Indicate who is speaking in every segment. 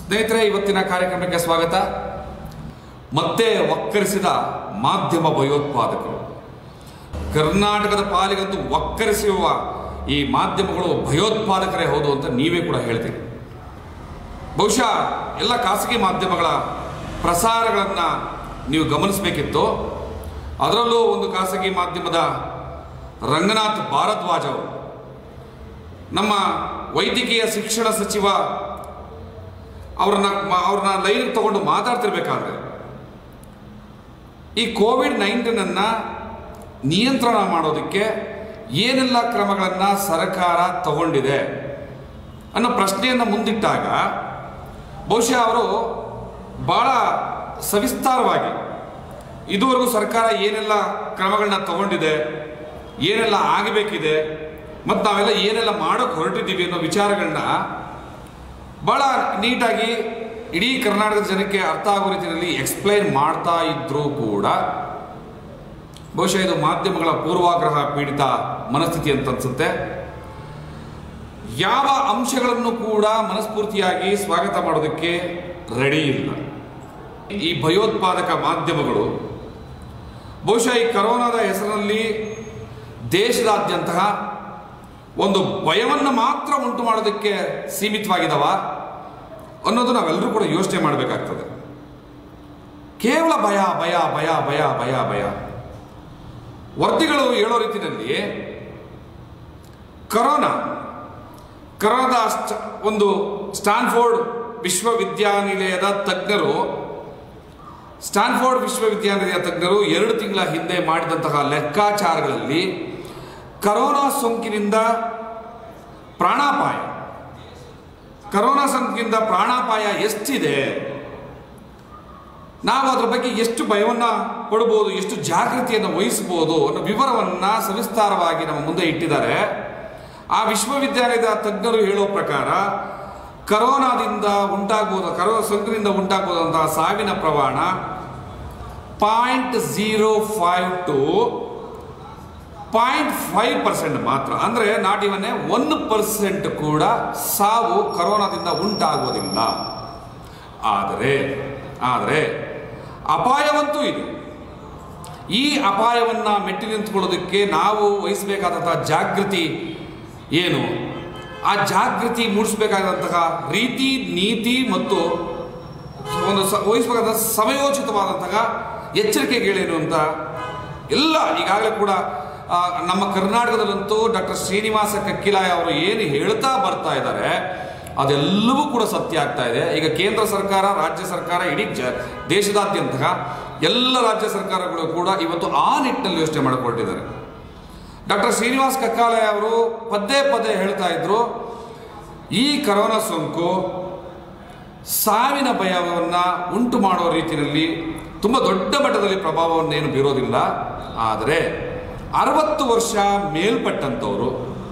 Speaker 1: ಸ್ನೇಹಿತರೆ ಇವತ್ತಿನ ಕಾರ್ಯಕ್ರಮಕ್ಕೆ ಸ್ವಾಗತ ಮತ್ತೆ ಒಕ್ಕರಿಸಿದ ಮಾಧ್ಯಮ ಭಯೋತ್ಪಾದಕರು ಕರ್ನಾಟಕದ ಪಾಲಿಗಂತೂ ಒಕ್ಕರಿಸಿರುವ ಈ ಮಾಧ್ಯಮಗಳು ಭಯೋತ್ಪಾದಕರೇ ಹೌದು ಅಂತ ನೀವೇ ಕೂಡ ಹೇಳ್ತೀರಿ ಬಹುಶಃ ಎಲ್ಲ ಖಾಸಗಿ ಮಾಧ್ಯಮಗಳ ಪ್ರಸಾರಗಳನ್ನು ನೀವು ಗಮನಿಸಬೇಕಿತ್ತು ಅದರಲ್ಲೂ ಒಂದು ಖಾಸಗಿ ಮಾಧ್ಯಮದ ರಂಗನಾಥ್ ಭಾರದ್ವಾಜ್ ಅವರು ನಮ್ಮ ವೈದ್ಯಕೀಯ ಶಿಕ್ಷಣ ಸಚಿವ ಅವ್ರನ್ನ ಅವ್ರನ್ನ ಲೈನ್ ತಗೊಂಡು ಮಾತಾಡ್ತಿರ್ಬೇಕಾದ್ರೆ ಈ ಕೋವಿಡ್ ನೈನ್ಟೀನನ್ನು ನಿಯಂತ್ರಣ ಮಾಡೋದಕ್ಕೆ ಏನೆಲ್ಲ ಕ್ರಮಗಳನ್ನು ಸರ್ಕಾರ ತಗೊಂಡಿದೆ ಅನ್ನೋ ಪ್ರಶ್ನೆಯನ್ನು ಮುಂದಿಟ್ಟಾಗ ಬಹುಶಃ ಅವರು ಭಾಳ ಸವಿಸ್ತಾರವಾಗಿ ಇದುವರೆಗೂ ಸರ್ಕಾರ ಏನೆಲ್ಲ ಕ್ರಮಗಳನ್ನ ತಗೊಂಡಿದೆ ಏನೆಲ್ಲ ಆಗಬೇಕಿದೆ ಮತ್ತು ನಾವೆಲ್ಲ ಏನೆಲ್ಲ ಮಾಡೋಕ್ಕೆ ಹೊರಟಿದ್ದೀವಿ ಅನ್ನೋ ವಿಚಾರಗಳನ್ನ ಭಾಳ ನೀಟಾಗಿ ಇಡೀ ಕರ್ನಾಟಕದ ಜನಕ್ಕೆ ಅರ್ಥ ಆಗೋ ರೀತಿಯಲ್ಲಿ ಎಕ್ಸ್ಪ್ಲೈನ್ ಮಾಡ್ತಾ ಇದ್ರೂ ಕೂಡ ಬಹುಶಃ ಇದು ಮಾಧ್ಯಮಗಳ ಪೂರ್ವಾಗ್ರಹ ಪೀಡಿತ ಮನಸ್ಥಿತಿ ಅಂತ ಅನ್ಸುತ್ತೆ ಯಾವ ಅಂಶಗಳನ್ನು ಕೂಡ ಮನಸ್ಫೂರ್ತಿಯಾಗಿ ಸ್ವಾಗತ ಮಾಡೋದಕ್ಕೆ ರೆಡಿ ಇಲ್ಲ ಈ ಭಯೋತ್ಪಾದಕ ಮಾಧ್ಯಮಗಳು ಬಹುಶಃ ಈ ಕರೋನಾದ ಹೆಸರಿನಲ್ಲಿ ದೇಶದಾದ್ಯಂತ ಒಂದು ಭಯವನ್ನು ಮಾತ್ರ ಉಂಟು ಮಾಡೋದಕ್ಕೆ ಸೀಮಿತವಾಗಿದ್ದಾವ ಅನ್ನೋದು ನಾವೆಲ್ಲರೂ ಕೂಡ ಯೋಚನೆ ಮಾಡಬೇಕಾಗ್ತದೆ ಕೇವಲ ಭಯ ಭಯ ಭಯ ಭಯ ಭಯ ಭಯ ವರದಿಗಳು ಹೇಳೋ ರೀತಿಯಲ್ಲಿ ಕರೋನಾ ಕರೋನಾದ ಸ್ಟ- ಒಂದು ಸ್ಟಾನ್ಫೋರ್ಡ್ ವಿಶ್ವವಿದ್ಯಾನಿಲಯದ ತಜ್ಞರು ಸ್ಟಾನ್ಫೋರ್ಡ್ ವಿಶ್ವವಿದ್ಯಾನಿಲಯ ತಜ್ಞರು ಎರಡು ತಿಂಗಳ ಹಿಂದೆ ಮಾಡಿದಂತಹ ಲೆಕ್ಕಾಚಾರಗಳಲ್ಲಿ ಕರೋನಾ ಸೋಂಕಿನಿಂದ ಪ್ರಾಣಾಪಾಯ ಕರೋನಾ ಸೋಂಕಿನಿಂದ ಪ್ರಾಣಾಪಾಯ ಎಷ್ಟಿದೆ ನಾವು ಅದರ ಬಗ್ಗೆ ಎಷ್ಟು ಭಯವನ್ನ ಪಡಬಹುದು ಎಷ್ಟು ಜಾಗೃತಿಯನ್ನು ವಹಿಸಬಹುದು ಅನ್ನೋ ವಿವರವನ್ನ ಸವಿಸ್ತಾರವಾಗಿ ನಮ್ಮ ಮುಂದೆ ಇಟ್ಟಿದ್ದಾರೆ ಆ ವಿಶ್ವವಿದ್ಯಾಲಯದ ತಜ್ಞರು ಹೇಳೋ ಪ್ರಕಾರ ಕರೋನಾದಿಂದ ಉಂಟಾಗಬಹುದು ಕರೋನಾ ಸೋಂಕಿನಿಂದ ಉಂಟಾಗಬಹುದಂತಹ ಸಾವಿನ ಪ್ರಮಾಣ point zero five to point five percent ಮಾತ್ರ ಅಂದರೆ ನಾಟ್ ಇವನ್ನೇ ಒನ್ ಪರ್ಸೆಂಟ್ ಕೂಡ ಸಾವು ಕರೋನಾದಿಂದ ಉಂಟಾಗೋದಿಲ್ಲ ಆದರೆ ಆದರೆ ಅಪಾಯವಂತೂ ಇದೆ ಈ ಅಪಾಯವನ್ನು ಮೆಟ್ಟಿ ನಿಂತ್ಕೊಳ್ಳೋದಕ್ಕೆ ನಾವು ವಹಿಸಬೇಕಾದಂತಹ ಜಾಗೃತಿ ಏನು ಆ ಜಾಗೃತಿ ಮೂಡಿಸಬೇಕಾದಂತಹ ರೀತಿ ನೀತಿ ಮತ್ತು ಒಂದು ಸ ವಹಿಸಬೇಕಾದ ಸಮಯೋಚಿತವಾದಂತಹ ಎಚ್ಚರಿಕೆಗಳೇನು ಅಂತ ಎಲ್ಲ ಈಗಾಗಲೇ ಕೂಡ ಆ, ನಮ್ಮ ಕರ್ನಾಟಕದಲ್ಲಂತೂ ಡಾಕ್ಟರ್ ಶ್ರೀನಿವಾಸ ಕಕ್ಕಿಲಾಯ ಅವರು ಏನು ಹೇಳ್ತಾ ಬರ್ತಾ ಇದ್ದಾರೆ ಅದೆಲ್ಲವೂ ಕೂಡ ಸತ್ಯ ಆಗ್ತಾ ಇದೆ ಈಗ ಕೇಂದ್ರ ಸರ್ಕಾರ ರಾಜ್ಯ ಸರ್ಕಾರ ಇಡೀ ಜ ದೇಶದಾದ್ಯಂತ ಎಲ್ಲ ರಾಜ್ಯ ಸರ್ಕಾರಗಳು ಕೂಡ ಇವತ್ತು ಆ ನಿಟ್ಟಿನಲ್ಲಿ ಯೋಚನೆ ಮಾಡಿಕೊಂಡಿದ್ದಾರೆ ಡಾಕ್ಟರ್ ಶ್ರೀನಿವಾಸ್ ಕಕ್ಕಾಲಯ ಅವರು ಪದೇ ಪದೇ ಹೇಳ್ತಾ ಇದ್ರು ಈ ಕರೋನಾ ಸೋಂಕು ಸಾವಿನ ಭಯವನ್ನು ಉಂಟು ಮಾಡೋ ರೀತಿಯಲ್ಲಿ ತುಂಬ ದೊಡ್ಡ ಮಟ್ಟದಲ್ಲಿ ಪ್ರಭಾವವನ್ನೇನು ಬೀರೋದಿಲ್ಲ ಆದರೆ ಅರವತ್ತು ವರ್ಷ ಮೇಲ್ಪಟ್ಟಂಥವರು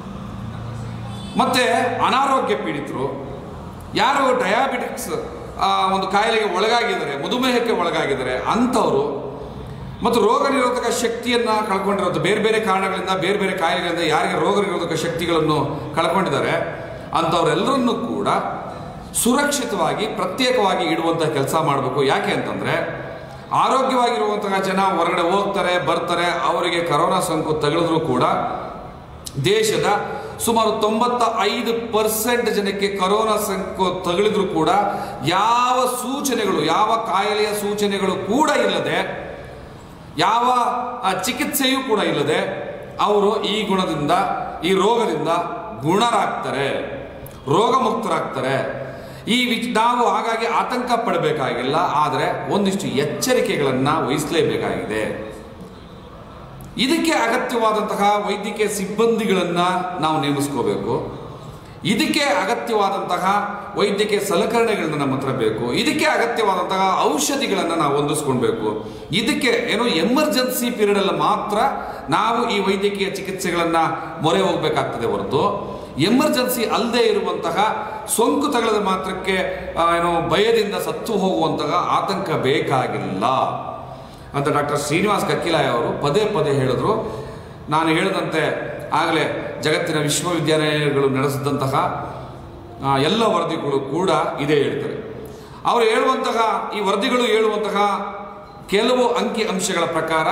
Speaker 1: ಮತ್ತೆ ಅನಾರೋಗ್ಯ ಪೀಡಿತರು ಯಾರು ಡಯಾಬಿಟಿಕ್ಸ್ ಒಂದು ಕಾಯಿಲೆಗೆ ಒಳಗಾಗಿದ್ದಾರೆ ಮಧುಮೇಹಕ್ಕೆ ಒಳಗಾಗಿದ್ದಾರೆ ಅಂಥವರು ಮತ್ತು ರೋಗ ನಿರೋಧಕ ಶಕ್ತಿಯನ್ನು ಕಳ್ಕೊಂಡಿರೋದು ಬೇರೆ ಬೇರೆ ಕಾರಣಗಳಿಂದ ಬೇರೆ ಬೇರೆ ಕಾಯಿಲೆಗಳಿಂದ ಯಾರಿಗೆ ರೋಗ ನಿರೋಧಕ ಶಕ್ತಿಗಳನ್ನು ಕಳ್ಕೊಂಡಿದ್ದಾರೆ ಅಂಥವರೆಲ್ಲರನ್ನೂ ಕೂಡ ಸುರಕ್ಷಿತವಾಗಿ ಪ್ರತ್ಯೇಕವಾಗಿ ಇಡುವಂಥ ಕೆಲಸ ಮಾಡಬೇಕು ಯಾಕೆ ಅಂತಂದರೆ ಆರೋಗ್ಯವಾಗಿರುವಂತಹ ಜನ ಹೊರಗಡೆ ಹೋಗ್ತಾರೆ ಬರ್ತಾರೆ ಅವರಿಗೆ ಕರೋನಾ ಸೋಂಕು ತಗುಲಿದ್ರು ಕೂಡ ದೇಶದ ಸುಮಾರು ತೊಂಬತ್ತ ಐದು ಪರ್ಸೆಂಟ್ ಜನಕ್ಕೆ ಕರೋನಾ ಸೋಂಕು ತಗುಲಿದ್ರು ಕೂಡ ಯಾವ ಸೂಚನೆಗಳು ಯಾವ ಕಾಯಿಲೆಯ ಸೂಚನೆಗಳು ಕೂಡ ಇಲ್ಲದೆ ಯಾವ ಆ, ಚಿಕಿತ್ಸೆಯೂ ಕೂಡ ಇಲ್ಲದೆ ಅವರು ಈ ಗುಣದಿಂದ ಈ ರೋಗದಿಂದ ಗುಣರಾಗ್ತಾರೆ ರೋಗ ಮುಕ್ತರಾಗ್ತಾರೆ ಈ ವಿಚ್ ನಾವು ಹಾಗಾಗಿ ಆತಂಕ ಪಡಬೇಕಾಗಿಲ್ಲ ಆದರೆ ಒಂದಿಷ್ಟು ಎಚ್ಚರಿಕೆಗಳನ್ನು ವಹಿಸಲೇಬೇಕಾಗಿದೆ ಇದಕ್ಕೆ ಅಗತ್ಯವಾದಂತಹ ವೈದ್ಯಕೀಯ ಸಿಬ್ಬಂದಿಗಳನ್ನು ನಾವು ನೇಮಿಸ್ಕೋಬೇಕು ಇದಕ್ಕೆ ಅಗತ್ಯವಾದಂತಹ ವೈದ್ಯಕೀಯ ಸಲಕರಣೆಗಳನ್ನ ನಮ್ಮ ಹತ್ರ ಬೇಕು ಇದಕ್ಕೆ ಅಗತ್ಯವಾದಂತಹ ಔಷಧಿಗಳನ್ನು ನಾವು ಹೊಂದಿಸ್ಕೊಳ್ಬೇಕು ಇದಕ್ಕೆ ಏನೋ ಎಮರ್ಜೆನ್ಸಿ ಪೀರಿಯಡಲ್ಲಿ ಮಾತ್ರ ನಾವು ಈ ವೈದ್ಯಕೀಯ ಚಿಕಿತ್ಸೆಗಳನ್ನು ಮೊರೆ ಹೋಗಬೇಕಾಗ್ತದೆ ಹೊರತು ಎಮರ್ಜೆನ್ಸಿ ಅಲ್ಲದೆ ಇರುವಂತಹ ಸೋಂಕು ತಗಲದ ಮಾತ್ರಕ್ಕೆ ಆ, ಏನೋ ಭಯದಿಂದ ಸತ್ತು ಹೋಗುವಂತಹ ಆತಂಕ ಬೇಕಾಗಿಲ್ಲ ಅಂತ ಡಾಕ್ಟರ್ ಶ್ರೀನಿವಾಸ್ ಕಕ್ಕಿಲಾಯ ಅವರು ಪದೇ ಪದೇ ಹೇಳಿದ್ರು ನಾನು ಹೇಳಿದಂತೆ ಆಗಲೇ ಜಗತ್ತಿನ ವಿಶ್ವವಿದ್ಯಾಲಯಗಳು ನಡೆಸಿದಂತಹ ಆ, ಎಲ್ಲ ವರದಿಗಳು ಕೂಡ ಇದೇ ಹೇಳ್ತಾರೆ ಅವರು ಹೇಳುವಂತಹ ಈ ವರದಿಗಳು ಹೇಳುವಂತಹ ಕೆಲವು ಅಂಕಿ ಅಂಶಗಳ ಪ್ರಕಾರ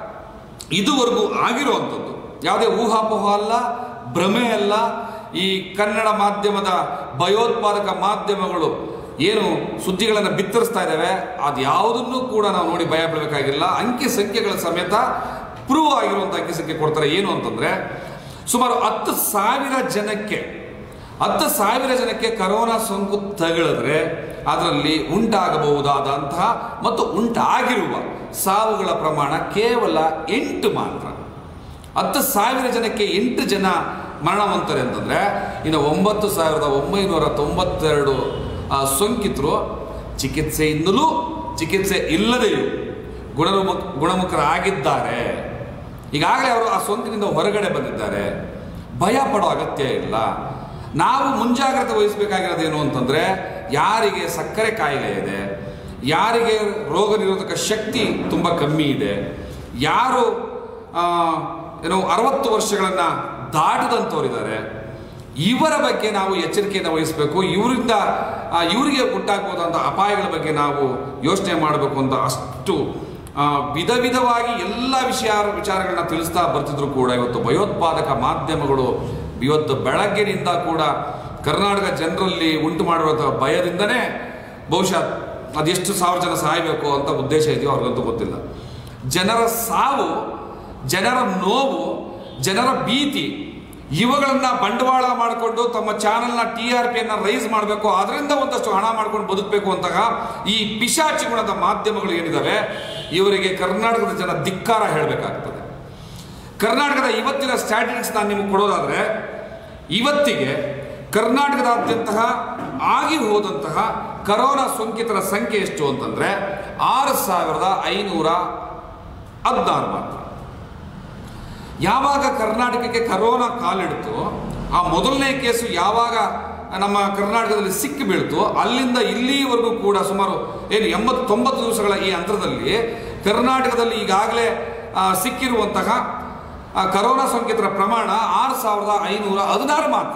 Speaker 1: ಇದುವರೆಗೂ ಆಗಿರುವಂಥದ್ದು ಯಾವುದೇ ಊಹಾಪೋಹ ಅಲ್ಲ ಭ್ರಮೆ ಅಲ್ಲ ಈ ಕನ್ನಡ ಮಾಧ್ಯಮದ ಭಯೋತ್ಪಾದಕ ಮಾಧ್ಯಮಗಳು ಏನು ಸುದ್ದಿಗಳನ್ನು ಬಿತ್ತರಿಸ್ತಾ ಇದ್ದಾವೆ ಅದು ಯಾವುದನ್ನು ಕೂಡ ನಾವು ನೋಡಿ ಭಯ ಬೀಳಬೇಕಾಗಿಲ್ಲ ಅಂಕಿ ಸಂಖ್ಯೆಗಳ ಸಮೇತ ಪ್ರೂವ್ ಆಗಿರುವಂಥ ಅಂಕಿ ಸಂಖ್ಯೆ ಕೊಡ್ತಾರೆ ಏನು ಅಂತಂದ್ರೆ ಸುಮಾರು ಹತ್ತು ಸಾವಿರ ಜನಕ್ಕೆ ಹತ್ತು ಸಾವಿರ ಜನಕ್ಕೆ ಕರೋನಾ ಸೋಂಕು ತಗುಲಿದ್ರೆ ಅದರಲ್ಲಿ ಉಂಟಾಗಬಹುದಾದಂತಹ ಮತ್ತು ಉಂಟಾಗಿರುವ ಸಾವುಗಳ ಪ್ರಮಾಣ ಕೇವಲ ಎಂಟು ಮಾತ್ರ ಹತ್ತು ಸಾವಿರ ಜನಕ್ಕೆ ಎಂಟು ಜನ ಮರಣವಂತರೆ ಅಂತಂದ್ರೆ ಇನ್ನು ಒಂಬತ್ತು ಸಾವಿರದ ಒಂಬೈನೂರ ತೊಂಬತ್ತೆರಡು ಆ, ಸೋಂಕಿತರು ಚಿಕಿತ್ಸೆಯಿಂದಲೂ ಚಿಕಿತ್ಸೆ ಇಲ್ಲದೆಯೂ ಗುಣಮುಖ ಗುಣಮುಖರಾಗಿದ್ದಾರೆ ಈಗಾಗಲೇ ಅವರು ಆ ಸೋಂಕಿನಿಂದ ಹೊರಗಡೆ ಬಂದಿದ್ದಾರೆ ಭಯ ಪಡೋ ಅಗತ್ಯ ಇಲ್ಲ ನಾವು ಮುಂಜಾಗ್ರತೆ ವಹಿಸಬೇಕಾಗಿರೋದೇನು ಅಂತಂದ್ರೆ ಯಾರಿಗೆ ಸಕ್ಕರೆ ಕಾಯಿಲೆ ಇದೆ ಯಾರಿಗೆ ರೋಗ ನಿರೋಧಕ ಶಕ್ತಿ ತುಂಬ ಕಮ್ಮಿ ಇದೆ ಯಾರು ಆ, ಏನು ಅರವತ್ತು ವರ್ಷಗಳನ್ನು ದಾಟದಂಥವರಿದ್ದಾರೆ ಇವರ ಬಗ್ಗೆ ನಾವು ಎಚ್ಚರಿಕೆಯನ್ನು ವಹಿಸಬೇಕು ಇವರಿಂದ ಆ, ಇವರಿಗೆ ಉಂಟಾಗಬಹುದಂಥ ಅಪಾಯಗಳ ಬಗ್ಗೆ ನಾವು ಯೋಚನೆ ಮಾಡಬೇಕು ಅಂತ ಅಷ್ಟು ಆ, ವಿಧ ವಿಧವಾಗಿ ಎಲ್ಲ ವಿಷಯ ವಿಚಾರಗಳನ್ನ ತಿಳಿಸ್ತಾ ಬರ್ತಿದ್ರು ಕೂಡ ಇವತ್ತು ಭಯೋತ್ಪಾದಕ ಮಾಧ್ಯಮಗಳು ಇವತ್ತು ಬೆಳಗ್ಗಿನಿಂದ ಕೂಡ ಕರ್ನಾಟಕ ಜನರಲ್ಲಿ ಉಂಟು ಮಾಡಿರುವಂತಹ ಭಯದಿಂದನೇ ಬಹುಶಃ ಅದೆಷ್ಟು ಸಾವಿರ ಜನ ಸಾಯಬೇಕು ಅಂತ ಉದ್ದೇಶ ಇದೆಯೋ ಅವ್ರಿಗಂತೂ ಗೊತ್ತಿಲ್ಲ ಜನರ ಸಾವು ಜನರ ನೋವು ಜನರ ಭೀತಿ ಇವುಗಳನ್ನ ಬಂಡವಾಳ ಮಾಡಿಕೊಂಡು ತಮ್ಮ ಚಾನೆಲ್ನ ಟಿ ಆರ್ ಪಿಯನ್ನು ರೈಸ್ ಮಾಡಬೇಕು ಅದರಿಂದ ಒಂದಷ್ಟು ಹಣ ಮಾಡ್ಕೊಂಡು ಬದುಕಬೇಕು ಅಂತಹ ಈ ಪಿಶಾಚಿ ಗುಣದ ಮಾಧ್ಯಮಗಳು ಏನಿದಾವೆ ಇವರಿಗೆ ಕರ್ನಾಟಕದ ಜನ ಧಿಕ್ಕಾರ ಹೇಳಬೇಕಾಗ್ತದೆ ಕರ್ನಾಟಕದ ಇವತ್ತಿನ ಸ್ಟ್ಯಾಟಿಸ್ಟಿಕ್ಸ್ ನಾನು ನಿಮಗೆ ಕೊಡೋದಾದ್ರೆ ಇವತ್ತಿಗೆ ಕರ್ನಾಟಕದಾದ್ಯಂತಹ ಆಗಿ ಹೋದಂತಹ ಕರೋನಾ ಸೋಂಕಿತರ ಸಂಖ್ಯೆ ಎಷ್ಟು ಅಂತಂದ್ರೆ ಆರು ಸಾವಿರದ ಐನೂರ ಹದಿನಾರು ಮಾತ್ರ ಯಾವಾಗ ಕರ್ನಾಟಕಕ್ಕೆ ಕರೋನಾ ಕಾಲಿಡ್ತು ಆ ಮೊದಲನೇ ಕೇಸು ಯಾವಾಗ ನಮ್ಮ ಕರ್ನಾಟಕದಲ್ಲಿ ಸಿಕ್ಕಿ ಬೀಳ್ತು ಅಲ್ಲಿಂದ ಇಲ್ಲಿವರೆಗೂ ಕೂಡ ಸುಮಾರು ಏನು ಎಂಬತ್ತು ತೊಂಬತ್ತು ದಿವಸಗಳ ಈ ಅಂತರದಲ್ಲಿ ಕರ್ನಾಟಕದಲ್ಲಿ ಈಗಾಗಲೇ ಆ, ಸಿಕ್ಕಿರುವಂತಹ ಆ, ಕರೋನಾ ಸೋಂಕಿತರ ಪ್ರಮಾಣ ಆರು ಸಾವಿರದ ಐನೂರ ಹದಿನಾರು ಮಾತ್ರ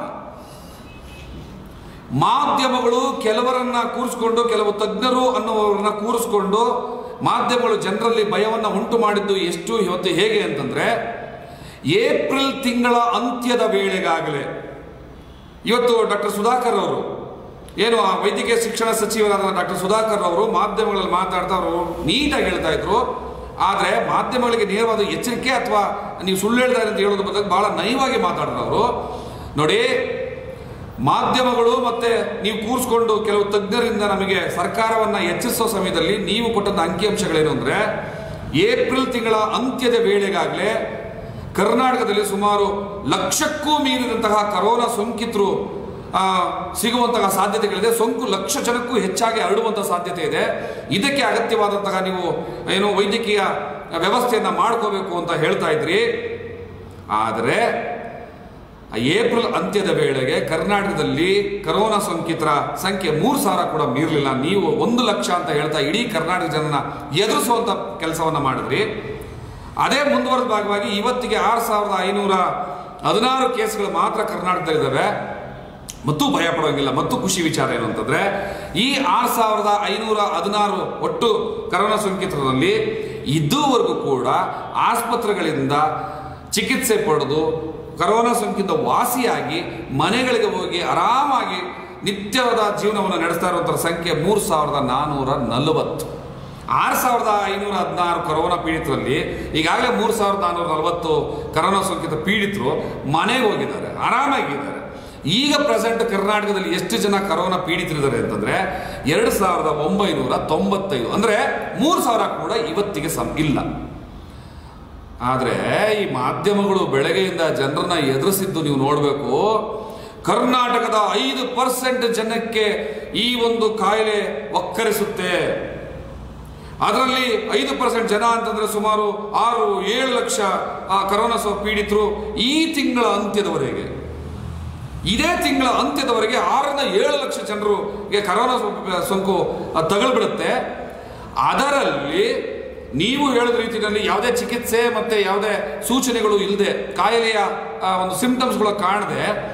Speaker 1: ಮಾಧ್ಯಮಗಳು ಕೆಲವರನ್ನ ಕೂರಿಸ್ಕೊಂಡು ಕೆಲವು ತಜ್ಞರು ಅನ್ನುವರನ್ನ ಕೂರಿಸ್ಕೊಂಡು ಮಾಧ್ಯಮಗಳು ಜನರಲ್ಲಿ ಭಯವನ್ನ ಉಂಟು ಮಾಡಿದ್ದು ಎಷ್ಟು ಇವತ್ತು ಹೇಗೆ ಅಂತಂದ್ರೆ ಏಪ್ರಿಲ್ ತಿಂಗಳ ಅಂತ್ಯದ ವೇಳೆಗಾಗಲೇ ಇವತ್ತು ಡಾಕ್ಟರ್ ಸುಧಾಕರ್ ಅವರು ಏನು ಆ ವೈದ್ಯಕೀಯ ಶಿಕ್ಷಣ ಸಚಿವರಾದ ಡಾಕ್ಟರ್ ಸುಧಾಕರ್ ಅವರು ಮಾಧ್ಯಮಗಳಲ್ಲಿ ಮಾತಾಡ್ತಾ ಅವರು ನೀಟಾಗಿ ಹೇಳ್ತಾ ಇದ್ರು ಆದರೆ ಮಾಧ್ಯಮಗಳಿಗೆ ನೇರವಾದ ಎಚ್ಚರಿಕೆ ಅಥವಾ ನೀವು ಸುಳ್ಳು ಹೇಳ್ತಾ ಅಂತ ಹೇಳೋದ್ರ ಬದಲು ಬಹಳ ನಯವಾಗಿ ಮಾತಾಡಿದ್ರು ಅವರು ನೋಡಿ ಮಾಧ್ಯಮಗಳು ಮತ್ತೆ ನೀವು ಕೂರಿಸ್ಕೊಂಡು ಕೆಲವು ತಜ್ಞರಿಂದ ನಮಗೆ ಸರ್ಕಾರವನ್ನ ಎಚ್ಚರಿಸೋ ಸಮಯದಲ್ಲಿ ನೀವು ಕೊಟ್ಟಂತ ಅಂಕಿಅಂಶಗಳೇನು ಅಂದ್ರೆ ಏಪ್ರಿಲ್ ತಿಂಗಳ ಅಂತ್ಯದ ವೇಳೆಗಾಗಲೇ ಕರ್ನಾಟಕದಲ್ಲಿ ಸುಮಾರು ಲಕ್ಷಕ್ಕೂ ಮೀರಿದಂತಹ ಕರೋನಾ ಸೋಂಕಿತರು ಆ, ಸಿಗುವಂತಹ ಸಾಧ್ಯತೆಗಳಿದೆ ಸೋಂಕು ಲಕ್ಷ ಜನಕ್ಕೂ ಹೆಚ್ಚಾಗಿ ಹರಡುವಂತಹ ಸಾಧ್ಯತೆ ಇದೆ ಇದಕ್ಕೆ ಅಗತ್ಯವಾದಂತಹ ನೀವು ಏನು ವೈದ್ಯಕೀಯ ವ್ಯವಸ್ಥೆಯನ್ನ ಮಾಡ್ಕೋಬೇಕು ಅಂತ ಹೇಳ್ತಾ ಇದ್ರಿ ಆದರೆ ಆ ಏಪ್ರಿಲ್ ಅಂತ್ಯದ ವೇಳೆಗೆ ಕರ್ನಾಟಕದಲ್ಲಿ ಕರೋನಾ ಸೋಂಕಿತರ ಸಂಖ್ಯೆ ಮೂರು ಸಾವಿರ ಕೂಡ ಮೀರಲಿಲ್ಲ ನೀವು ಒಂದು ಲಕ್ಷ ಅಂತ ಹೇಳ್ತಾ ಇಡೀ ಕರ್ನಾಟಕ ಜನನ ಎದುರಿಸುವಂತ ಕೆಲಸವನ್ನ ಮಾಡಿದ್ರಿ ಅದೇ ಮುಂದುವರೆದ ಭಾಗವಾಗಿ ಇವತ್ತಿಗೆ ಆರು ಸಾವಿರದ ಐನೂರ ಹದಿನಾರು ಕೇಸ್ಗಳು ಮಾತ್ರ ಕರ್ನಾಟಕದಲ್ಲಿದ್ದಾವೆ ಮತ್ತು ಭಯ ಪಡೋಂಗಿಲ್ಲ ಮತ್ತು ಖುಷಿ ವಿಚಾರ ಏನು ಅಂತಂದ್ರೆ ಈ ಆರು ಸಾವಿರದ ಐನೂರ ಹದಿನಾರು ಒಟ್ಟು ಕರೋನಾ ಸೋಂಕಿತರಲ್ಲಿ ಇದುವರೆಗೂ ಕೂಡ ಆಸ್ಪತ್ರೆಗಳಿಂದ ಚಿಕಿತ್ಸೆ ಪಡೆದು ಕರೋನಾ ಸೋಂಕಿತ ವಾಸಿಯಾಗಿ ಮನೆಗಳಿಗೆ ಹೋಗಿ ಆರಾಮಾಗಿ ನಿತ್ಯವಾದ ಜೀವನವನ್ನು ನಡೆಸ್ತಾ ಇರುವಂತಹ ಸಂಖ್ಯೆ ಮೂರು ಸಾವಿರದ ನಾನ್ನೂರ ನಲವತ್ತು ಆರು ಸಾವಿರದ ಐನೂರ ಹದಿನಾರು ಕರೋನಾ ಪೀಡಿತರಲ್ಲಿ ಈಗಾಗಲೇ ಮೂರು ಸಾವಿರದ ನಾನ್ನೂರ ನಲವತ್ತು ಕರೋನಾ ಸೋಂಕಿತ ಪೀಡಿತರು ಮನೆಗೆ ಹೋಗಿದ್ದಾರೆ ಆರಾಮಾಗಿದ್ದಾರೆ ಈಗ ಪ್ರೆಸೆಂಟ್ ಕರ್ನಾಟಕದಲ್ಲಿ ಎಷ್ಟು ಜನ ಕರೋನಾ ಪೀಡಿತರಿದ್ದಾರೆ ಅಂತಂದ್ರೆ ಎರಡು ಸಾವಿರದ ಒಂಬೈನೂರ ತೊಂಬತ್ತೈದು ಅಂದ್ರೆ ಮೂರು ಸಾವಿರ ಕೂಡ ಇವತ್ತಿಗೆ ಸಂ ಇಲ್ಲ ಆದರೆ ಈ ಮಾಧ್ಯಮಗಳು ಬೆಳಗ್ಗೆಯಿಂದ ಜನರನ್ನ ಎದುರಿಸಿದ್ದು ನೀವು ನೋಡಬೇಕು ಕರ್ನಾಟಕದ ಐದು ಪರ್ಸೆಂಟ್ ಜನಕ್ಕೆ ಈ ಒಂದು ಕಾಯಿಲೆ ಒಕ್ಕರಿಸುತ್ತೆ ಅದರಲ್ಲಿ ಐದು ಪರ್ಸೆಂಟ್ ಜನ ಅಂತಂದ್ರೆ ಸುಮಾರು ಆರು ಏಳು ಲಕ್ಷ ಆ ಕರೋನಾ ಸೋಂಕು ಪೀಡಿತರು ಈ ತಿಂಗಳ ಅಂತ್ಯದವರೆಗೆ ಇದೇ ತಿಂಗಳ ಅಂತ್ಯದವರೆಗೆ ಆರರಿಂದ ಏಳು ಲಕ್ಷ ಜನರಿಗೆ ಕರೋನಾ ಸೋಂಕು- ಸೋಂಕು ತಗಲ್ಬಿಡುತ್ತೆ ಅದರಲ್ಲಿ ನೀವು ಹೇಳಿದ ರೀತಿಯಲ್ಲಿ ಯಾವುದೇ ಚಿಕಿತ್ಸೆ ಮತ್ತೆ ಯಾವುದೇ ಸೂಚನೆಗಳು ಇಲ್ಲದೆ ಕಾಯಿಲೆಯ ಆ, ಒಂದು ಸಿಂಪ್ಟಮ್ಸ್ಗಳು ಕಾಣದೆ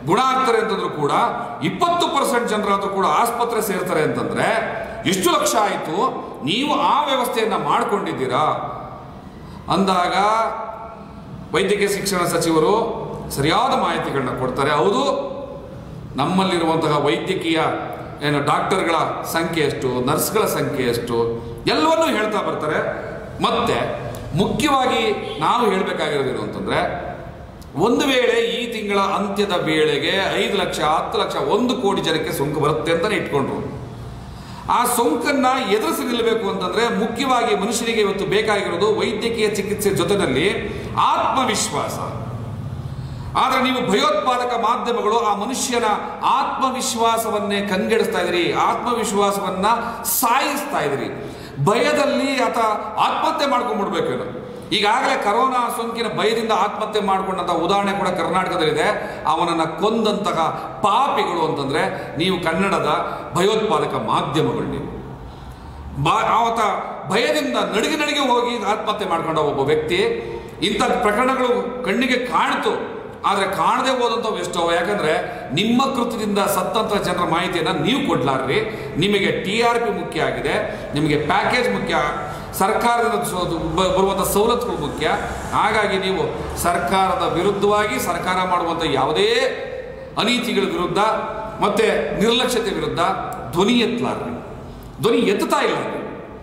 Speaker 1: ಗುಣ ಆಗ್ತಾರೆ ಅಂತಂದ್ರೂ ಕೂಡ ಇಪ್ಪತ್ತು ಪರ್ಸೆಂಟ್ ಜನರಾದ್ರೂ ಕೂಡ ಆಸ್ಪತ್ರೆ ಸೇರ್ತಾರೆ ಅಂತಂದ್ರೆ ಎಷ್ಟು ಲಕ್ಷ ಆಯಿತು ನೀವು ಆ ವ್ಯವಸ್ಥೆಯನ್ನ ಮಾಡ್ಕೊಂಡಿದ್ದೀರಾ ಅಂದಾಗ ವೈದ್ಯಕೀಯ ಶಿಕ್ಷಣ ಸಚಿವರು ಸರಿಯಾದ ಮಾಹಿತಿಗಳನ್ನ ಕೊಡ್ತಾರೆ ಹೌದು ನಮ್ಮಲ್ಲಿರುವಂತಹ ವೈದ್ಯಕೀಯ ಏನು ಡಾಕ್ಟರ್ಗಳ ಸಂಖ್ಯೆ ಎಷ್ಟು ನರ್ಸ್ಗಳ ಸಂಖ್ಯೆ ಎಷ್ಟು ಎಲ್ಲವನ್ನೂ ಹೇಳ್ತಾ ಬರ್ತಾರೆ ಮತ್ತೆ ಮುಖ್ಯವಾಗಿ ನಾವು ಹೇಳಬೇಕಾಗಿರೋದೇನು ಅಂತಂದ್ರೆ ಒಂದು ವೇಳೆ ಈ ತಿಂಗಳ ಅಂತ್ಯದ ವೇಳೆಗೆ ಐದು ಲಕ್ಷ ಹತ್ತು ಲಕ್ಷ ಒಂದು ಕೋಟಿ ಜನಕ್ಕೆ ಸೋಂಕು ಬರುತ್ತೆ ಅಂತಾನೆ ಇಟ್ಕೊಂಡ್ರು ಆ ಸೋಂಕನ್ನ ಎದುರಿಸಿ ನಿಲ್ಲಬೇಕು ಅಂತಂದ್ರೆ ಮುಖ್ಯವಾಗಿ ಮನುಷ್ಯನಿಗೆ ಇವತ್ತು ಬೇಕಾಗಿರೋದು ವೈದ್ಯಕೀಯ ಚಿಕಿತ್ಸೆ ಜೊತೆಯಲ್ಲಿ ಆತ್ಮವಿಶ್ವಾಸ ಆದ್ರೆ ನೀವು ಭಯೋತ್ಪಾದಕ ಮಾಧ್ಯಮಗಳು ಆ ಮನುಷ್ಯನ ಆತ್ಮವಿಶ್ವಾಸವನ್ನೇ ಕಂಗೆಡಿಸ್ತಾ ಇದ್ರಿ ಆತ್ಮವಿಶ್ವಾಸವನ್ನ ಸಾಯಿಸ್ತಾ ಇದ್ರಿ ಭಯದಲ್ಲಿ ಆತ ಆತ್ಮಹತ್ಯೆ ಮಾಡ್ಕೊಂಡ್ಬಿಡ್ಬೇಕೇನು ಈಗಾಗಲೇ ಕರೋನಾ ಸೋಂಕಿನ ಭಯದಿಂದ ಆತ್ಮಹತ್ಯೆ ಮಾಡ್ಕೊಂಡಂತ ಉದಾಹರಣೆ ಕೂಡ ಕರ್ನಾಟಕದಲ್ಲಿದೆ ಅವನನ್ನ ಕೊಂದಂತಹ ಪಾಪಿಗಳು ಅಂತಂದ್ರೆ ನೀವು ಕನ್ನಡದ ಭಯೋತ್ಪಾದಕ ಮಾಧ್ಯಮಗಳು ನೀವು ಬಾ ಆವತ್ತ ಭಯದಿಂದ ನಡಿಗೆ ನಡಿಗೆ ಹೋಗಿ ಆತ್ಮಹತ್ಯೆ ಮಾಡ್ಕೊಂಡ ಒಬ್ಬ ವ್ಯಕ್ತಿ ಇಂಥ ಪ್ರಕರಣಗಳು ಕಣ್ಣಿಗೆ ಕಾಣ್ತು ಆದರೆ ಕಾಣದೆ ಹೋದಂಥವು ಎಷ್ಟೋ ಯಾಕಂದ್ರೆ ನಿಮ್ಮ ಕೃತ್ಯದಿಂದ ಸತ್ತಂತ ಜನರ ಮಾಹಿತಿಯನ್ನು ನೀವು ಕೊಡ್ಲಾರ್ರಿ ನಿಮಗೆ ಟಿ ಆರ್ ಪಿ ಮುಖ್ಯ ಆಗಿದೆ ನಿಮಗೆ ಪ್ಯಾಕೇಜ್ ಮುಖ್ಯ ಸರ್ಕಾರದಿಂದ ಸೋ- ಬ- ಬರುವಂಥ ಸವಲತ್ತುಗಳು ಮುಖ್ಯ ಹಾಗಾಗಿ ನೀವು ಸರ್ಕಾರದ ವಿರುದ್ಧವಾಗಿ ಸರ್ಕಾರ ಮಾಡುವಂಥ ಯಾವುದೇ ಅನೀತಿಗಳ ವಿರುದ್ಧ ಮತ್ತೆ ನಿರ್ಲಕ್ಷ್ಯತೆ ವಿರುದ್ಧ ಧ್ವನಿ ಎತ್ತಲಾರ್ರಿ ಧ್ವನಿ ಎತ್ತುತ್ತಾ ಇಲ್ಲ ನೀವು.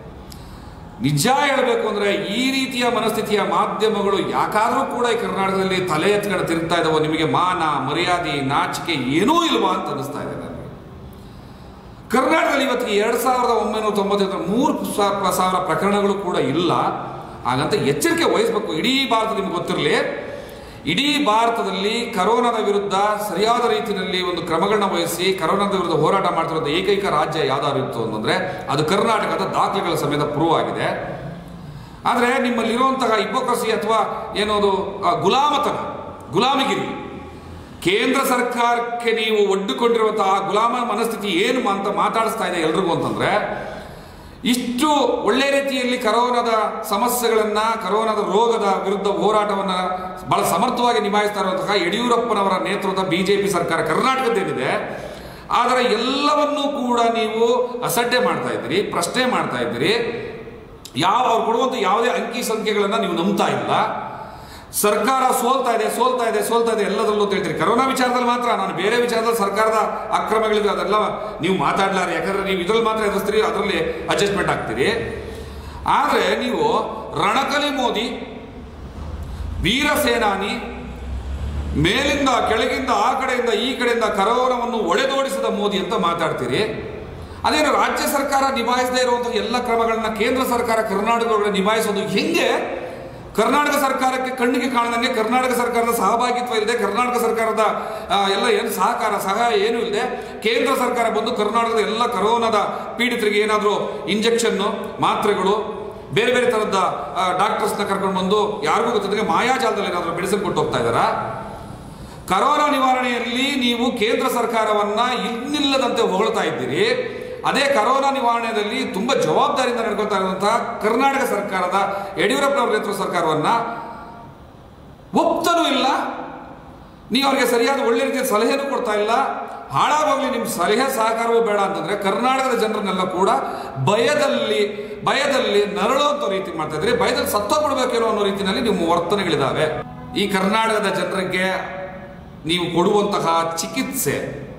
Speaker 1: ನಿಜ ಹೇಳಬೇಕು ಅಂದ್ರೆ ಈ ರೀತಿಯ ಮನಸ್ಥಿತಿಯ ಮಾಧ್ಯಮಗಳು ಯಾಕಾದ್ರೂ ಕೂಡ ಈ ಕರ್ನಾಟಕದಲ್ಲಿ ತಲೆ ಎತ್ಕೊಂಡು ತಿರುಗ್ತಾ ಇದಾವೋ ನಿಮಗೆ ಮಾನ ಮರ್ಯಾದೆ ನಾಚಿಕೆ ಏನೂ ಇಲ್ವಾ ಅಂತ ಅನಿಸ್ತಾ ಇದೆ ನನಗೆ ಕರ್ನಾಟಕದಲ್ಲಿ ಇವತ್ತಿಗೆ ಎರಡ್ ಸಾವಿರದ ಒಂಬೈನೂರ ತೊಂಬತ್ತೈದರ ಮೂರು ಸಾ- ಸಾವಿರ ಪ್ರಕರಣಗಳು ಕೂಡ ಇಲ್ಲ ಹಾಗಂತ ಎಚ್ಚರಿಕೆ ವಹಿಸಬೇಕು ಇಡೀ ಭಾರತ ನಿಮ್ಗೆ ಗೊತ್ತಿರಲಿ ಇಡೀ ಭಾರತದಲ್ಲಿ ಕರೋನಾದ ವಿರುದ್ಧ ಸರಿಯಾದ ರೀತಿಯಲ್ಲಿ ಒಂದು ಕ್ರಮಗಳನ್ನ ವಹಿಸಿ ಕರೋನಾದ ವಿರುದ್ಧ ಹೋರಾಟ ಮಾಡ್ತಿರೋದು ಏಕೈಕ ರಾಜ್ಯ ಯಾವ್ದಾದ್ರು ಇತ್ತು ಅಂತಂದ್ರೆ ಅದು ಕರ್ನಾಟಕದ ದಾಖಲೆಗಳ ಸಮೇತ ಪ್ರೂವ್ ಆಗಿದೆ ಆದರೆ ನಿಮ್ಮಲ್ಲಿರುವಂತಹ ಇಪೋಕ್ರಸಿ ಅಥವಾ ಏನೋದು ಆ, ಗುಲಾಮತನ ಗುಲಾಮಗಿರಿ ಕೇಂದ್ರ ಸರ್ಕಾರಕ್ಕೆ ನೀವು ಒಡ್ಡುಕೊಂಡಿರುವಂತಹ ಆ ಗುಲಾಮ ಮನಸ್ಥಿತಿ ಏನು ಅಂತ ಮಾತಾಡಿಸ್ತಾ ಇದೆ ಎಲ್ರಿಗೂ ಅಂತಂದ್ರೆ ಇಷ್ಟು ಒಳ್ಳೆ ರೀತಿಯಲ್ಲಿ ಕರೋನಾದ ಸಮಸ್ಯೆಗಳನ್ನ ಕರೋನಾದ ರೋಗದ ವಿರುದ್ಧ ಹೋರಾಟವನ್ನ ಬಹಳ ಸಮರ್ಥವಾಗಿ ನಿಭಾಯಿಸ್ತಾ ಇರುವಂತಹ ಯಡಿಯೂರಪ್ಪನವರ ನೇತೃತ್ವದ ಬಿಜೆಪಿ ಸರ್ಕಾರ ಕರ್ನಾಟಕದ್ದೇನಿದೆ ಆದರೆ ಎಲ್ಲವನ್ನೂ ಕೂಡ ನೀವು ಅಸಡ್ಡೆ ಮಾಡ್ತಾ ಇದ್ದೀರಿ ಪ್ರಶ್ನೆ ಮಾಡ್ತಾ ಇದ್ದೀರಿ ಯಾವ ಅವ್ರು ಕೊಡುವಂಥ ಯಾವುದೇ ಅಂಕಿ ಸಂಖ್ಯೆಗಳನ್ನ ನೀವು ನಂಬ್ತಾ ಇಲ್ಲ ಸರ್ಕಾರ ಸೋಲ್ತಾ ಇದೆ ಸೋಲ್ತಾ ಇದೆ ಸೋಲ್ತಾ ಇದೆ ಎಲ್ಲದರಲ್ಲೂ ಅಂತ ಹೇಳ್ತೀರಿ ಕರೋನಾ ವಿಚಾರದಲ್ಲಿ ಮಾತ್ರ ನಾನು ಬೇರೆ ವಿಚಾರದಲ್ಲಿ ಸರ್ಕಾರದ ಅಕ್ರಮಗಳಿದೆ ಅದೆಲ್ಲ ನೀವು ಮಾತಾಡ್ಲಾರ ಯಾಕಂದ್ರೆ ನೀವು ಇದ್ರಲ್ಲಿ ಮಾತ್ರ ಎದುರಿಸ್ತೀರಿ ಅದರಲ್ಲಿ ಅಡ್ಜಸ್ಟ್ಮೆಂಟ್ ಆಗ್ತೀರಿ ಆದರೆ ನೀವು ರಣಕಲಿ ಮೋದಿ ವೀರ ಸೇನಾನಿ ಮೇಲಿಂದ ಕೆಳಗಿಂದ ಆ ಕಡೆಯಿಂದ ಈ ಕಡೆಯಿಂದ ಕರೋನಾವನ್ನು ಒಡೆದೋಡಿಸಿದ ಮೋದಿ ಅಂತ ಮಾತಾಡ್ತೀರಿ ಅದೇನು ರಾಜ್ಯ ಸರ್ಕಾರ ನಿಭಾಯಿಸದೇ ಇರುವಂತಹ ಎಲ್ಲ ಕ್ರಮಗಳನ್ನ ಕೇಂದ್ರ ಸರ್ಕಾರ ಕರ್ನಾಟಕ ಒಳಗಡೆ ನಿಭಾಯಿಸೋದು ಹೆಂಗೆ ಕರ್ನಾಟಕ ಸರ್ಕಾರಕ್ಕೆ ಕಣ್ಣಿಗೆ ಕಾಣದಂಗೆ ಕರ್ನಾಟಕ ಸರ್ಕಾರದ ಸಹಭಾಗಿತ್ವ ಇಲ್ಲದೆ ಕರ್ನಾಟಕ ಸರ್ಕಾರದ ಆ, ಎಲ್ಲ ಏನು ಸಹಕಾರ ಸಹಾಯ ಏನೂ ಇಲ್ಲದೆ ಕೇಂದ್ರ ಸರ್ಕಾರ ಬಂದು ಕರ್ನಾಟಕದ ಎಲ್ಲ ಕರೋನಾದ ಪೀಡಿತರಿಗೆ ಏನಾದರೂ ಇಂಜೆಕ್ಷನ್ನು ಮಾತ್ರೆಗಳು ಬೇರೆ ಬೇರೆ ಥರದ ಡಾಕ್ಟರ್ಸ್ನ ಕರ್ಕೊಂಡು ಬಂದು ಯಾರಿಗೂ ಗೊತ್ತಿದ್ದಂಗೆ ಮಾಯಾಜಾಲದಲ್ಲಿ ಏನಾದರೂ ಮೆಡಿಸಿನ್ ಕೊಟ್ಟು ಹೋಗ್ತಾ ಇದ್ದಾರಾ ಕರೋನಾ ನಿವಾರಣೆಯಲ್ಲಿ ನೀವು ಕೇಂದ್ರ ಸರ್ಕಾರವನ್ನ ಇನ್ನಿಲ್ಲದಂತೆ ಹೊಗಳ್ತಾ ಇದ್ದೀರಿ ಅದೇ ಕರೋನಾ ನಿವಾರಣೆಯಲ್ಲಿ ತುಂಬಾ ಜವಾಬ್ದಾರಿಯಿಂದ ನಡ್ಕೊಳ್ತಾ ಇರುವಂತಹ ಕರ್ನಾಟಕ ಸರ್ಕಾರದ ಯಡಿಯೂರಪ್ಪನವರ ನೇತೃತ್ವ ಸರ್ಕಾರವನ್ನ ಒಪ್ತನೂ ಇಲ್ಲ ನೀವು ಅವ್ರಿಗೆ ಸರಿಯಾದ ಒಳ್ಳೆ ರೀತಿಯ ಸಲಹೆನೂ ಕೊಡ್ತಾ ಇಲ್ಲ ಹಾಳಾಗೋಗ್ಲಿ ನಿಮ್ಮ ಸಲಹೆ ಸಹಕಾರವೂ ಬೇಡ ಅಂತಂದ್ರೆ ಕರ್ನಾಟಕದ ಜನರನ್ನೆಲ್ಲ ಕೂಡ ಭಯದಲ್ಲಿ ಭಯದಲ್ಲಿ ನರಳುವಂತ ರೀತಿ ಮಾಡ್ತಾ ಇದ್ರಿ ಭಯದಲ್ಲಿ ಸತ್ತೋಗ್ಬಿಡ್ಬೇಕೇನೋ ಅನ್ನೋ ರೀತಿಯಲ್ಲಿ ನಿಮ್ಮ ವರ್ತನೆಗಳಿದಾವೆ ಈ ಕರ್ನಾಟಕದ ಜನರಿಗೆ ನೀವು ಕೊಡುವಂತಹ ಚಿಕಿತ್ಸೆ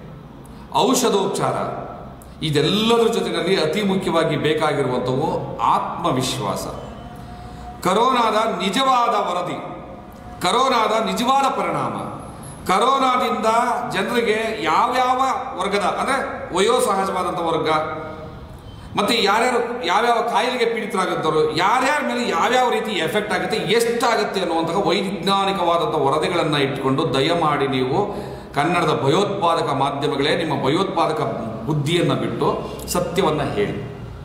Speaker 1: ಔಷಧೋಪಚಾರ ಇದೆಲ್ಲದರ ಜೊತೆಯಲ್ಲಿ ಅತಿ ಮುಖ್ಯವಾಗಿ ಬೇಕಾಗಿರುವಂಥವು ಆತ್ಮವಿಶ್ವಾಸ ಕರೋನಾದ ನಿಜವಾದ ವರದಿ ಕರೋನಾದ ನಿಜವಾದ ಪರಿಣಾಮ ಕರೋನಾದಿಂದ ಜನರಿಗೆ ಯಾವ್ಯಾವ ವರ್ಗದ ಅಂದರೆ ವಯೋಸಹಜವಾದಂಥ ವರ್ಗ ಮತ್ತೆ ಯಾರ್ಯಾರು ಯಾವ್ಯಾವ ಕಾಯಿಲೆಗೆ ಪೀಡಿತರಾಗುತ್ತವರು ಯಾರ್ಯಾರ ಮೇಲೆ ಯಾವ್ಯಾವ ರೀತಿ ಎಫೆಕ್ಟ್ ಆಗುತ್ತೆ ಎಷ್ಟಾಗುತ್ತೆ ಅನ್ನುವಂತಹ ವೈಜ್ಞಾನಿಕವಾದಂಥ ವರದಿಗಳನ್ನು ಇಟ್ಕೊಂಡು ದಯಮಾಡಿ ನೀವು ಕನ್ನಡದ ಭಯೋತ್ಪಾದಕ ಮಾಧ್ಯಮಗಳೇ ನಿಮ್ಮ ಭಯೋತ್ಪಾದಕ ಬುದ್ಧಿಯನ್ನು ಬಿಟ್ಟು ಸತ್ಯವನ್ನು ಹೇಳಿ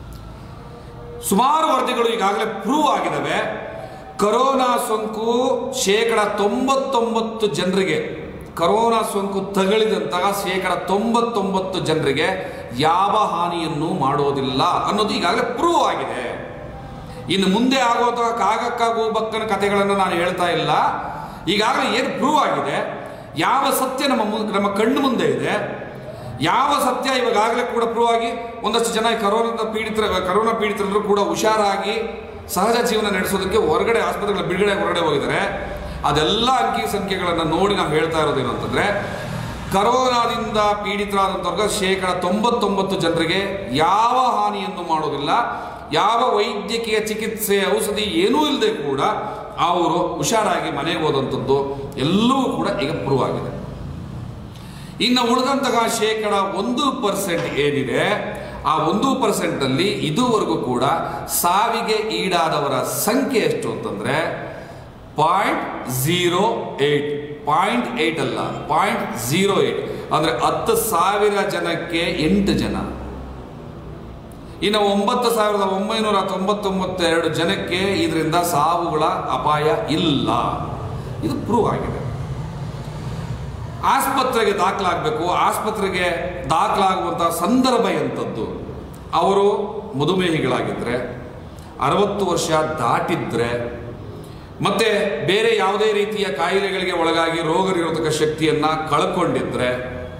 Speaker 1: ಸುಮಾರು ವರದಿಗಳು ಈಗಾಗಲೇ ಪ್ರೂವ್ ಆಗಿದ್ದಾವೆ ಕರೋನಾ ಸೋಂಕು ಶೇಕಡ ತೊಂಬತ್ತೊಂಬತ್ತು ಜನರಿಗೆ ಕರೋನಾ ಸೋಂಕು ತಗುಲಿದಂತಹ ಶೇಕಡ ತೊಂಬತ್ತೊಂಬತ್ತು ಜನರಿಗೆ ಯಾವ ಹಾನಿಯನ್ನು ಮಾಡೋದಿಲ್ಲ ಅನ್ನೋದು ಈಗಾಗಲೇ ಪ್ರೂವ್ ಆಗಿದೆ ಇನ್ನು ಮುಂದೆ ಆಗುವಂತಹ ಕಾಗಕ್ಕಾಗು ಬಕ್ಕನ ಕಥೆಗಳನ್ನು ನಾನು ಹೇಳ್ತಾ ಇಲ್ಲ ಈಗಾಗಲೇ ಏನು ಪ್ರೂವ್ ಆಗಿದೆ ಯಾವ ಸತ್ಯ ನಮ್ಮ ಮು- ನಮ್ಮ ಕಣ್ಣು ಮುಂದೆ ಇದೆ ಯಾವ ಸತ್ಯ ಇವಾಗಲೇ ಕೂಡ ಪ್ರೂವ್ ಆಗಿ ಒಂದಷ್ಟು ಜನ ಈ ಕರೋನಾ ಪೀಡಿತರ ಕರೋನಾ ಪೀಡಿತರು ಕೂಡ ಹುಷಾರಾಗಿ ಸಹಜ ಜೀವನ ನಡೆಸೋದಕ್ಕೆ ಹೊರಗಡೆ ಆಸ್ಪತ್ರೆಗಳ ಬಿಡುಗಡೆ ಹೊರಗಡೆ ಹೋಗಿದ್ದಾರೆ ಅದೆಲ್ಲ ಅಂಕಿ ಸಂಖ್ಯೆಗಳನ್ನು ನೋಡಿ ನಾವು ಹೇಳ್ತಾ ಇರೋದೇನು ಅಂತಂದ್ರೆ ಕರೋನಾದಿಂದ ಪೀಡಿತರಾದಂಥವ್ರಿಗೆ ಶೇಕಡ ತೊಂಬತ್ತೊಂಬತ್ತು ಜನರಿಗೆ ಯಾವ ಹಾನಿಯನ್ನು ಮಾಡೋದಿಲ್ಲ ಯಾವ ವೈದ್ಯಕೀಯ ಚಿಕಿತ್ಸೆ ಔಷಧಿ ಏನೂ ಇಲ್ಲದೆ ಕೂಡ ಅವರು ಹುಷಾರಾಗಿ ಮನೆಗೆ ಹೋದಂಥದ್ದು ಎಲ್ಲವೂ ಕೂಡ ಈಗ ಪ್ರೂವ್ ಆಗಿದೆ ಇನ್ನು ಉಳಿದಂತಹ ಶೇಕಡ ಒಂದು ಪರ್ಸೆಂಟ್ ಏನಿದೆ ಆ ಒಂದು ಪರ್ಸೆಂಟ್ ಅಲ್ಲಿ ಇದುವರೆಗೂ ಕೂಡ ಸಾವಿಗೆ ಈಡಾದವರ ಸಂಖ್ಯೆ ಎಷ್ಟು ಅಂತಂದ್ರೆ point zero eight point eight ಅಲ್ಲ ಪಾಯಿಂಟ್ ಝೀರೋ ಏಟ್ ಅಂದ್ರೆ ಹತ್ತು ಸಾವಿರ ಜನಕ್ಕೆ ಎಂಟು ಜನ ಇನ್ನು ಒಂಬತ್ತು ಸಾವಿರದ ಒಂಬೈನೂರ ತೊಂಬತ್ತೊಂಬತ್ತೆರಡು ಜನಕ್ಕೆ ಇದರಿಂದ ಸಾವುಗಳ ಅಪಾಯ ಇಲ್ಲ ಇದು ಪ್ರೂವ್ ಆಗಿದೆ ಆಸ್ಪತ್ರೆಗೆ ದಾಖಲಾಗಬೇಕು ಆಸ್ಪತ್ರೆಗೆ ದಾಖಲಾಗುವಂತಹ ಸಂದರ್ಭ ಎಂಥದ್ದು ಅವರು ಮಧುಮೇಹಿಗಳಾಗಿದ್ದರೆ ಅರವತ್ತು ವರ್ಷ ದಾಟಿದ್ರೆ ಮತ್ತೆ ಬೇರೆ ಯಾವುದೇ ರೀತಿಯ ಕಾಯಿಲೆಗಳಿಗೆ ಒಳಗಾಗಿ ರೋಗ ನಿರೋಧಕ ಶಕ್ತಿಯನ್ನ ಕಳ್ಕೊಂಡಿದ್ರೆ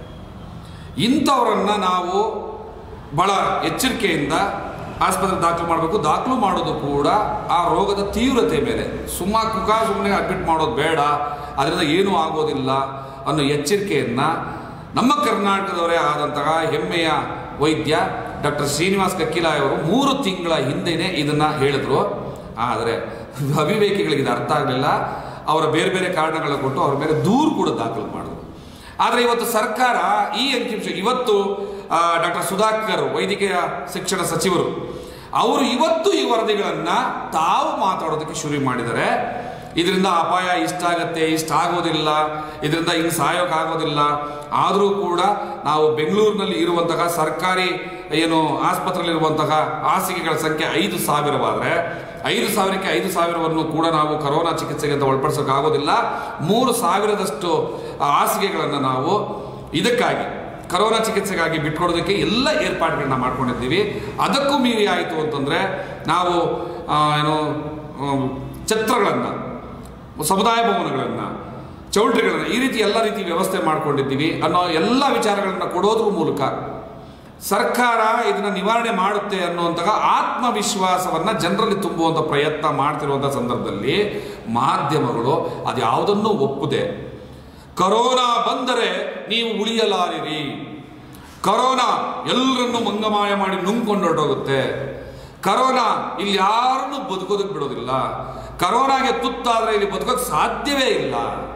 Speaker 1: ಇಂಥವರನ್ನ ನಾವು ಬಹಳ ಎಚ್ಚರಿಕೆಯಿಂದ ಆಸ್ಪತ್ರೆ ದಾಖಲು ಮಾಡಬೇಕು ದಾಖಲು ಮಾಡೋದು ಕೂಡ ಆ ರೋಗದ ತೀವ್ರತೆ ಮೇಲೆ ಸುಮ್ಮ ಕುಕ ಸುಮ್ಮನೆ ಅಡ್ಮಿಟ್ ಮಾಡೋದು ಬೇಡ ಅದರಿಂದ ಏನೂ ಆಗೋದಿಲ್ಲ ಅನ್ನೋ ಎಚ್ಚರಿಕೆಯನ್ನ ನಮ್ಮ ಕರ್ನಾಟಕದವರೇ ಆದಂತಹ ಹೆಮ್ಮೆಯ ವೈದ್ಯ ಡಾಕ್ಟರ್ ಶ್ರೀನಿವಾಸ್ ಕಕ್ಕಿಲಾಯ್ ಅವರು ಮೂರು ತಿಂಗಳ ಹಿಂದೆನೆ ಇದನ್ನ ಹೇಳಿದ್ರು ಆದರೆ ಅವಿವೇಕಿಗಳಿಗೆ ಇದು ಅರ್ಥ ಆಗಲಿಲ್ಲ ಅವರ ಬೇರೆ ಬೇರೆ ಕಾರಣಗಳ ಕೊಟ್ಟು ಅವ್ರ ಮೇಲೆ ದೂರು ಕೂಡ ದಾಖಲು ಮಾಡಿದ್ರು ಆದರೆ ಇವತ್ತು ಸರ್ಕಾರ ಈ ಅಂಕಿಂಶ ಇವತ್ತು ಡಾಕ್ಟರ್ ಸುಧಾಕರ್ ವೈದ್ಯಕೀಯ ಶಿಕ್ಷಣ ಸಚಿವರು ಅವರು ಇವತ್ತು ಈ ವರದಿಗಳನ್ನ ತಾವು ಮಾತಾಡೋದಕ್ಕೆ ಶುರು ಮಾಡಿದ್ದಾರೆ ಇದರಿಂದ ಅಪಾಯ ಇಷ್ಟ ಆಗತ್ತೆ ಇಷ್ಟ ಆಗೋದಿಲ್ಲ ಇದರಿಂದ ಹಿಂಗೆ ಸಾಯೋಕ್ಕಾಗೋದಿಲ್ಲ ಆದರೂ ಕೂಡ ನಾವು ಬೆಂಗಳೂರಿನಲ್ಲಿ ಇರುವಂತಹ ಸರ್ಕಾರಿ ಏನು ಆಸ್ಪತ್ರೆಯಲ್ಲಿರುವಂತಹ ಹಾಸಿಗೆಗಳ ಸಂಖ್ಯೆ ಐದು ಸಾವಿರವಾದರೆ ಐದು ಸಾವಿರಕ್ಕೆ ಐದು ಸಾವಿರವನ್ನು ಕೂಡ ನಾವು ಕರೋನಾ ಚಿಕಿತ್ಸೆಗೆ ಅಂತ ಒಳಪಡಿಸೋಕ್ಕಾಗೋದಿಲ್ಲ ಮೂರು ಸಾವಿರದಷ್ಟು ಹಾಸಿಗೆಗಳನ್ನು ನಾವು ಇದಕ್ಕಾಗಿ ಕರೋನಾ ಚಿಕಿತ್ಸೆಗಾಗಿ ಬಿಟ್ಕೊಡೋದಕ್ಕೆ ಎಲ್ಲ ಏರ್ಪಾಡುಗಳನ್ನ ಮಾಡ್ಕೊಂಡಿದ್ದೀವಿ ಅದಕ್ಕೂ ಮೀರಿ ಆಯಿತು ಅಂತಂದರೆ ನಾವು ಆ, ಏನು ಆ, ಛತ್ರಗಳನ್ನು ಸಮುದಾಯ ಭವನಗಳನ್ನು ಚೌಲ್ಟ್ರಿಗಳನ್ನು ಈ ರೀತಿ ಎಲ್ಲ ರೀತಿ ವ್ಯವಸ್ಥೆ ಮಾಡ್ಕೊಂಡಿದ್ದೀವಿ ಅನ್ನೋ ಎಲ್ಲ ವಿಚಾರಗಳನ್ನು ಕೊಡೋದ್ರ ಮೂಲಕ ಸರ್ಕಾರ ಇದನ್ನ ನಿವಾರಣೆ ಮಾಡುತ್ತೆ ಅನ್ನುವಂತಹ ಆತ್ಮವಿಶ್ವಾಸವನ್ನ ಜನರಲ್ಲಿ ತುಂಬುವಂತ ಪ್ರಯತ್ನ ಮಾಡ್ತಿರುವಂತಹ ಸಂದರ್ಭದಲ್ಲಿ ಮಾಧ್ಯಮಗಳು ಅದ್ಯಾವುದನ್ನು ಒಪ್ಪದೆ ಕರೋನಾ ಬಂದರೆ ನೀವು ಉಳಿಯಲಾರಿರಿ ಕರೋನಾ ಎಲ್ಲರನ್ನು ಮಂಗಮಾಯ ಮಾಡಿ ನುಂಗ್ಕೊಂಡು ಹೊರಟೋಗುತ್ತೆ ಕರೋನಾ ಇಲ್ಲಿ ಯಾರನ್ನು ಬದುಕೋದಕ್ಕೆ ಬಿಡೋದಿಲ್ಲ ಕರೋನಾಗೆ ತುತ್ತಾದ್ರೆ ಇಲ್ಲಿ ಬದುಕೋಕೆ ಸಾಧ್ಯವೇ ಇಲ್ಲ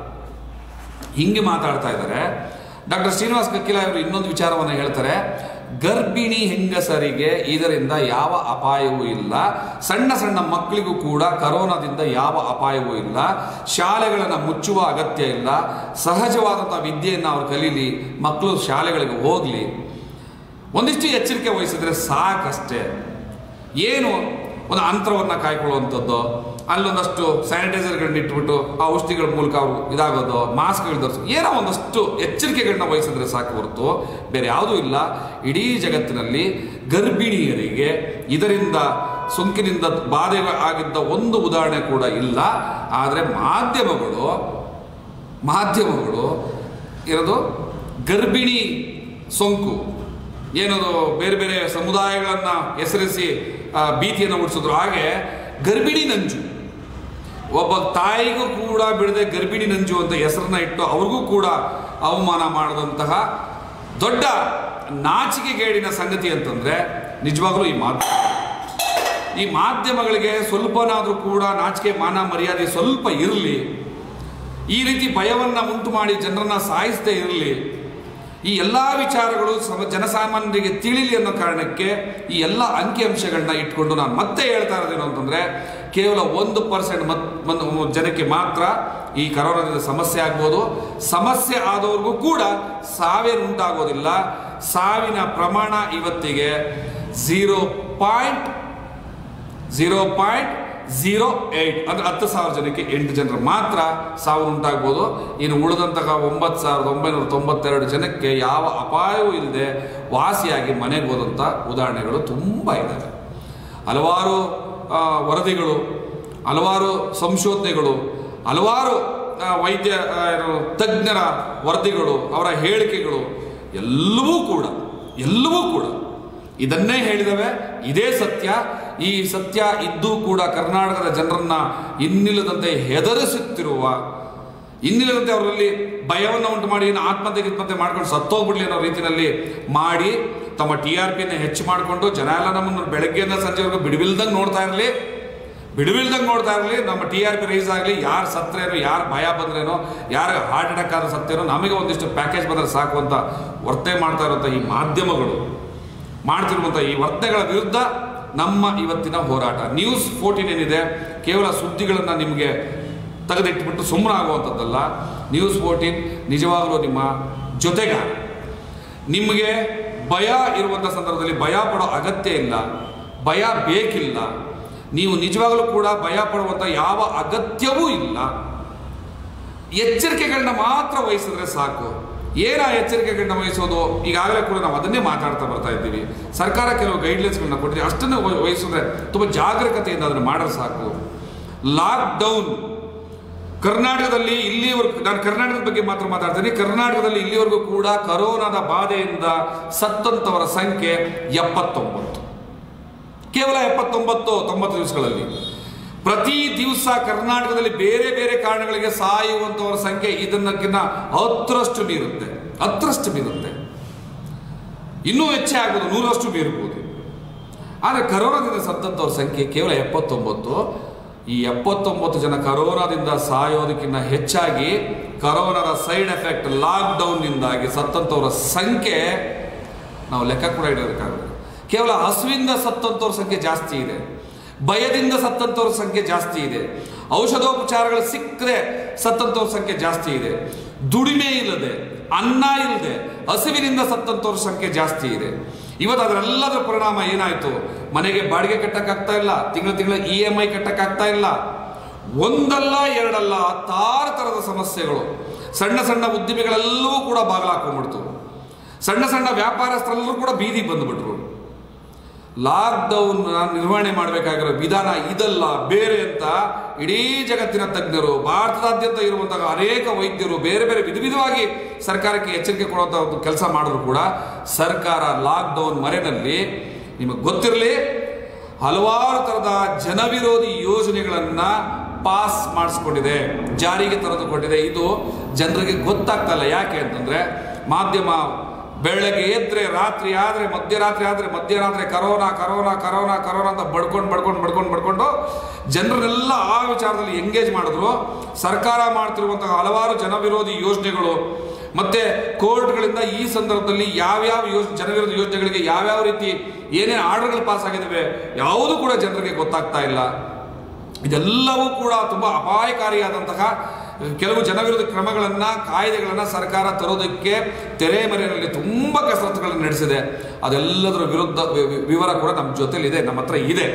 Speaker 1: ಹಿಂಗೆ ಮಾತಾಡ್ತಾ ಇದ್ದಾರೆ ಡಾಕ್ಟರ್ ಶ್ರೀನಿವಾಸ್ ಕಕ್ಕಿಲ ಅವರು ಇನ್ನೊಂದು ವಿಚಾರವನ್ನು ಹೇಳ್ತಾರೆ ಗರ್ಭಿಣಿ ಹೆಂಗಸರಿಗೆ ಇದರಿಂದ ಯಾವ ಅಪಾಯವೂ ಇಲ್ಲ ಸಣ್ಣ ಸಣ್ಣ ಮಕ್ಕಳಿಗೂ ಕೂಡ ಕರೋನಾದಿಂದ ಯಾವ ಅಪಾಯವೂ ಇಲ್ಲ ಶಾಲೆಗಳನ್ನು ಮುಚ್ಚುವ ಅಗತ್ಯ ಇಲ್ಲ ಸಹಜವಾದಂಥ ವಿದ್ಯೆಯನ್ನು ಅವ್ರು ಕಲೀಲಿ ಮಕ್ಕಳು ಶಾಲೆಗಳಿಗೆ ಹೋಗಲಿ ಒಂದಿಷ್ಟು ಎಚ್ಚರಿಕೆ ವಹಿಸಿದ್ರೆ ಸಾಕಷ್ಟೇ ಏನು ಒಂದು ಅಂತರವನ್ನು ಕಾಯ್ಕೊಳ್ಳುವಂಥದ್ದು ಅಲ್ಲೊಂದಷ್ಟು ಸ್ಯಾನಿಟೈಸರ್ಗಳನ್ನ ಇಟ್ಬಿಟ್ಟು ಆ ಔಷಧಿಗಳ ಮೂಲಕ ಅವರು ಇದಾಗೋದು ಮಾಸ್ಕ್ಗಳು ಧರಿಸೋದು ಏನೋ ಒಂದಷ್ಟು ಎಚ್ಚರಿಕೆಗಳನ್ನ ವಹಿಸಿದ್ರೆ ಸಾಕು ಹೊರತು ಬೇರೆ ಯಾವುದೂ ಇಲ್ಲ ಇಡೀ ಜಗತ್ತಿನಲ್ಲಿ ಗರ್ಭಿಣಿಯರಿಗೆ ಇದರಿಂದ ಸೋಂಕಿನಿಂದ ಬಾಧೆ ಆಗಿದ್ದ ಒಂದು ಉದಾಹರಣೆ ಕೂಡ ಇಲ್ಲ ಆದರೆ ಮಾಧ್ಯಮಗಳು ಮಾಧ್ಯಮಗಳು ಇರೋದು ಗರ್ಭಿಣಿ ಸೋಂಕು ಏನದು ಬೇರೆ ಬೇರೆ ಸಮುದಾಯಗಳನ್ನ ಹೆಸರಿಸಿ ಆ, ಭೀತಿಯನ್ನು ಹುಟ್ಟಿಸಿದ್ರು ಹಾಗೆ ಗರ್ಭಿಣಿ ನಂಜು ಒಬ್ಬ ತಾಯಿಗೂ ಕೂಡ ಬಿಡದೆ ಗರ್ಭಿಣಿ ನಂಜು ಅಂತ ಹೆಸರನ್ನ ಇಟ್ಟು ಅವ್ರಿಗೂ ಕೂಡ ಅವಮಾನ ಮಾಡಿದಂತಹ ದೊಡ್ಡ ನಾಚಿಕೆಗೇಡಿನ ಸಂಗತಿ ಅಂತಂದ್ರೆ ನಿಜವಾಗ್ಲೂ ಈ ಮಾಧ್ಯಮ ಈ ಮಾಧ್ಯಮಗಳಿಗೆ ಸ್ವಲ್ಪನಾದರೂ ಕೂಡ ನಾಚಿಕೆ ಮಾನ ಮರ್ಯಾದೆ ಸ್ವಲ್ಪ ಇರಲಿ ಈ ರೀತಿ ಭಯವನ್ನ ಉಂಟು ಮಾಡಿ ಜನರನ್ನ ಸಾಯಿಸದೇ ಇರಲಿ ಈ ಎಲ್ಲ ವಿಚಾರಗಳು ಸಮ ಜನಸಾಮಾನ್ಯರಿಗೆ ತಿಳಿಲಿ ಅನ್ನೋ ಕಾರಣಕ್ಕೆ ಈ ಎಲ್ಲ ಅಂಕಿಅಂಶಗಳನ್ನ ಇಟ್ಕೊಂಡು ನಾನು ಮತ್ತೆ ಹೇಳ್ತಾ ಇರೋದೇನು ಅಂತಂದ್ರೆ ಕೇವಲ ಒಂದು ಪರ್ಸೆಂಟ್ ಜನಕ್ಕೆ ಮಾತ್ರ ಈ ಕರೋನಾದಿಂದ ಸಮಸ್ಯೆ ಆಗ್ಬೋದು ಸಮಸ್ಯೆ ಆದವ್ರಿಗೂ ಕೂಡ ಸಾವಿನ ಉಂಟಾಗೋದಿಲ್ಲ ಸಾವಿನ ಪ್ರಮಾಣ ಇವತ್ತಿಗೆ zero point zero point zero eight ಅಂದ್ರೆ ಹತ್ತು ಸಾವಿರ ಜನಕ್ಕೆ ಎಂಟು ಜನರು ಮಾತ್ರ ಸಾವು ಉಂಟಾಗ್ಬೋದು ಇನ್ನು ಉಳಿದಂತಹ ಒಂಬತ್ತು ಸಾವಿರದ ಒಂಬೈನೂರ ತೊಂಬತ್ತೆರಡು ಜನಕ್ಕೆ ಯಾವ ಅಪಾಯವೂ ಇಲ್ಲದೆ ವಾಸಿಯಾಗಿ ಮನೆಗೆ ಹೋದಂಥ ಉದಾಹರಣೆಗಳು ತುಂಬ ಇದ್ದಾವೆ ಹಲವಾರು ಆ, ವರದಿಗಳು ಹಲವಾರು ಸಂಶೋಧನೆಗಳು ಹಲವಾರು ಆ, ವೈದ್ಯ ಆ, ಏನು ತಜ್ಞರ ವರದಿಗಳು ಅವರ ಹೇಳಿಕೆಗಳು ಎಲ್ಲವೂ ಕೂಡ ಎಲ್ಲವೂ ಕೂಡ ಇದನ್ನೇ ಹೇಳಿದವೆ ಇದೇ ಸತ್ಯ ಈ ಸತ್ಯ ಇದ್ದೂ ಕೂಡ ಕರ್ನಾಟಕದ ಜನರನ್ನ ಇನ್ನಿಲ್ಲದಂತೆ ಹೆದರಿಸುತ್ತಿರುವ ಇನ್ನಿಲ್ಲದಂತೆ ಅವರಲ್ಲಿ ಭಯವನ್ನು ಉಂಟು ಮಾಡಿ ಏನು ಆತ್ಮಹತ್ಯೆ ಗಿತ್ಮಹತ್ಯೆ ಮಾಡ್ಕೊಂಡು ಸತ್ತೋಗ್ಬಿಡ್ಲಿ ಅನ್ನೋ ರೀತಿಯಲ್ಲಿ ಮಾಡಿ ತಮ್ಮ ಟಿ ಆರ್ ಪಿನ ಹೆಚ್ಚು ಮಾಡಿಕೊಂಡು ಜನ ಎಲ್ಲ ನಮ್ಮನ್ನು ಬೆಳಗ್ಗೆಯಿಂದ ಸಂಜೆವರೆಗೂ ಬಿಡುವಿಲ್ದಂಗೆ ನೋಡ್ತಾ ಇರಲಿ ಬಿಡುವಿಲ್ದಂಗೆ ನೋಡ್ತಾ ಇರಲಿ ನಮ್ಮ ಟಿ ಆರ್ ಪಿ ರೈಸ್ ಆಗಲಿ ಯಾರು ಸತ್ರೇನೋ ಯಾರು ಭಯ ಬಂದ್ರೇನೋ ಯಾರು ಹಾರ್ಟ್ ಅಟ್ಯಾಕ್ ಆದ್ರೂ ಸತ್ತೇನೋ ನಮಗೆ ಒಂದಿಷ್ಟು ಪ್ಯಾಕೇಜ್ ಬಂದರೆ ಸಾಕು ಅಂತ ವರ್ತನೆ ಮಾಡ್ತಾ ಇರುವಂಥ ಈ ಮಾಧ್ಯಮಗಳು ಮಾಡ್ತಿರುವಂಥ ಈ ವರ್ತನೆಗಳ ವಿರುದ್ಧ ನಮ್ಮ ಇವತ್ತಿನ ಹೋರಾಟ ನ್ಯೂಸ್ ಫೋರ್ಟೀನ್ ಏನಿದೆ ಕೇವಲ ಸುದ್ದಿಗಳನ್ನು ನಿಮಗೆ ತೆಗೆದಿಟ್ಬಿಟ್ಟು ಸುಮ್ಮನಾಗುವಂಥದ್ದಲ್ಲ ನ್ಯೂಸ್ ಫೋರ್ಟೀನ್ ನಿಜವಾಗಲೂ ನಿಮ್ಮ ಜೊತೆಗಾರ ನಿಮಗೆ ಭಯ ಇರುವಂಥ ಸಂದರ್ಭದಲ್ಲಿ ಭಯ ಪಡೋ ಅಗತ್ಯ ಇಲ್ಲ ಭಯ ಬೇಕಿಲ್ಲ ನೀವು ನಿಜವಾಗಲೂ ಕೂಡ ಭಯ ಪಡುವಂಥ ಯಾವ ಅಗತ್ಯವೂ ಇಲ್ಲ ಎಚ್ಚರಿಕೆಗಳನ್ನ ಮಾತ್ರ ವಹಿಸಿದ್ರೆ ಸಾಕು ಏನ ಎಚ್ಚರಿಕೆಗಳನ್ನ ವಹಿಸೋದು ಈಗಾಗಲೇ ಕೂಡ ನಾವು ಅದನ್ನೇ ಮಾತಾಡ್ತಾ ಬರ್ತಾ ಇದ್ದೀವಿ ಸರ್ಕಾರ ಕೆಲವು ಗೈಡ್ಲೈನ್ಸ್ಗಳನ್ನ ಕೊಟ್ಟಿದೆ ಅಷ್ಟನ್ನು ವಹ- ವಹಿಸಿದ್ರೆ ತುಂಬ ಜಾಗರೂಕತೆಯಿಂದ ಅದನ್ನು ಮಾಡಿದ್ರೆ ಸಾಕು ಲಾಕ್ಡೌನ್ ಕರ್ನಾಟಕದಲ್ಲಿ ಇಲ್ಲಿವರೆಗೂ ನಾನು ಕರ್ನಾಟಕದ ಬಗ್ಗೆ ಮಾತ್ರ ಮಾತಾಡ್ತೀನಿ ಕರ್ನಾಟಕದಲ್ಲಿ ಇಲ್ಲಿವರೆಗೂ ಕೂಡ ಕರೋನಾದ ಬಾಧೆಯಿಂದ ಸತ್ತಂತವರ ಸಂಖ್ಯೆ ಎಪ್ಪತ್ತೊಂಬತ್ತು ಕೇವಲ ಎಪ್ಪತ್ತೊಂಬತ್ತು ತೊಂಬತ್ತು ದಿವಸಗಳಲ್ಲಿ ಪ್ರತಿ ದಿವಸ ಕರ್ನಾಟಕದಲ್ಲಿ ಬೇರೆ ಬೇರೆ ಕಾರಣಗಳಿಗೆ ಸಾಯುವಂತವರ ಸಂಖ್ಯೆ ಇದನ್ನಕ್ಕಿಂತ ಹತ್ತರಷ್ಟು ಮೀರುತ್ತೆ ಹತ್ತರಷ್ಟು ಮೀರುತ್ತೆ ಇನ್ನೂ ಹೆಚ್ಚೇ ಆಗ್ಬೋದು ನೂರಷ್ಟು ಮೀರ್ಬೋದು ಆದರೆ ಕರೋನಾದಿಂದ ಸತ್ತಂತವ್ರ ಸಂಖ್ಯೆ ಕೇವಲ ಎಪ್ಪತ್ತೊಂಬತ್ತು ಈ ಎಪ್ಪತ್ತೊಂಬತ್ತು ಜನ ಕರೋನಾದಿಂದ ಸಾಯೋದಕ್ಕಿಂತ ಹೆಚ್ಚಾಗಿ ಕರೋನಾದ ಸೈಡ್ ಎಫೆಕ್ಟ್ ಲಾಕ್ಡೌನ್ನಿಂದಾಗಿ ಸತ್ತಂತವರ ಸಂಖ್ಯೆ ನಾವು ಲೆಕ್ಕ ಕೂಡ ಇಡೋದಕ್ಕಾಗಲ್ಲ ಕೇವಲ ಹಸುವಿಂದ ಸತ್ತಂತವ್ರ ಸಂಖ್ಯೆ ಜಾಸ್ತಿ ಇದೆ ಭಯದಿಂದ ಸತ್ತಂತವ್ರ ಸಂಖ್ಯೆ ಜಾಸ್ತಿ ಇದೆ ಔಷಧೋಪಚಾರಗಳು ಸಿಕ್ಕದೆ ಸತ್ತಂತವ್ರ ಸಂಖ್ಯೆ ಜಾಸ್ತಿ ಇದೆ ದುಡಿಮೆ ಇಲ್ಲದೆ ಅನ್ನ ಇಲ್ಲದೆ ಹಸಿವಿನಿಂದ ಸತ್ತಂತವ್ರ ಸಂಖ್ಯೆ ಜಾಸ್ತಿ ಇದೆ ಇವತ್ತು ಅದರೆಲ್ಲದರ ಪರಿಣಾಮ ಏನಾಯಿತು ಮನೆಗೆ ಬಾಡಿಗೆ ಕಟ್ಟಕ್ಕಾಗ್ತಾ ಇಲ್ಲ ತಿಂಗಳ ತಿಂಗಳ ಇ ಎಮ್ ಐ ಕಟ್ಟಕ್ಕಾಗ್ತಾ ಇಲ್ಲ ಒಂದಲ್ಲ ಎರಡಲ್ಲ ಹತ್ತಾರು ಥರದ ಸಮಸ್ಯೆಗಳು ಸಣ್ಣ ಸಣ್ಣ ಉದ್ಯಮಿಗಳೆಲ್ಲವೂ ಕೂಡ ಬಾಗಿಲಾಕೊಂಡ್ಬಿಡ್ತು ಸಣ್ಣ ಸಣ್ಣ ವ್ಯಾಪಾರಸ್ಥರೆಲ್ಲರೂ ಕೂಡ ಬೀದಿಗೆ ಬಂದುಬಿಟ್ರು ಲಾಕ್ಡೌನ್ ನಿರ್ವಹಣೆ ಮಾಡಬೇಕಾಗಿರೋ ವಿಧಾನ ಇದಲ್ಲ ಬೇರೆ ಅಂತ ಇಡೀ ಜಗತ್ತಿನ ತಜ್ಞರು ಭಾರತದಾದ್ಯಂತ ಇರುವಂತಹ ಅನೇಕ ವೈದ್ಯರು ಬೇರೆ ಬೇರೆ ವಿಧ ವಿಧವಾಗಿ ಸರ್ಕಾರಕ್ಕೆ ಎಚ್ಚರಿಕೆ ಕೊಡುವಂಥ ಒಂದು ಕೆಲಸ ಮಾಡಿದ್ರು ಕೂಡ ಸರ್ಕಾರ ಲಾಕ್ಡೌನ್ ಮರೆನಲ್ಲಿ ನಿಮಗೆ ಗೊತ್ತಿರಲಿ ಹಲವಾರು ಥರದ ಜನವಿರೋಧಿ ಯೋಜನೆಗಳನ್ನು ಪಾಸ್ ಮಾಡಿಸ್ಕೊಂಡಿದೆ ಜಾರಿಗೆ ತರೆದುಕೊಂಡಿದೆ ಇದು ಜನರಿಗೆ ಗೊತ್ತಾಗ್ತಾ ಇಲ್ಲ ಯಾಕೆ ಅಂತಂದ್ರೆ ಮಾಧ್ಯಮ ಬೆಳಗ್ಗೆ ಎದ್ರೆ ರಾತ್ರಿ ಆದರೆ ಮಧ್ಯರಾತ್ರಿ ಆದರೆ ಮಧ್ಯರಾತ್ರಿ ಕರೋನಾ ಕರೋನಾ ಕರೋನಾ ಕರೋನಾ ಅಂತ ಬಡ್ಕೊಂಡು ಬಡ್ಕೊಂಡು ಬಡ್ಕೊಂಡು ಬಡ್ಕೊಂಡು ಜನರನ್ನೆಲ್ಲ ಆ ವಿಚಾರದಲ್ಲಿ ಎಂಗೇಜ್ ಮಾಡಿದ್ರು ಸರ್ಕಾರ ಮಾಡ್ತಿರುವಂತಹ ಹಲವಾರು ಜನವಿರೋಧಿ ಯೋಜನೆಗಳು ಮತ್ತೆ ಕೋರ್ಟ್ಗಳಿಂದ ಈ ಸಂದರ್ಭದಲ್ಲಿ ಯಾವ್ಯಾವ ಯೋಜ ಜನವಿರೋಧಿ ಯೋಜನೆಗಳಿಗೆ ಯಾವ್ಯಾವ ರೀತಿ ಏನೇನು ಆರ್ಡರ್ಗಳು ಪಾಸ್ ಆಗಿದ್ದಾವೆ ಯಾವುದೂ ಕೂಡ ಜನರಿಗೆ ಗೊತ್ತಾಗ್ತಾ ಇಲ್ಲ ಇದೆಲ್ಲವೂ ಕೂಡ ತುಂಬ ಅಪಾಯಕಾರಿಯಾದಂತಹ ಕೆಲವು ಜನವಿರೋಧಿ ಕ್ರಮಗಳನ್ನು ಕಾಯ್ದೆಗಳನ್ನು ಸರ್ಕಾರ ತರೋದಕ್ಕೆ ತೆರೆಮರೆಯಲ್ಲಿ ತುಂಬ ಕಸರತ್ತುಗಳನ್ನು ನಡೆಸಿದೆ ಅದೆಲ್ಲದರ ವಿರುದ್ಧ ವಿ- ವಿ- ವಿವರ ಕೂಡ ನಮ್ಮ ಜೊತೆಲಿದೆ ನಮ್ಮ ಹತ್ರ ಇದೆ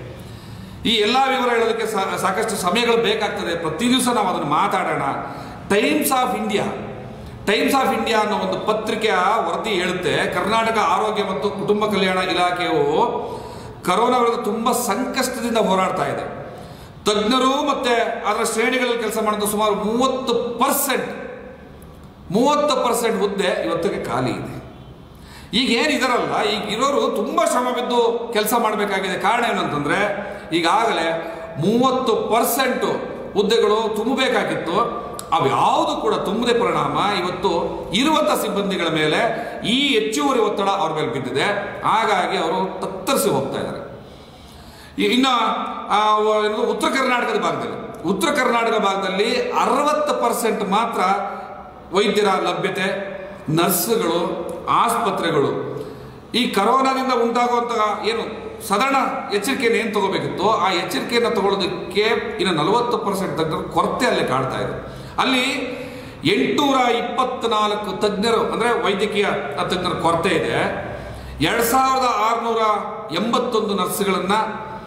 Speaker 1: ಈ ಎಲ್ಲ ವಿವರ ಹೇಳೋದಕ್ಕೆ ಸಾ- ಸಾಕಷ್ಟು ಸಮಯಗಳು ಬೇಕಾಗ್ತದೆ ಪ್ರತಿ ದಿವಸ ನಾವು ಅದನ್ನು ಮಾತಾಡೋಣ Times of India Times of India ಅನ್ನೋ ಒಂದು ಪತ್ರಿಕೆಯ ವರದಿ ಹೇಳುತ್ತೆ ಕರ್ನಾಟಕ ಆರೋಗ್ಯ ಮತ್ತು ಕುಟುಂಬ ಕಲ್ಯಾಣ ಇಲಾಖೆಯು ಕರೋನಾ ವಿರುದ್ಧ ತುಂಬ ಸಂಕಷ್ಟದಿಂದ ಹೋರಾಡ್ತಾ ಇದೆ ತಜ್ಞರು ಮತ್ತೆ ಅದರ ಶ್ರೇಣಿಗಳಲ್ಲಿ ಕೆಲಸ ಮಾಡಿದ ಸುಮಾರು ಮೂವತ್ತು ಪರ್ಸೆಂಟ್ ಮೂವತ್ತು ಪರ್ಸೆಂಟ್ ಹುದ್ದೆ ಇವತ್ತಿಗೆ ಖಾಲಿ ಇದೆ ಈಗ ಏನಿದಾರಲ್ಲ ಈಗ ಇರೋರು ತುಂಬ ಶ್ರಮ ಬಿದ್ದು ಕೆಲಸ ಮಾಡಬೇಕಾಗಿದೆ ಕಾರಣ ಏನಂತಂದ್ರೆ ಈಗಾಗಲೇ ಮೂವತ್ತು ಪರ್ಸೆಂಟ್ ಹುದ್ದೆಗಳು ತುಂಬಬೇಕಾಗಿತ್ತು ಅವು ಯಾವುದು ಕೂಡ ತುಂಬದೆ ಪರಿಣಾಮ ಇವತ್ತು ಇರುವಂಥ ಸಿಬ್ಬಂದಿಗಳ ಮೇಲೆ ಈ ಹೆಚ್ಚುವರಿ ಒತ್ತಡ ಅವ್ರ ಮೇಲೆ ಬಿದ್ದಿದೆ ಹಾಗಾಗಿ ಅವರು ತತ್ತರಿಸಿ ಹೋಗ್ತಾ ಇದ್ದಾರೆ ಈ- ಇನ್ನ ಆ, ವ- ಏನು ಉತ್ತರ ಕರ್ನಾಟಕದ ಭಾಗದಲ್ಲಿ ಉತ್ತರ ಕರ್ನಾಟಕ ಭಾಗದಲ್ಲಿ ಅರವತ್ತು ಪರ್ಸೆಂಟ್ ಮಾತ್ರ ವೈದ್ಯರ ಲಭ್ಯತೆ ನರ್ಸ್ಗಳು ಆಸ್ಪತ್ರೆಗಳು ಈ ಕರೋನಾದಿಂದ ಉಂಟಾಗುವಂತಹ ಏನು ಸಾಧಾರಣ ಎಚ್ಚರಿಕೆಯನ್ನು ಏನು ತಗೋಬೇಕಿತ್ತು ಆ ಎಚ್ಚರಿಕೆಯನ್ನು ತಗೊಳ್ಳೋದಕ್ಕೆ ಇನ್ನು ನಲವತ್ತು ಪರ್ಸೆಂಟ್ ತಜ್ಞರು ಕೊರತೆ ಅಲ್ಲಿ ಕಾಡ್ತಾ ಇದೆ ಅಲ್ಲಿ ಎಂಟುನೂರ ಇಪ್ಪತ್ನಾಲ್ಕು ತಜ್ಞರು ಅಂದರೆ ವೈದ್ಯಕೀಯ ತಜ್ಞರ ಕೊರತೆ ಇದೆ ಎರಡು ಸಾವಿರದ ಆರುನೂರ ಎಂಬತ್ತೊಂದು ನರ್ಸ್ಗಳನ್ನು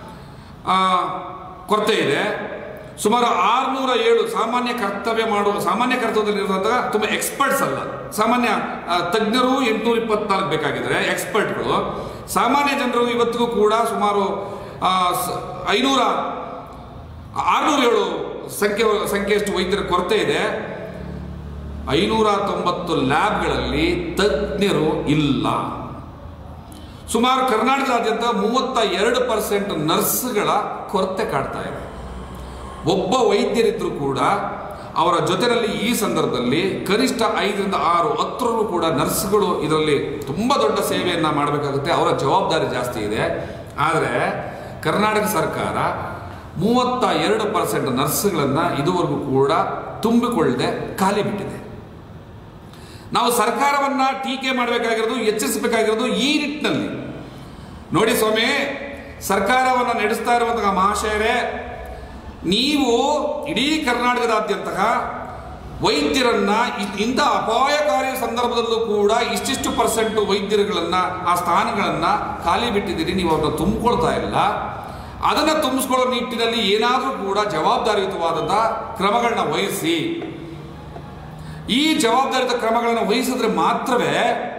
Speaker 1: ಕೊರತೆ ಇದೆ ಸುಮಾರು ಆರುನೂರ ಏಳು ಸಾಮಾನ್ಯ ಕರ್ತವ್ಯ ಮಾಡುವ ಸಾಮಾನ್ಯ ಕರ್ತವ್ಯದಲ್ಲಿರುವಂತಹ ತುಂಬ ಎಕ್ಸ್ಪರ್ಟ್ಸ್ ಅಲ್ಲ ಸಾಮಾನ್ಯ ಆ, ತಜ್ಞರು ಎಂಟುನೂರ ಇಪ್ಪತ್ನಾಲ್ಕು ಬೇಕಾಗಿದ್ದಾರೆ ಎಕ್ಸ್ಪರ್ಟ್ಗಳು ಸಾಮಾನ್ಯ ಜನರು ಇವತ್ತಿಗೂ ಕೂಡ ಸುಮಾರು ಆ, ಸ- ಐನೂರ ಆರುನೂರ ಏಳು ಸಂಖ್ಯೆ ಸಂಖ್ಯೆಯಷ್ಟು ವೈದ್ಯರ ಕೊರತೆ ಇದೆ ಐನೂರ ತೊಂಬತ್ತು ಲ್ಯಾಬ್ಗಳಲ್ಲಿ ತಜ್ಞರು ಇಲ್ಲ ಸುಮಾರು ಕರ್ನಾಟಕದಾದ್ಯಂತ ಮೂವತ್ತ ಎರಡು ಪರ್ಸೆಂಟ್ ನರ್ಸ್ಗಳ ಕೊರತೆ ಕಾಡ್ತಾ ಇದೆ ಒಬ್ಬ ವೈದ್ಯರಿದ್ರು ಕೂಡ ಅವರ ಜೊತೆಯಲ್ಲಿ ಈ ಸಂದರ್ಭದಲ್ಲಿ ಕನಿಷ್ಠ ಐದರಿಂದ ಆರು ಹತ್ತರೂ ಕೂಡ ನರ್ಸ್ಗಳು ಇದರಲ್ಲಿ ತುಂಬ ದೊಡ್ಡ ಸೇವೆಯನ್ನು ಮಾಡಬೇಕಾಗುತ್ತೆ ಅವರ ಜವಾಬ್ದಾರಿ ಜಾಸ್ತಿ ಇದೆ ಆದರೆ ಕರ್ನಾಟಕ ಸರ್ಕಾರ ಮೂವತ್ತ ಎರಡು ಪರ್ಸೆಂಟ್ ನರ್ಸ್ಗಳನ್ನು ಇದುವರೆಗೂ ಕೂಡ ತುಂಬಿಕೊಳ್ಳದೆ ಖಾಲಿ ಬಿಟ್ಟಿದೆ ನಾವು ಸರ್ಕಾರವನ್ನ ಟೀಕೆ ಮಾಡಬೇಕಾಗಿರೋದು ಎಚ್ಚರಿಸಬೇಕಾಗಿರೋದು ಈ ನಿಟ್ಟಿನಲ್ಲಿ ನೋಡಿ ಸ್ವಾಮಿ ಸರ್ಕಾರವನ್ನು ನಡೆಸ್ತಾ ಇರುವಂತಹ ಮಹಾಶಯರೇ ನೀವು ಇಡೀ ಕರ್ನಾಟಕದಾದ್ಯಂತಹ ವೈದ್ಯರನ್ನ ಇ- ಇಂಥ ಅಪಾಯಕಾರಿ ಸಂದರ್ಭದಲ್ಲೂ ಕೂಡ ಇಷ್ಟಿಷ್ಟು ಪರ್ಸೆಂಟ್ ವೈದ್ಯರುಗಳನ್ನ ಆ ಸ್ಥಾನಗಳನ್ನ ಖಾಲಿ ಬಿಟ್ಟಿದ್ದೀರಿ ನೀವು ಅವ್ರನ್ನ ತುಂಬಿಕೊಳ್ತಾ ಇಲ್ಲ ಅದನ್ನು ತುಂಬಿಸ್ಕೊಳ್ಳೋ ನಿಟ್ಟಿನಲ್ಲಿ ಏನಾದರೂ ಕೂಡ ಜವಾಬ್ದಾರಿಯುತವಾದಂತಹ ಕ್ರಮಗಳನ್ನ ವಹಿಸಿ ಈ ಜವಾಬ್ದಾರಿತ ಕ್ರಮಗಳನ್ನು ವಹಿಸಿದ್ರೆ ಮಾತ್ರವೇ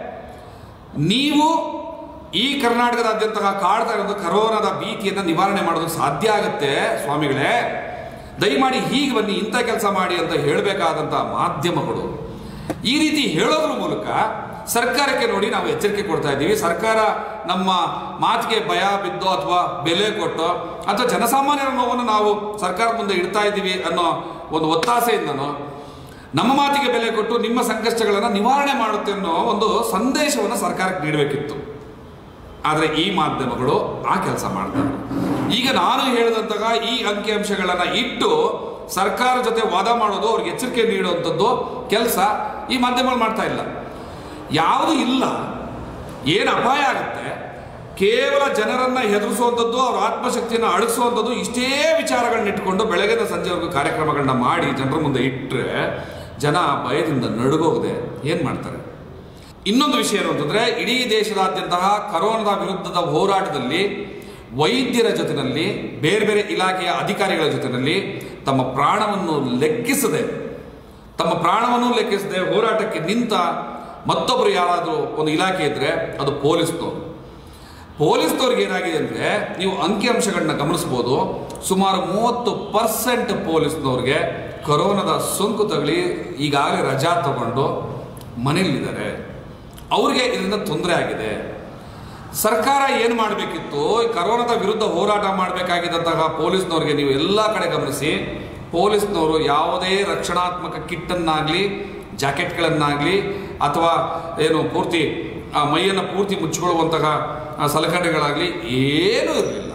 Speaker 1: ನೀವು ಈ ಕರ್ನಾಟಕದಾದ್ಯಂತಹ ಕಾಡ್ತಾ ಇರೋದು ಕರೋನಾದ ಭೀತಿಯನ್ನು ನಿವಾರಣೆ ಮಾಡೋದಕ್ಕೆ ಸಾಧ್ಯ ಆಗುತ್ತೆ ಸ್ವಾಮಿಗಳೇ ದಯಮಾಡಿ ಹೀಗೆ ಬನ್ನಿ ಇಂಥ ಕೆಲಸ ಮಾಡಿ ಅಂತ ಹೇಳಬೇಕಾದಂಥ ಮಾಧ್ಯಮಗಳು ಈ ರೀತಿ ಹೇಳೋದ್ರ ಮೂಲಕ ಸರ್ಕಾರಕ್ಕೆ ನೋಡಿ ನಾವು ಎಚ್ಚರಿಕೆ ಕೊಡ್ತಾ ಇದ್ದೀವಿ ಸರ್ಕಾರ ನಮ್ಮ ಮಾತಿಗೆ ಭಯ ಬಿದ್ದೋ ಅಥವಾ ಬೆಲೆ ಕೊಟ್ಟೋ ಅಥವಾ ಜನಸಾಮಾನ್ಯರ ನೋವನ್ನು ನಾವು ಸರ್ಕಾರದ ಮುಂದೆ ಇಡ್ತಾ ಇದ್ದೀವಿ ಅನ್ನೋ ಒಂದು ಒತ್ತಾಸೆಯಿಂದನೋ ನಮ್ಮ ಮಾತಿಗೆ ಬೆಲೆ ಕೊಟ್ಟು ನಿಮ್ಮ ಸಂಕಷ್ಟಗಳನ್ನು ನಿವಾರಣೆ ಮಾಡುತ್ತೆ ಅನ್ನೋ ಒಂದು ಸಂದೇಶವನ್ನು ಸರ್ಕಾರಕ್ಕೆ ನೀಡಬೇಕಿತ್ತು ಆದರೆ ಈ ಮಾಧ್ಯಮಗಳು ಆ ಕೆಲಸ ಮಾಡ್ತಾರೆ ಈಗ ನಾನು ಹೇಳಿದಂತಹ ಈ ಅಂಕಿಅಂಶಗಳನ್ನು ಇಟ್ಟು ಸರ್ಕಾರ ಜೊತೆ ವಾದ ಮಾಡೋದು ಅವ್ರಿಗೆ ಎಚ್ಚರಿಕೆ ನೀಡುವಂಥದ್ದು ಕೆಲಸ ಈ ಮಾಧ್ಯಮಗಳು ಮಾಡ್ತಾ ಇಲ್ಲ ಯಾವುದು ಇಲ್ಲ ಏನು ಅಪಾಯ ಆಗುತ್ತೆ ಕೇವಲ ಜನರನ್ನ ಹೆದರಿಸುವಂಥದ್ದು ಅವ್ರ ಆತ್ಮಶಕ್ತಿಯನ್ನು ಅಡಗಿಸುವಂಥದ್ದು ಇಷ್ಟೇ ವಿಚಾರಗಳನ್ನ ಇಟ್ಕೊಂಡು ಬೆಳಗ್ಗೆದ ಸಂಜೆವರೆಗೂ ಕಾರ್ಯಕ್ರಮಗಳನ್ನ ಮಾಡಿ ಜನರ ಮುಂದೆ ಇಟ್ಟರೆ ಜನ ಭಯದಿಂದ ನಡುಗೋಗದೆ ಏನು ಮಾಡ್ತಾರೆ ಇನ್ನೊಂದು ವಿಷಯ ಏನು ಅಂತಂದ್ರೆ ಇಡೀ ದೇಶದಾದ್ಯಂತಹ ಕರೋನಾದ ವಿರುದ್ಧದ ಹೋರಾಟದಲ್ಲಿ ವೈದ್ಯರ ಜೊತೆಯಲ್ಲಿ ಬೇರೆ ಬೇರೆ ಇಲಾಖೆಯ ಅಧಿಕಾರಿಗಳ ಜೊತೆಯಲ್ಲಿ ತಮ್ಮ ಪ್ರಾಣವನ್ನು ಲೆಕ್ಕಿಸದೆ ತಮ್ಮ ಪ್ರಾಣವನ್ನು ಲೆಕ್ಕಿಸದೆ ಹೋರಾಟಕ್ಕೆ ನಿಂತ ಮತ್ತೊಬ್ಬರು ಯಾರಾದರೂ ಒಂದು ಇಲಾಖೆ ಇದ್ರೆ ಅದು ಪೊಲೀಸ್ನವರು ಪೊಲೀಸ್ನವ್ರಿಗೆ ಏನಾಗಿದೆ ಅಂದರೆ ನೀವು ಅಂಕಿಅಂಶಗಳನ್ನ ಗಮನಿಸ್ಬೋದು ಸುಮಾರು ಮೂವತ್ತು ಪರ್ಸೆಂಟ್ ಪೊಲೀಸ್ನವ್ರಿಗೆ ಕೊರೋನಾದ ಸೋಂಕು ತಗಲಿ ಈಗಾಗಲೇ ರಜಾ ತಗೊಂಡು ಮನೆಯಲ್ಲಿದ್ದಾರೆ ಅವ್ರಿಗೆ ಇದರಿಂದ ತೊಂದರೆ ಆಗಿದೆ ಸರ್ಕಾರ ಏನು ಮಾಡಬೇಕಿತ್ತು ಈ ಕರೋನಾದ ವಿರುದ್ಧ ಹೋರಾಟ ಮಾಡಬೇಕಾಗಿದ್ದಂತಹ ಪೊಲೀಸ್ನವ್ರಿಗೆ ನೀವು ಎಲ್ಲ ಕಡೆ ಗಮನಿಸಿ ಪೊಲೀಸ್ನವರು ಯಾವುದೇ ರಕ್ಷಣಾತ್ಮಕ ಕಿಟ್ಟನ್ನಾಗಲಿ ಜಾಕೆಟ್ಗಳನ್ನಾಗಲಿ ಅಥವಾ ಏನು ಪೂರ್ತಿ ಆ ಮೈಯನ್ನು ಪೂರ್ತಿ ಮುಚ್ಚಿಕೊಳ್ಳುವಂತಹ ಆ ಸಲಕರಣೆಗಳಾಗಲಿ ಏನೂ ಇರಲಿಲ್ಲ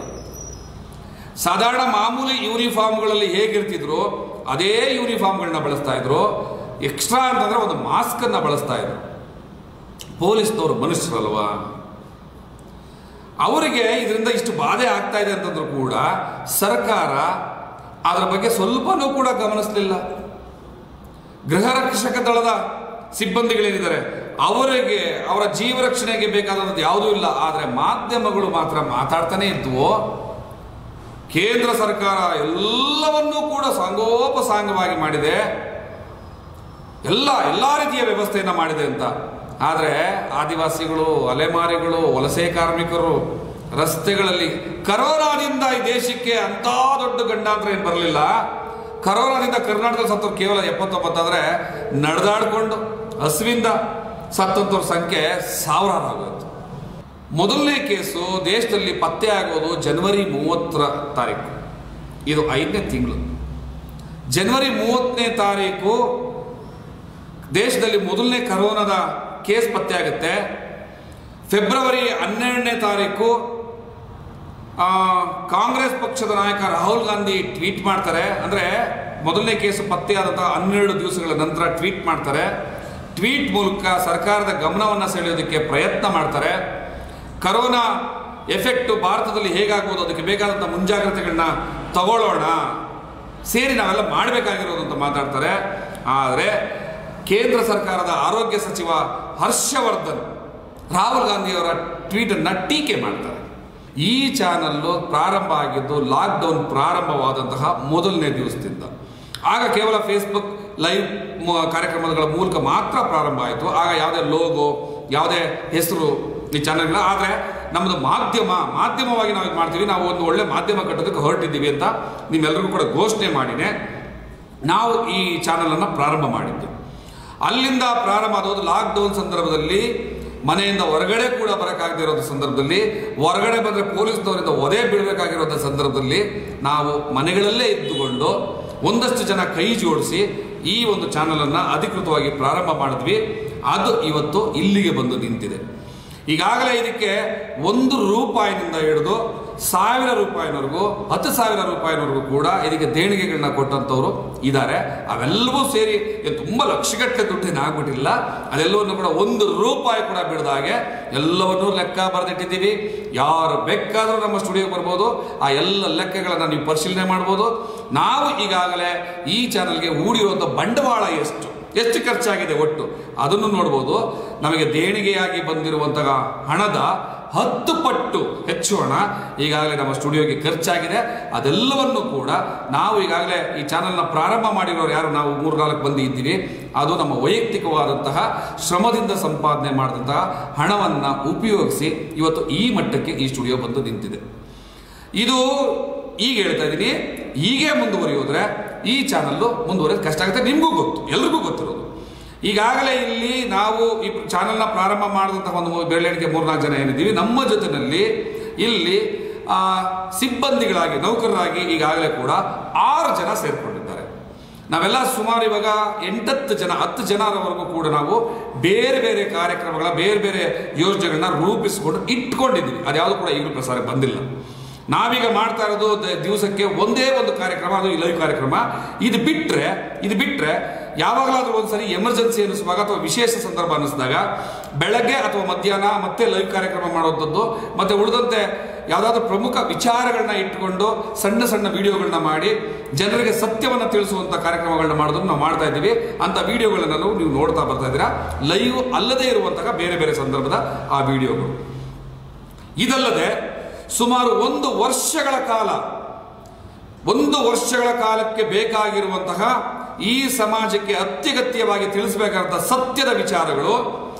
Speaker 1: ಸಾಧಾರಣ ಮಾಮೂಲಿ ಯೂನಿಫಾರ್ಮ್ಗಳಲ್ಲಿ ಹೇಗಿರ್ತಿದ್ರು ಅದೇ ಯೂನಿಫಾರ್ಮ್ಗಳನ್ನ ಬಳಸ್ತಾ ಇದ್ರು ಎಕ್ಸ್ಟ್ರಾ ಅಂತಂದ್ರೆ ಒಂದು ಮಾಸ್ಕನ್ನು ಬಳಸ್ತಾ ಇದ್ರು ಪೊಲೀಸ್ನವರು ಮನುಷ್ಯರಲ್ವಾ ಅವರಿಗೆ ಇದರಿಂದ ಇಷ್ಟು ಬಾಧೆ ಆಗ್ತಾ ಇದೆ ಅಂತಂದ್ರೂ ಕೂಡ ಸರ್ಕಾರ ಅದರ ಬಗ್ಗೆ ಸ್ವಲ್ಪನೂ ಕೂಡ ಗಮನಿಸಲಿಲ್ಲ ಗೃಹ ರಕ್ಷಕ ದಳದ ಸಿಬ್ಬಂದಿಗಳೇನಿದ್ದಾರೆ ಅವರಿಗೆ ಅವರ ಜೀವ ರಕ್ಷಣೆಗೆ ಬೇಕಾದಂಥದ್ದು ಯಾವುದೂ ಇಲ್ಲ ಆದರೆ ಮಾಧ್ಯಮಗಳು ಮಾತ್ರ ಮಾತಾಡ್ತಾನೆ ಇದ್ವು ಕೇಂದ್ರ ಸರ್ಕಾರ ಎಲ್ಲವನ್ನೂ ಕೂಡ ಸಾಂಗೋಪಸಾಂಗವಾಗಿ ಮಾಡಿದೆ ಎಲ್ಲ ಎಲ್ಲ ರೀತಿಯ ವ್ಯವಸ್ಥೆಯನ್ನು ಮಾಡಿದೆ ಅಂತ ಆದರೆ ಆದಿವಾಸಿಗಳು ಅಲೆಮಾರಿಗಳು ವಲಸೆ ಕಾರ್ಮಿಕರು ರಸ್ತೆಗಳಲ್ಲಿ ಕರೋನಾದಿಂದ ಈ ದೇಶಕ್ಕೆ ಅಂತ ದೊಡ್ಡ ಗಂಡಾಂತರ ಏನು ಬರಲಿಲ್ಲ ಕರೋನಾದಿಂದ ಕರ್ನಾಟಕದಲ್ಲಿ ಸತ್ತವ್ರು ಕೇವಲ ಎಪ್ಪತ್ತೊಂಬತ್ತಾದ್ರೆ ನಡೆದಾಡಿಕೊಂಡು ಹಸುವಿಂದ ಸತ್ತಂತವ್ರ ಸಂಖ್ಯೆ ಸಾವಿರಾರು ಆಗೋಯ್ತು ಮೊದಲನೇ ಕೇಸು ದೇಶದಲ್ಲಿ ಪತ್ತೆ ಆಗೋದು ಜನವರಿ ಮೂವತ್ತರ ತಾರೀಕು ಇದು ಐದನೇ ತಿಂಗಳು ಜನವರಿ ಮೂವತ್ತನೇ ತಾರೀಕು ದೇಶದಲ್ಲಿ ಮೊದಲನೇ ಕರೋನಾದ ಕೇಸ್ ಪತ್ತೆ ಆಗುತ್ತೆ ಫೆಬ್ರವರಿ ಹನ್ನೆರಡನೇ ತಾರೀಕು ಆ, ಕಾಂಗ್ರೆಸ್ ಪಕ್ಷದ ನಾಯಕ ರಾಹುಲ್ ಗಾಂಧಿ ಟ್ವೀಟ್ ಮಾಡ್ತಾರೆ ಅಂದರೆ ಮೊದಲನೇ ಕೇಸು ಪತ್ತೆಯಾದಂತಹ ಹನ್ನೆರಡು ದಿವಸಗಳ ನಂತರ ಟ್ವೀಟ್ ಮಾಡ್ತಾರೆ ಟ್ವೀಟ್ ಮೂಲಕ ಸರ್ಕಾರದ ಗಮನವನ್ನು ಸೆಳೆಯೋದಕ್ಕೆ ಪ್ರಯತ್ನ ಮಾಡ್ತಾರೆ ಕರೋನಾ ಎಫೆಕ್ಟ್ ಭಾರತದಲ್ಲಿ ಹೇಗಾಗ್ಬೋದು ಅದಕ್ಕೆ ಬೇಕಾದಂಥ ಮುಂಜಾಗ್ರತೆಗಳನ್ನ ತಗೊಳ್ಳೋಣ ಸೇರಿ ನಾವೆಲ್ಲ ಮಾಡಬೇಕಾಗಿರೋದು ಅಂತ ಮಾತಾಡ್ತಾರೆ ಆದರೆ ಕೇಂದ್ರ ಸರ್ಕಾರದ ಆರೋಗ್ಯ ಸಚಿವ ಹರ್ಷವರ್ಧನ್ ರಾಹುಲ್ ಗಾಂಧಿಯವರ ಟ್ವೀಟನ್ನು ಟೀಕೆ ಮಾಡ್ತಾರೆ ಈ ಚಾನಲ್ಲು ಪ್ರಾರಂಭ ಆಗಿದ್ದು ಲಾಕ್ಡೌನ್ ಪ್ರಾರಂಭವಾದಂತಹ ಮೊದಲನೇ ದಿವಸದಿಂದ ಆಗ ಕೇವಲ ಫೇಸ್ಬುಕ್ ಲೈವ್ ಮ- ಕಾರ್ಯಕ್ರಮಗಳ ಮೂಲಕ ಮಾತ್ರ ಪ್ರಾರಂಭ ಆಯಿತು ಆಗ ಯಾವುದೇ ಲೋಗೋ ಯಾವುದೇ ಹೆಸರು ಈ ಚಾನಲ್ಗಳ ಆದರೆ ನಮ್ಮದು ಮಾಧ್ಯಮ ಮಾಧ್ಯಮವಾಗಿ ನಾವು ಇದು ಮಾಡ್ತೀವಿ ನಾವು ಒಂದು ಒಳ್ಳೆ ಮಾಧ್ಯಮ ಕಟ್ಟೋದಕ್ಕೆ ಹೊರಟಿದ್ದೀವಿ ಅಂತ ನಿಮ್ಮೆಲ್ಲರಿಗೂ ಕೂಡ ಘೋಷಣೆ ಮಾಡಿನೇ ನಾವು ಈ ಚಾನಲನ್ನು ಪ್ರಾರಂಭ ಮಾಡಿದ್ದು ಅಲ್ಲಿಂದ ಪ್ರಾರಂಭ ಆದದ್ದು ಲಾಕ್ಡೌನ್ ಸಂದರ್ಭದಲ್ಲಿ ಮನೆಯಿಂದ ಹೊರಗಡೆ ಕೂಡ ಬರೋಕ್ಕಾಗದೇ ಇರೋ ಸಂದರ್ಭದಲ್ಲಿ ಹೊರಗಡೆ ಬಂದರೆ ಪೊಲೀಸ್ನವರಿಂದ ಒದೆ ಬೀಳಬೇಕಾಗಿರೋ ಸಂದರ್ಭದಲ್ಲಿ ನಾವು ಮನೆಗಳಲ್ಲೇ ಇದ್ದುಕೊಂಡು ಒಂದಷ್ಟು ಜನ ಕೈ ಜೋಡಿಸಿ ಈ ಒಂದು ಚಾನಲನ್ನು ಅಧಿಕೃತವಾಗಿ ಪ್ರಾರಂಭ ಮಾಡಿದ್ವಿ ಅದು ಇವತ್ತು ಇಲ್ಲಿಗೆ ಬಂದು ನಿಂತಿದೆ ಈಗಾಗಲೇ ಇದಕ್ಕೆ ಒಂದು ರೂಪಾಯಿನಿಂದ ಹಿಡಿದು ಸಾವಿರ ರೂಪಾಯಿನವರೆಗೂ ಹತ್ತು ಸಾವಿರ ರೂಪಾಯಿನವರೆಗೂ ಕೂಡ ಇದಕ್ಕೆ ದೇಣಿಗೆಗಳನ್ನ ಕೊಟ್ಟಂಥವ್ರು ಇದ್ದಾರೆ ಅವೆಲ್ಲವೂ ಸೇರಿ ಇದು ತುಂಬ ಲಕ್ಷಗಟ್ಟಲೆ ದುಡ್ಡೇನು ಆಗ್ಬಿಟ್ಟಿಲ್ಲ ಅದೆಲ್ಲವನ್ನು ಕೂಡ ಒಂದು ರೂಪಾಯಿ ಕೂಡ ಬಿಡದ ಹಾಗೆ ಎಲ್ಲವನ್ನೂ ಲೆಕ್ಕ ಬರೆದಿಟ್ಟಿದ್ದೀವಿ ಯಾರು ಬೇಕಾದರೂ ನಮ್ಮ ಸ್ಟುಡಿಯೋಗೆ ಬರ್ಬೋದು ಆ ಎಲ್ಲ ಲೆಕ್ಕಗಳನ್ನು ನೀವು ಪರಿಶೀಲನೆ ಮಾಡ್ಬೋದು ನಾವು ಈಗಾಗಲೇ ಈ ಚಾನಲ್ಗೆ ಹೂಡಿರುವಂಥ ಬಂಡವಾಳ ಎಷ್ಟು ಎಷ್ಟು ಖರ್ಚಾಗಿದೆ ಒಟ್ಟು ಅದನ್ನು ನೋಡ್ಬೋದು ನಮಗೆ ದೇಣಿಗೆಯಾಗಿ ಬಂದಿರುವಂತಹ ಹಣದ ಹತ್ತು ಪಟ್ಟು ಹೆಚ್ಚು ಹಣ ಈಗಾಗಲೇ ನಮ್ಮ ಸ್ಟುಡಿಯೋಗೆ ಖರ್ಚಾಗಿದೆ ಅದೆಲ್ಲವನ್ನು ಕೂಡ ನಾವು ಈಗಾಗಲೇ ಈ ಚಾನಲ್ನ ಪ್ರಾರಂಭ ಮಾಡಿರೋರು ಯಾರು ನಾವು ಮೂರ್ನಾಲ್ಕು ಮಂದಿ ಇದ್ದೀವಿ ಅದು ನಮ್ಮ ವೈಯಕ್ತಿಕವಾದಂತಹ ಶ್ರಮದಿಂದ ಸಂಪಾದನೆ ಮಾಡಿದಂತಹ ಹಣವನ್ನು ಉಪಯೋಗಿಸಿ ಇವತ್ತು ಈ ಮಟ್ಟಕ್ಕೆ ಈ ಸ್ಟುಡಿಯೋ ಬಂದು ನಿಂತಿದೆ ಇದು ಈಗ ಹೇಳ್ತಾ ಇದ್ದೀನಿ ಹೀಗೆ ಮುಂದುವರಿಯೋದ್ರೆ ಈ ಚಾನಲ್ಲು ಮುಂದುವರೆಯೋದು ಕಷ್ಟ ಆಗುತ್ತೆ ನಿಮಗೂ ಗೊತ್ತು ಎಲ್ರಿಗೂ ಗೊತ್ತಿರೋದು ಈಗಾಗಲೇ ಇಲ್ಲಿ ನಾವು ಈ ಚಾನಲ್ನ ಪ್ರಾರಂಭ ಮಾಡಿದಂತಹ ಒಂದು ಬೆರಳೆಣಿಕೆ ಮೂರ್ನಾಲ್ಕು ಜನ ಏನಿದ್ದೀವಿ ನಮ್ಮ ಜೊತೆಯಲ್ಲಿ ಇಲ್ಲಿ ಆ, ಸಿಬ್ಬಂದಿಗಳಾಗಿ ನೌಕರರಾಗಿ ಈಗಾಗಲೇ ಕೂಡ ಆರು ಜನ ಸೇರ್ಕೊಂಡಿದ್ದಾರೆ ನಾವೆಲ್ಲ ಸುಮಾರು ಇವಾಗ ಎಂಟತ್ತು ಜನ ಹತ್ತು ಜನರವರೆಗೂ ಕೂಡ ನಾವು ಬೇರೆ ಬೇರೆ ಕಾರ್ಯಕ್ರಮಗಳ ಬೇರೆ ಬೇರೆ ಯೋಜನೆಗಳನ್ನ ರೂಪಿಸಿಕೊಂಡು ಇಟ್ಕೊಂಡಿದ್ದೀವಿ ಅದ್ಯಾವುದು ಕೂಡ ಈಗಲೂ ಪ್ರಸಾರಕ್ಕೆ ಬಂದಿಲ್ಲ ನಾವೀಗ ಮಾಡ್ತಾ ಇರೋದು ದ- ದಿವಸಕ್ಕೆ ಒಂದೇ ಒಂದು ಕಾರ್ಯಕ್ರಮ ಅದು ಈ ಲೈವ್ ಕಾರ್ಯಕ್ರಮ ಇದು ಬಿಟ್ರೆ ಇದು ಬಿಟ್ರೆ ಯಾವಾಗಲಾದ್ರೂ ಒಂದ್ಸರಿ ಎಮರ್ಜೆನ್ಸಿ ಅನಿಸುವಾಗ ಅಥವಾ ವಿಶೇಷ ಸಂದರ್ಭ ಅನ್ನಿಸಿದಾಗ ಬೆಳಗ್ಗೆ ಅಥವಾ ಮಧ್ಯಾಹ್ನ ಮತ್ತೆ ಲೈವ್ ಕಾರ್ಯಕ್ರಮ ಮಾಡುವಂಥದ್ದು ಮತ್ತೆ ಉಳಿದಂತೆ ಯಾವುದಾದ್ರೂ ಪ್ರಮುಖ ವಿಚಾರಗಳನ್ನ ಇಟ್ಟುಕೊಂಡು ಸಣ್ಣ ಸಣ್ಣ ವಿಡಿಯೋಗಳನ್ನ ಮಾಡಿ ಜನರಿಗೆ ಸತ್ಯವನ್ನು ತಿಳಿಸುವಂತ ಕಾರ್ಯಕ್ರಮಗಳನ್ನ ಮಾಡೋದನ್ನು ನಾವು ಮಾಡ್ತಾ ಇದ್ದೀವಿ ಅಂತ ವಿಡಿಯೋಗಳನ್ನ ನಾವು ನೀವು ನೋಡ್ತಾ ಬರ್ತಾ ಇದ್ದೀರಾ ಲೈವ್ ಅಲ್ಲದೆ ಇರುವಂತಹ ಬೇರೆ ಬೇರೆ ಸಂದರ್ಭದ ಆ ವಿಡಿಯೋಗಳು ಇದಲ್ಲದೆ ಸುಮಾರು ಒಂದು ವರ್ಷಗಳ ಕಾಲ ಒಂದು ವರ್ಷಗಳ ಕಾಲಕ್ಕೆ ಬೇಕಾಗಿರುವಂತಹ ಈ ಸಮಾಜಕ್ಕೆ ಅತ್ಯಗತ್ಯವಾಗಿ ತಿಳಿಸಬೇಕಾದಂತಹ ಸತ್ಯದ ವಿಚಾರಗಳು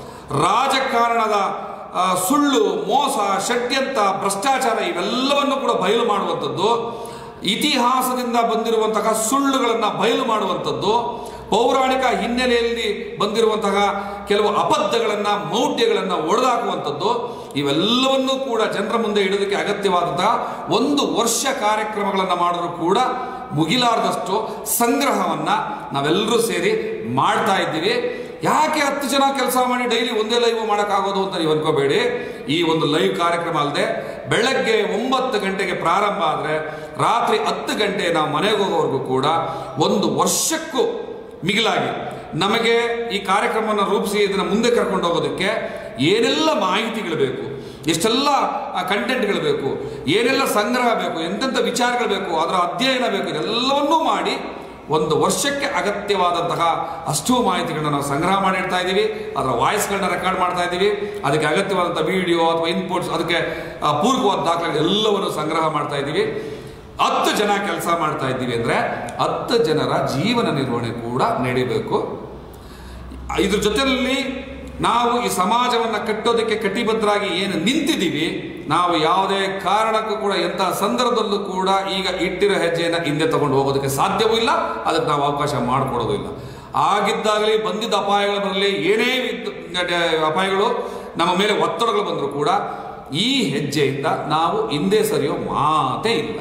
Speaker 1: ರಾಜಕಾರಣದ ಆ, ಸುಳ್ಳು ಮೋಸ ಷಡ್ಯಂತ್ರ ಭ್ರಷ್ಟಾಚಾರ ಇವೆಲ್ಲವನ್ನು ಕೂಡ ಬಯಲು ಮಾಡುವಂಥದ್ದು ಇತಿಹಾಸದಿಂದ ಬಂದಿರುವಂತಹ ಸುಳ್ಳುಗಳನ್ನು ಬಯಲು ಮಾಡುವಂಥದ್ದು ಪೌರಾಣಿಕ ಹಿನ್ನೆಲೆಯಲ್ಲಿ ಬಂದಿರುವಂತಹ ಕೆಲವು ಅಬದ್ಧಗಳನ್ನು ಮೌಢ್ಯಗಳನ್ನು ಒಡೆದಾಕುವಂಥದ್ದು ಇವೆಲ್ಲವನ್ನೂ ಕೂಡ ಜನರ ಮುಂದೆ ಇಡೋದಕ್ಕೆ ಅಗತ್ಯವಾದಂತಹ ಒಂದು ವರ್ಷ ಕಾರ್ಯಕ್ರಮಗಳನ್ನು ಮಾಡಿದ್ರು ಕೂಡ ಮುಗಿಲಾರ್ದಷ್ಟು ಸಂಗ್ರಹವನ್ನ ನಾವೆಲ್ಲರೂ ಸೇರಿ ಮಾಡ್ತಾ ಇದ್ದೀವಿ ಯಾಕೆ ಹತ್ತು ಜನ ಕೆಲಸ ಮಾಡಿ ಡೈಲಿ ಒಂದೇ ಲೈವ್ ಮಾಡೋಕ್ಕಾಗೋದು ಅಂತ ನೀವು ಅನ್ಕೋಬೇಡಿ ಈ ಒಂದು ಲೈವ್ ಕಾರ್ಯಕ್ರಮ ಅಲ್ಲದೆ ಬೆಳಗ್ಗೆ ಒಂಬತ್ತು ಗಂಟೆಗೆ ಪ್ರಾರಂಭ ಆದರೆ ರಾತ್ರಿ ಹತ್ತು ಗಂಟೆ ನಾವು ಮನೆಗೆ ಹೋಗೋವರೆಗೂ ಕೂಡ ಒಂದು ವರ್ಷಕ್ಕೂ ಮಿಗಿಲಾಗಿ ನಮಗೆ ಈ ಕಾರ್ಯಕ್ರಮವನ್ನು ರೂಪಿಸಿ ಇದನ್ನು ಮುಂದೆ ಕರ್ಕೊಂಡು ಹೋಗೋದಕ್ಕೆ ಏನೆಲ್ಲ ಮಾಹಿತಿಗಳು ಬೇಕು ಎಷ್ಟೆಲ್ಲ ಕಂಟೆಂಟ್ಗಳು ಬೇಕು ಏನೆಲ್ಲ ಸಂಗ್ರಹ ಬೇಕು ಎಂತೆಂಥ ವಿಚಾರಗಳು ಬೇಕು ಅದರ ಅಧ್ಯಯನ ಬೇಕು ಇದೆಲ್ಲವನ್ನೂ ಮಾಡಿ ಒಂದು ವರ್ಷಕ್ಕೆ ಅಗತ್ಯವಾದಂತಹ ಅಷ್ಟು ಮಾಹಿತಿಗಳನ್ನ ನಾವು ಸಂಗ್ರಹ ಮಾಡಿಡ್ತಾ ಇದ್ದೀವಿ ಅದರ ವಾಯ್ಸ್ಗಳನ್ನ ರೆಕಾರ್ಡ್ ಮಾಡ್ತಾ ಇದ್ದೀವಿ ಅದಕ್ಕೆ ಅಗತ್ಯವಾದಂಥ ವಿಡಿಯೋ ಅಥವಾ ಇನ್ಪುಟ್ಸ್ ಅದಕ್ಕೆ ಆ, ಪೂರಕವಾದ ದಾಖಲೆ ಎಲ್ಲವನ್ನು ಸಂಗ್ರಹ ಮಾಡ್ತಾ ಇದ್ದೀವಿ ಹತ್ತು ಜನ ಕೆಲಸ ಮಾಡ್ತಾ ಇದ್ದೀವಿ ಅಂದರೆ ಹತ್ತು ಜನರ ಜೀವನ ನಿರ್ವಹಣೆ ಕೂಡ ನಡೀಬೇಕು ಇದ್ರ ಜೊತೆಯಲ್ಲಿ ನಾವು ಈ ಸಮಾಜವನ್ನು ಕಟ್ಟೋದಕ್ಕೆ ಕಟಿಬದ್ಧರಾಗಿ ಏನು ನಿಂತಿದ್ದೀವಿ ನಾವು ಯಾವುದೇ ಕಾರಣಕ್ಕೂ ಕೂಡ ಎಂತಹ ಸಂದರ್ಭದಲ್ಲೂ ಕೂಡ ಈಗ ಇಟ್ಟಿರೋ ಹೆಜ್ಜೆಯನ್ನು ಹಿಂದೆ ತಗೊಂಡು ಹೋಗೋದಕ್ಕೆ ಸಾಧ್ಯವೂ ಇಲ್ಲ ಅದಕ್ಕೆ ನಾವು ಅವಕಾಶ ಮಾಡಿಕೊಡೋದು ಇಲ್ಲ ಆಗಿದ್ದಾಗಲಿ ಬಂದಿದ್ದ ಅಪಾಯಗಳು ಬರಲಿ ಏನೇ ಇದ್ದು- ಅಪಾಯಗಳು ನಮ್ಮ ಮೇಲೆ ಒತ್ತಡಗಳು ಬಂದರೂ ಕೂಡ ಈ ಹೆಜ್ಜೆಯಿಂದ ನಾವು ಹಿಂದೆ ಸರಿಯೋ ಮಾತೇ ಇಲ್ಲ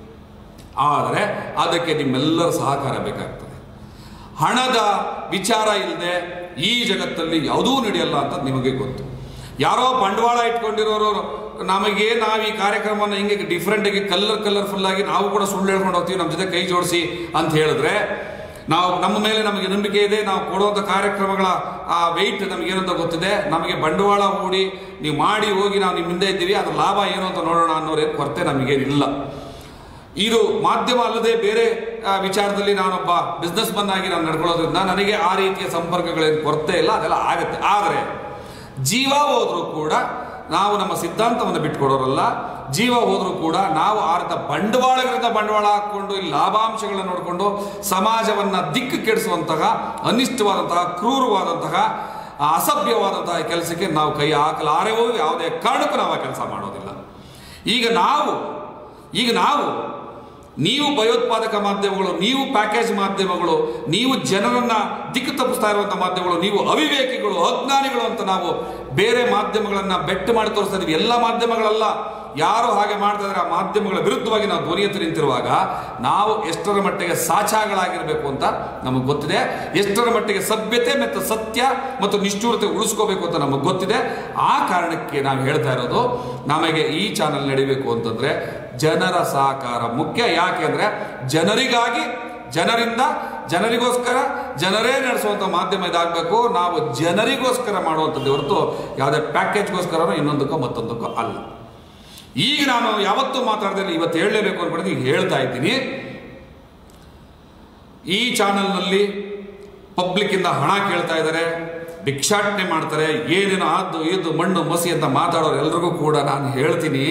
Speaker 1: ಆದರೆ ಅದಕ್ಕೆ ನಿಮ್ಮೆಲ್ಲರ ಸಹಕಾರ ಬೇಕಾಗ್ತದೆ ಹಣದ ವಿಚಾರ ಇಲ್ಲದೆ ಈ ಜಗತ್ತಲ್ಲಿ ಯಾವುದೂ ನಡೆಯಲ್ಲ ಅಂತ ನಿಮಗೆ ಗೊತ್ತು ಯಾರೋ ಬಂಡವಾಳ ಇಟ್ಕೊಂಡಿರೋರು ನಮಗೆ ನಾವು ಈ ಕಾರ್ಯಕ್ರಮವನ್ನು ಹಿಂಗೆ ಡಿಫ್ರೆಂಟ್ ಆಗಿ ಕಲರ್ ಕಲರ್ಫುಲ್ ಆಗಿ ನಾವು ಕೂಡ ಸುಳ್ಳು ಹೇಳ್ಕೊಂಡು ಹೋಗ್ತೀವಿ ನಮ್ಮ ಜೊತೆ ಕೈ ಜೋಡಿಸಿ ಅಂತ ಹೇಳಿದ್ರೆ ನಾವು ನಮ್ಮ ಮೇಲೆ ನಮಗೆ ನಂಬಿಕೆ ಇದೆ ನಾವು ಕೊಡುವಂಥ ಕಾರ್ಯಕ್ರಮಗಳ ಆ ವೆಯ್ಟ್ ನಮಗೇನಂತ ಗೊತ್ತಿದೆ ನಮಗೆ ಬಂಡವಾಳ ಹೂಡಿ ನೀವು ಮಾಡಿ ಹೋಗಿ ನಾವು ನಿಮ್ಮ ಹಿಂದೆ ಇದ್ದೀವಿ ಅದ್ರ ಲಾಭ ಏನು ಅಂತ ನೋಡೋಣ ಅನ್ನೋರೇನು ಕೊರತೆ ನಮಗೇನಿಲ್ಲ ಇದು ಮಾಧ್ಯಮ ಅಲ್ಲದೆ ಬೇರೆ ಆ, ವಿಚಾರದಲ್ಲಿ ನಾನೊಬ್ಬ ಬಿಸ್ನೆಸ್ ಮನ್ ಆಗಿ ನಾನು ನಡ್ಕೊಳ್ಳೋದ್ರಿಂದ ನನಗೆ ಆ ರೀತಿಯ ಸಂಪರ್ಕಗಳೇನು ಕೊರತೆ ಇಲ್ಲ ಅದೆಲ್ಲ ಆಗುತ್ತೆ ಆದರೆ ಜೀವ ಹೋದ್ರೂ ಕೂಡ ನಾವು ನಮ್ಮ ಸಿದ್ಧಾಂತವನ್ನು ಬಿಟ್ಕೊಡೋರಲ್ಲ ಜೀವ ಹೋದ್ರೂ ಕೂಡ ನಾವು ಆ ರೀತಿಯ ಬಂಡವಾಳಗಳಿಂದ ಬಂಡವಾಳ ಹಾಕೊಂಡು ಈ ಲಾಭಾಂಶಗಳನ್ನ ನೋಡಿಕೊಂಡು ಸಮಾಜವನ್ನ ದಿಕ್ಕು ಕೆಡಿಸುವಂತಹ ಅನಿಷ್ಟವಾದಂತಹ ಕ್ರೂರವಾದಂತಹ ಆ, ಅಸಭ್ಯವಾದಂತಹ ಕೆಲಸಕ್ಕೆ ನಾವು ಕೈ ಹಾಕಲಾರೆವೋ ಯಾವುದೇ ಕಾರಣಕ್ಕೂ ನಾವು ಆ ಕೆಲಸ ಮಾಡೋದಿಲ್ಲ ಈಗ ನಾವು ಈಗ ನಾವು ನೀವು ಭಯೋತ್ಪಾದಕ ಮಾಧ್ಯಮಗಳು ನೀವು ಪ್ಯಾಕೇಜ್ ಮಾಧ್ಯಮಗಳು ನೀವು ಜನರನ್ನ ದಿಕ್ಕು ತಪ್ಪಿಸ್ತಾ ಇರುವಂತಹ ಮಾಧ್ಯಮಗಳು ನೀವು ಅವಿವೇಕಿಗಳು ಅಜ್ಞಾನಿಗಳು ಅಂತ ನಾವು ಬೇರೆ ಮಾಧ್ಯಮಗಳನ್ನ ಬೆಟ್ಟು ಮಾಡಿ ತೋರಿಸ್ತಾ ಇದೀವಿ ಎಲ್ಲ ಮಾಧ್ಯಮಗಳಲ್ಲ ಯಾರು ಹಾಗೆ ಮಾಡ್ತಾ ಇದ್ದಾರೆ ಆ ಮಾಧ್ಯಮಗಳ ವಿರುದ್ಧವಾಗಿ ನಾವು ಧ್ವನಿ ಎತ್ತಿ ನಿಂತಿರುವಾಗ ನಾವು ಎಷ್ಟರ ಮಟ್ಟಿಗೆ ಸಾಚಾಗಳಾಗಿರಬೇಕು ಅಂತ ನಮಗೆ ಗೊತ್ತಿದೆ ಎಷ್ಟರ ಮಟ್ಟಿಗೆ ಸಭ್ಯತೆ ಮತ್ತು ಸತ್ಯ ಮತ್ತು ನಿಷ್ಠೂರತೆ ಉಳಿಸ್ಕೋಬೇಕು ಅಂತ ನಮಗೆ ಗೊತ್ತಿದೆ ಆ ಕಾರಣಕ್ಕೆ ನಾವು ಹೇಳ್ತಾ ಇರೋದು ನಮಗೆ ಈ ಚಾನಲ್ ನಡಿಬೇಕು ಅಂತಂದ್ರೆ ಜನರ ಸಹಕಾರ ಮುಖ್ಯ ಯಾಕೆಂದ್ರೆ ಜನರಿಗಾಗಿ ಜನರಿಂದ ಜನರಿಗೋಸ್ಕರ ಜನರೇ ನಡೆಸುವಂಥ ಮಾಧ್ಯಮ ಇದಾಗಬೇಕು ನಾವು ಜನರಿಗೋಸ್ಕರ ಮಾಡುವಂಥದ್ದು ಹೊರತು ಯಾವುದೇ ಪ್ಯಾಕೇಜ್ಗೋಸ್ಕರನೋ ಇನ್ನೊಂದಕ್ಕೋ ಮತ್ತೊಂದಕ್ಕೋ ಅಲ್ಲ ಈಗ ನಾನು ಯಾವತ್ತೂ ಮಾತಾಡ್ದಲ್ಲಿ ಇವತ್ತು ಹೇಳಲೇಬೇಕು ಅನ್ಕೊಂಡು ಈಗ ಹೇಳ್ತಾ ಇದ್ದೀನಿ ಈ ಚಾನಲ್ನಲ್ಲಿ ಪಬ್ಲಿಕ್ಕಿಂದ ಹಣ ಕೇಳ್ತಾ ಇದ್ದಾರೆ ಭಿಕ್ಷಾಟನೆ ಮಾಡ್ತಾರೆ ಏನೇನೋ ಆದ್ದು ಇದು ಮಣ್ಣು ಮಸಿ ಅಂತ ಮಾತಾಡೋರು ಎಲ್ರಿಗೂ ಕೂಡ ನಾನು ಹೇಳ್ತೀನಿ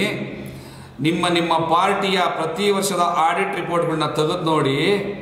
Speaker 1: ನಿಮ್ಮ ನಿಮ್ಮ ಪಾರ್ಟಿಯ ಪ್ರತಿ ವರ್ಷದ ಆಡಿಟ್ ರಿಪೋರ್ಟ್ಗಳನ್ನ ತೆಗೆದು ನೋಡಿ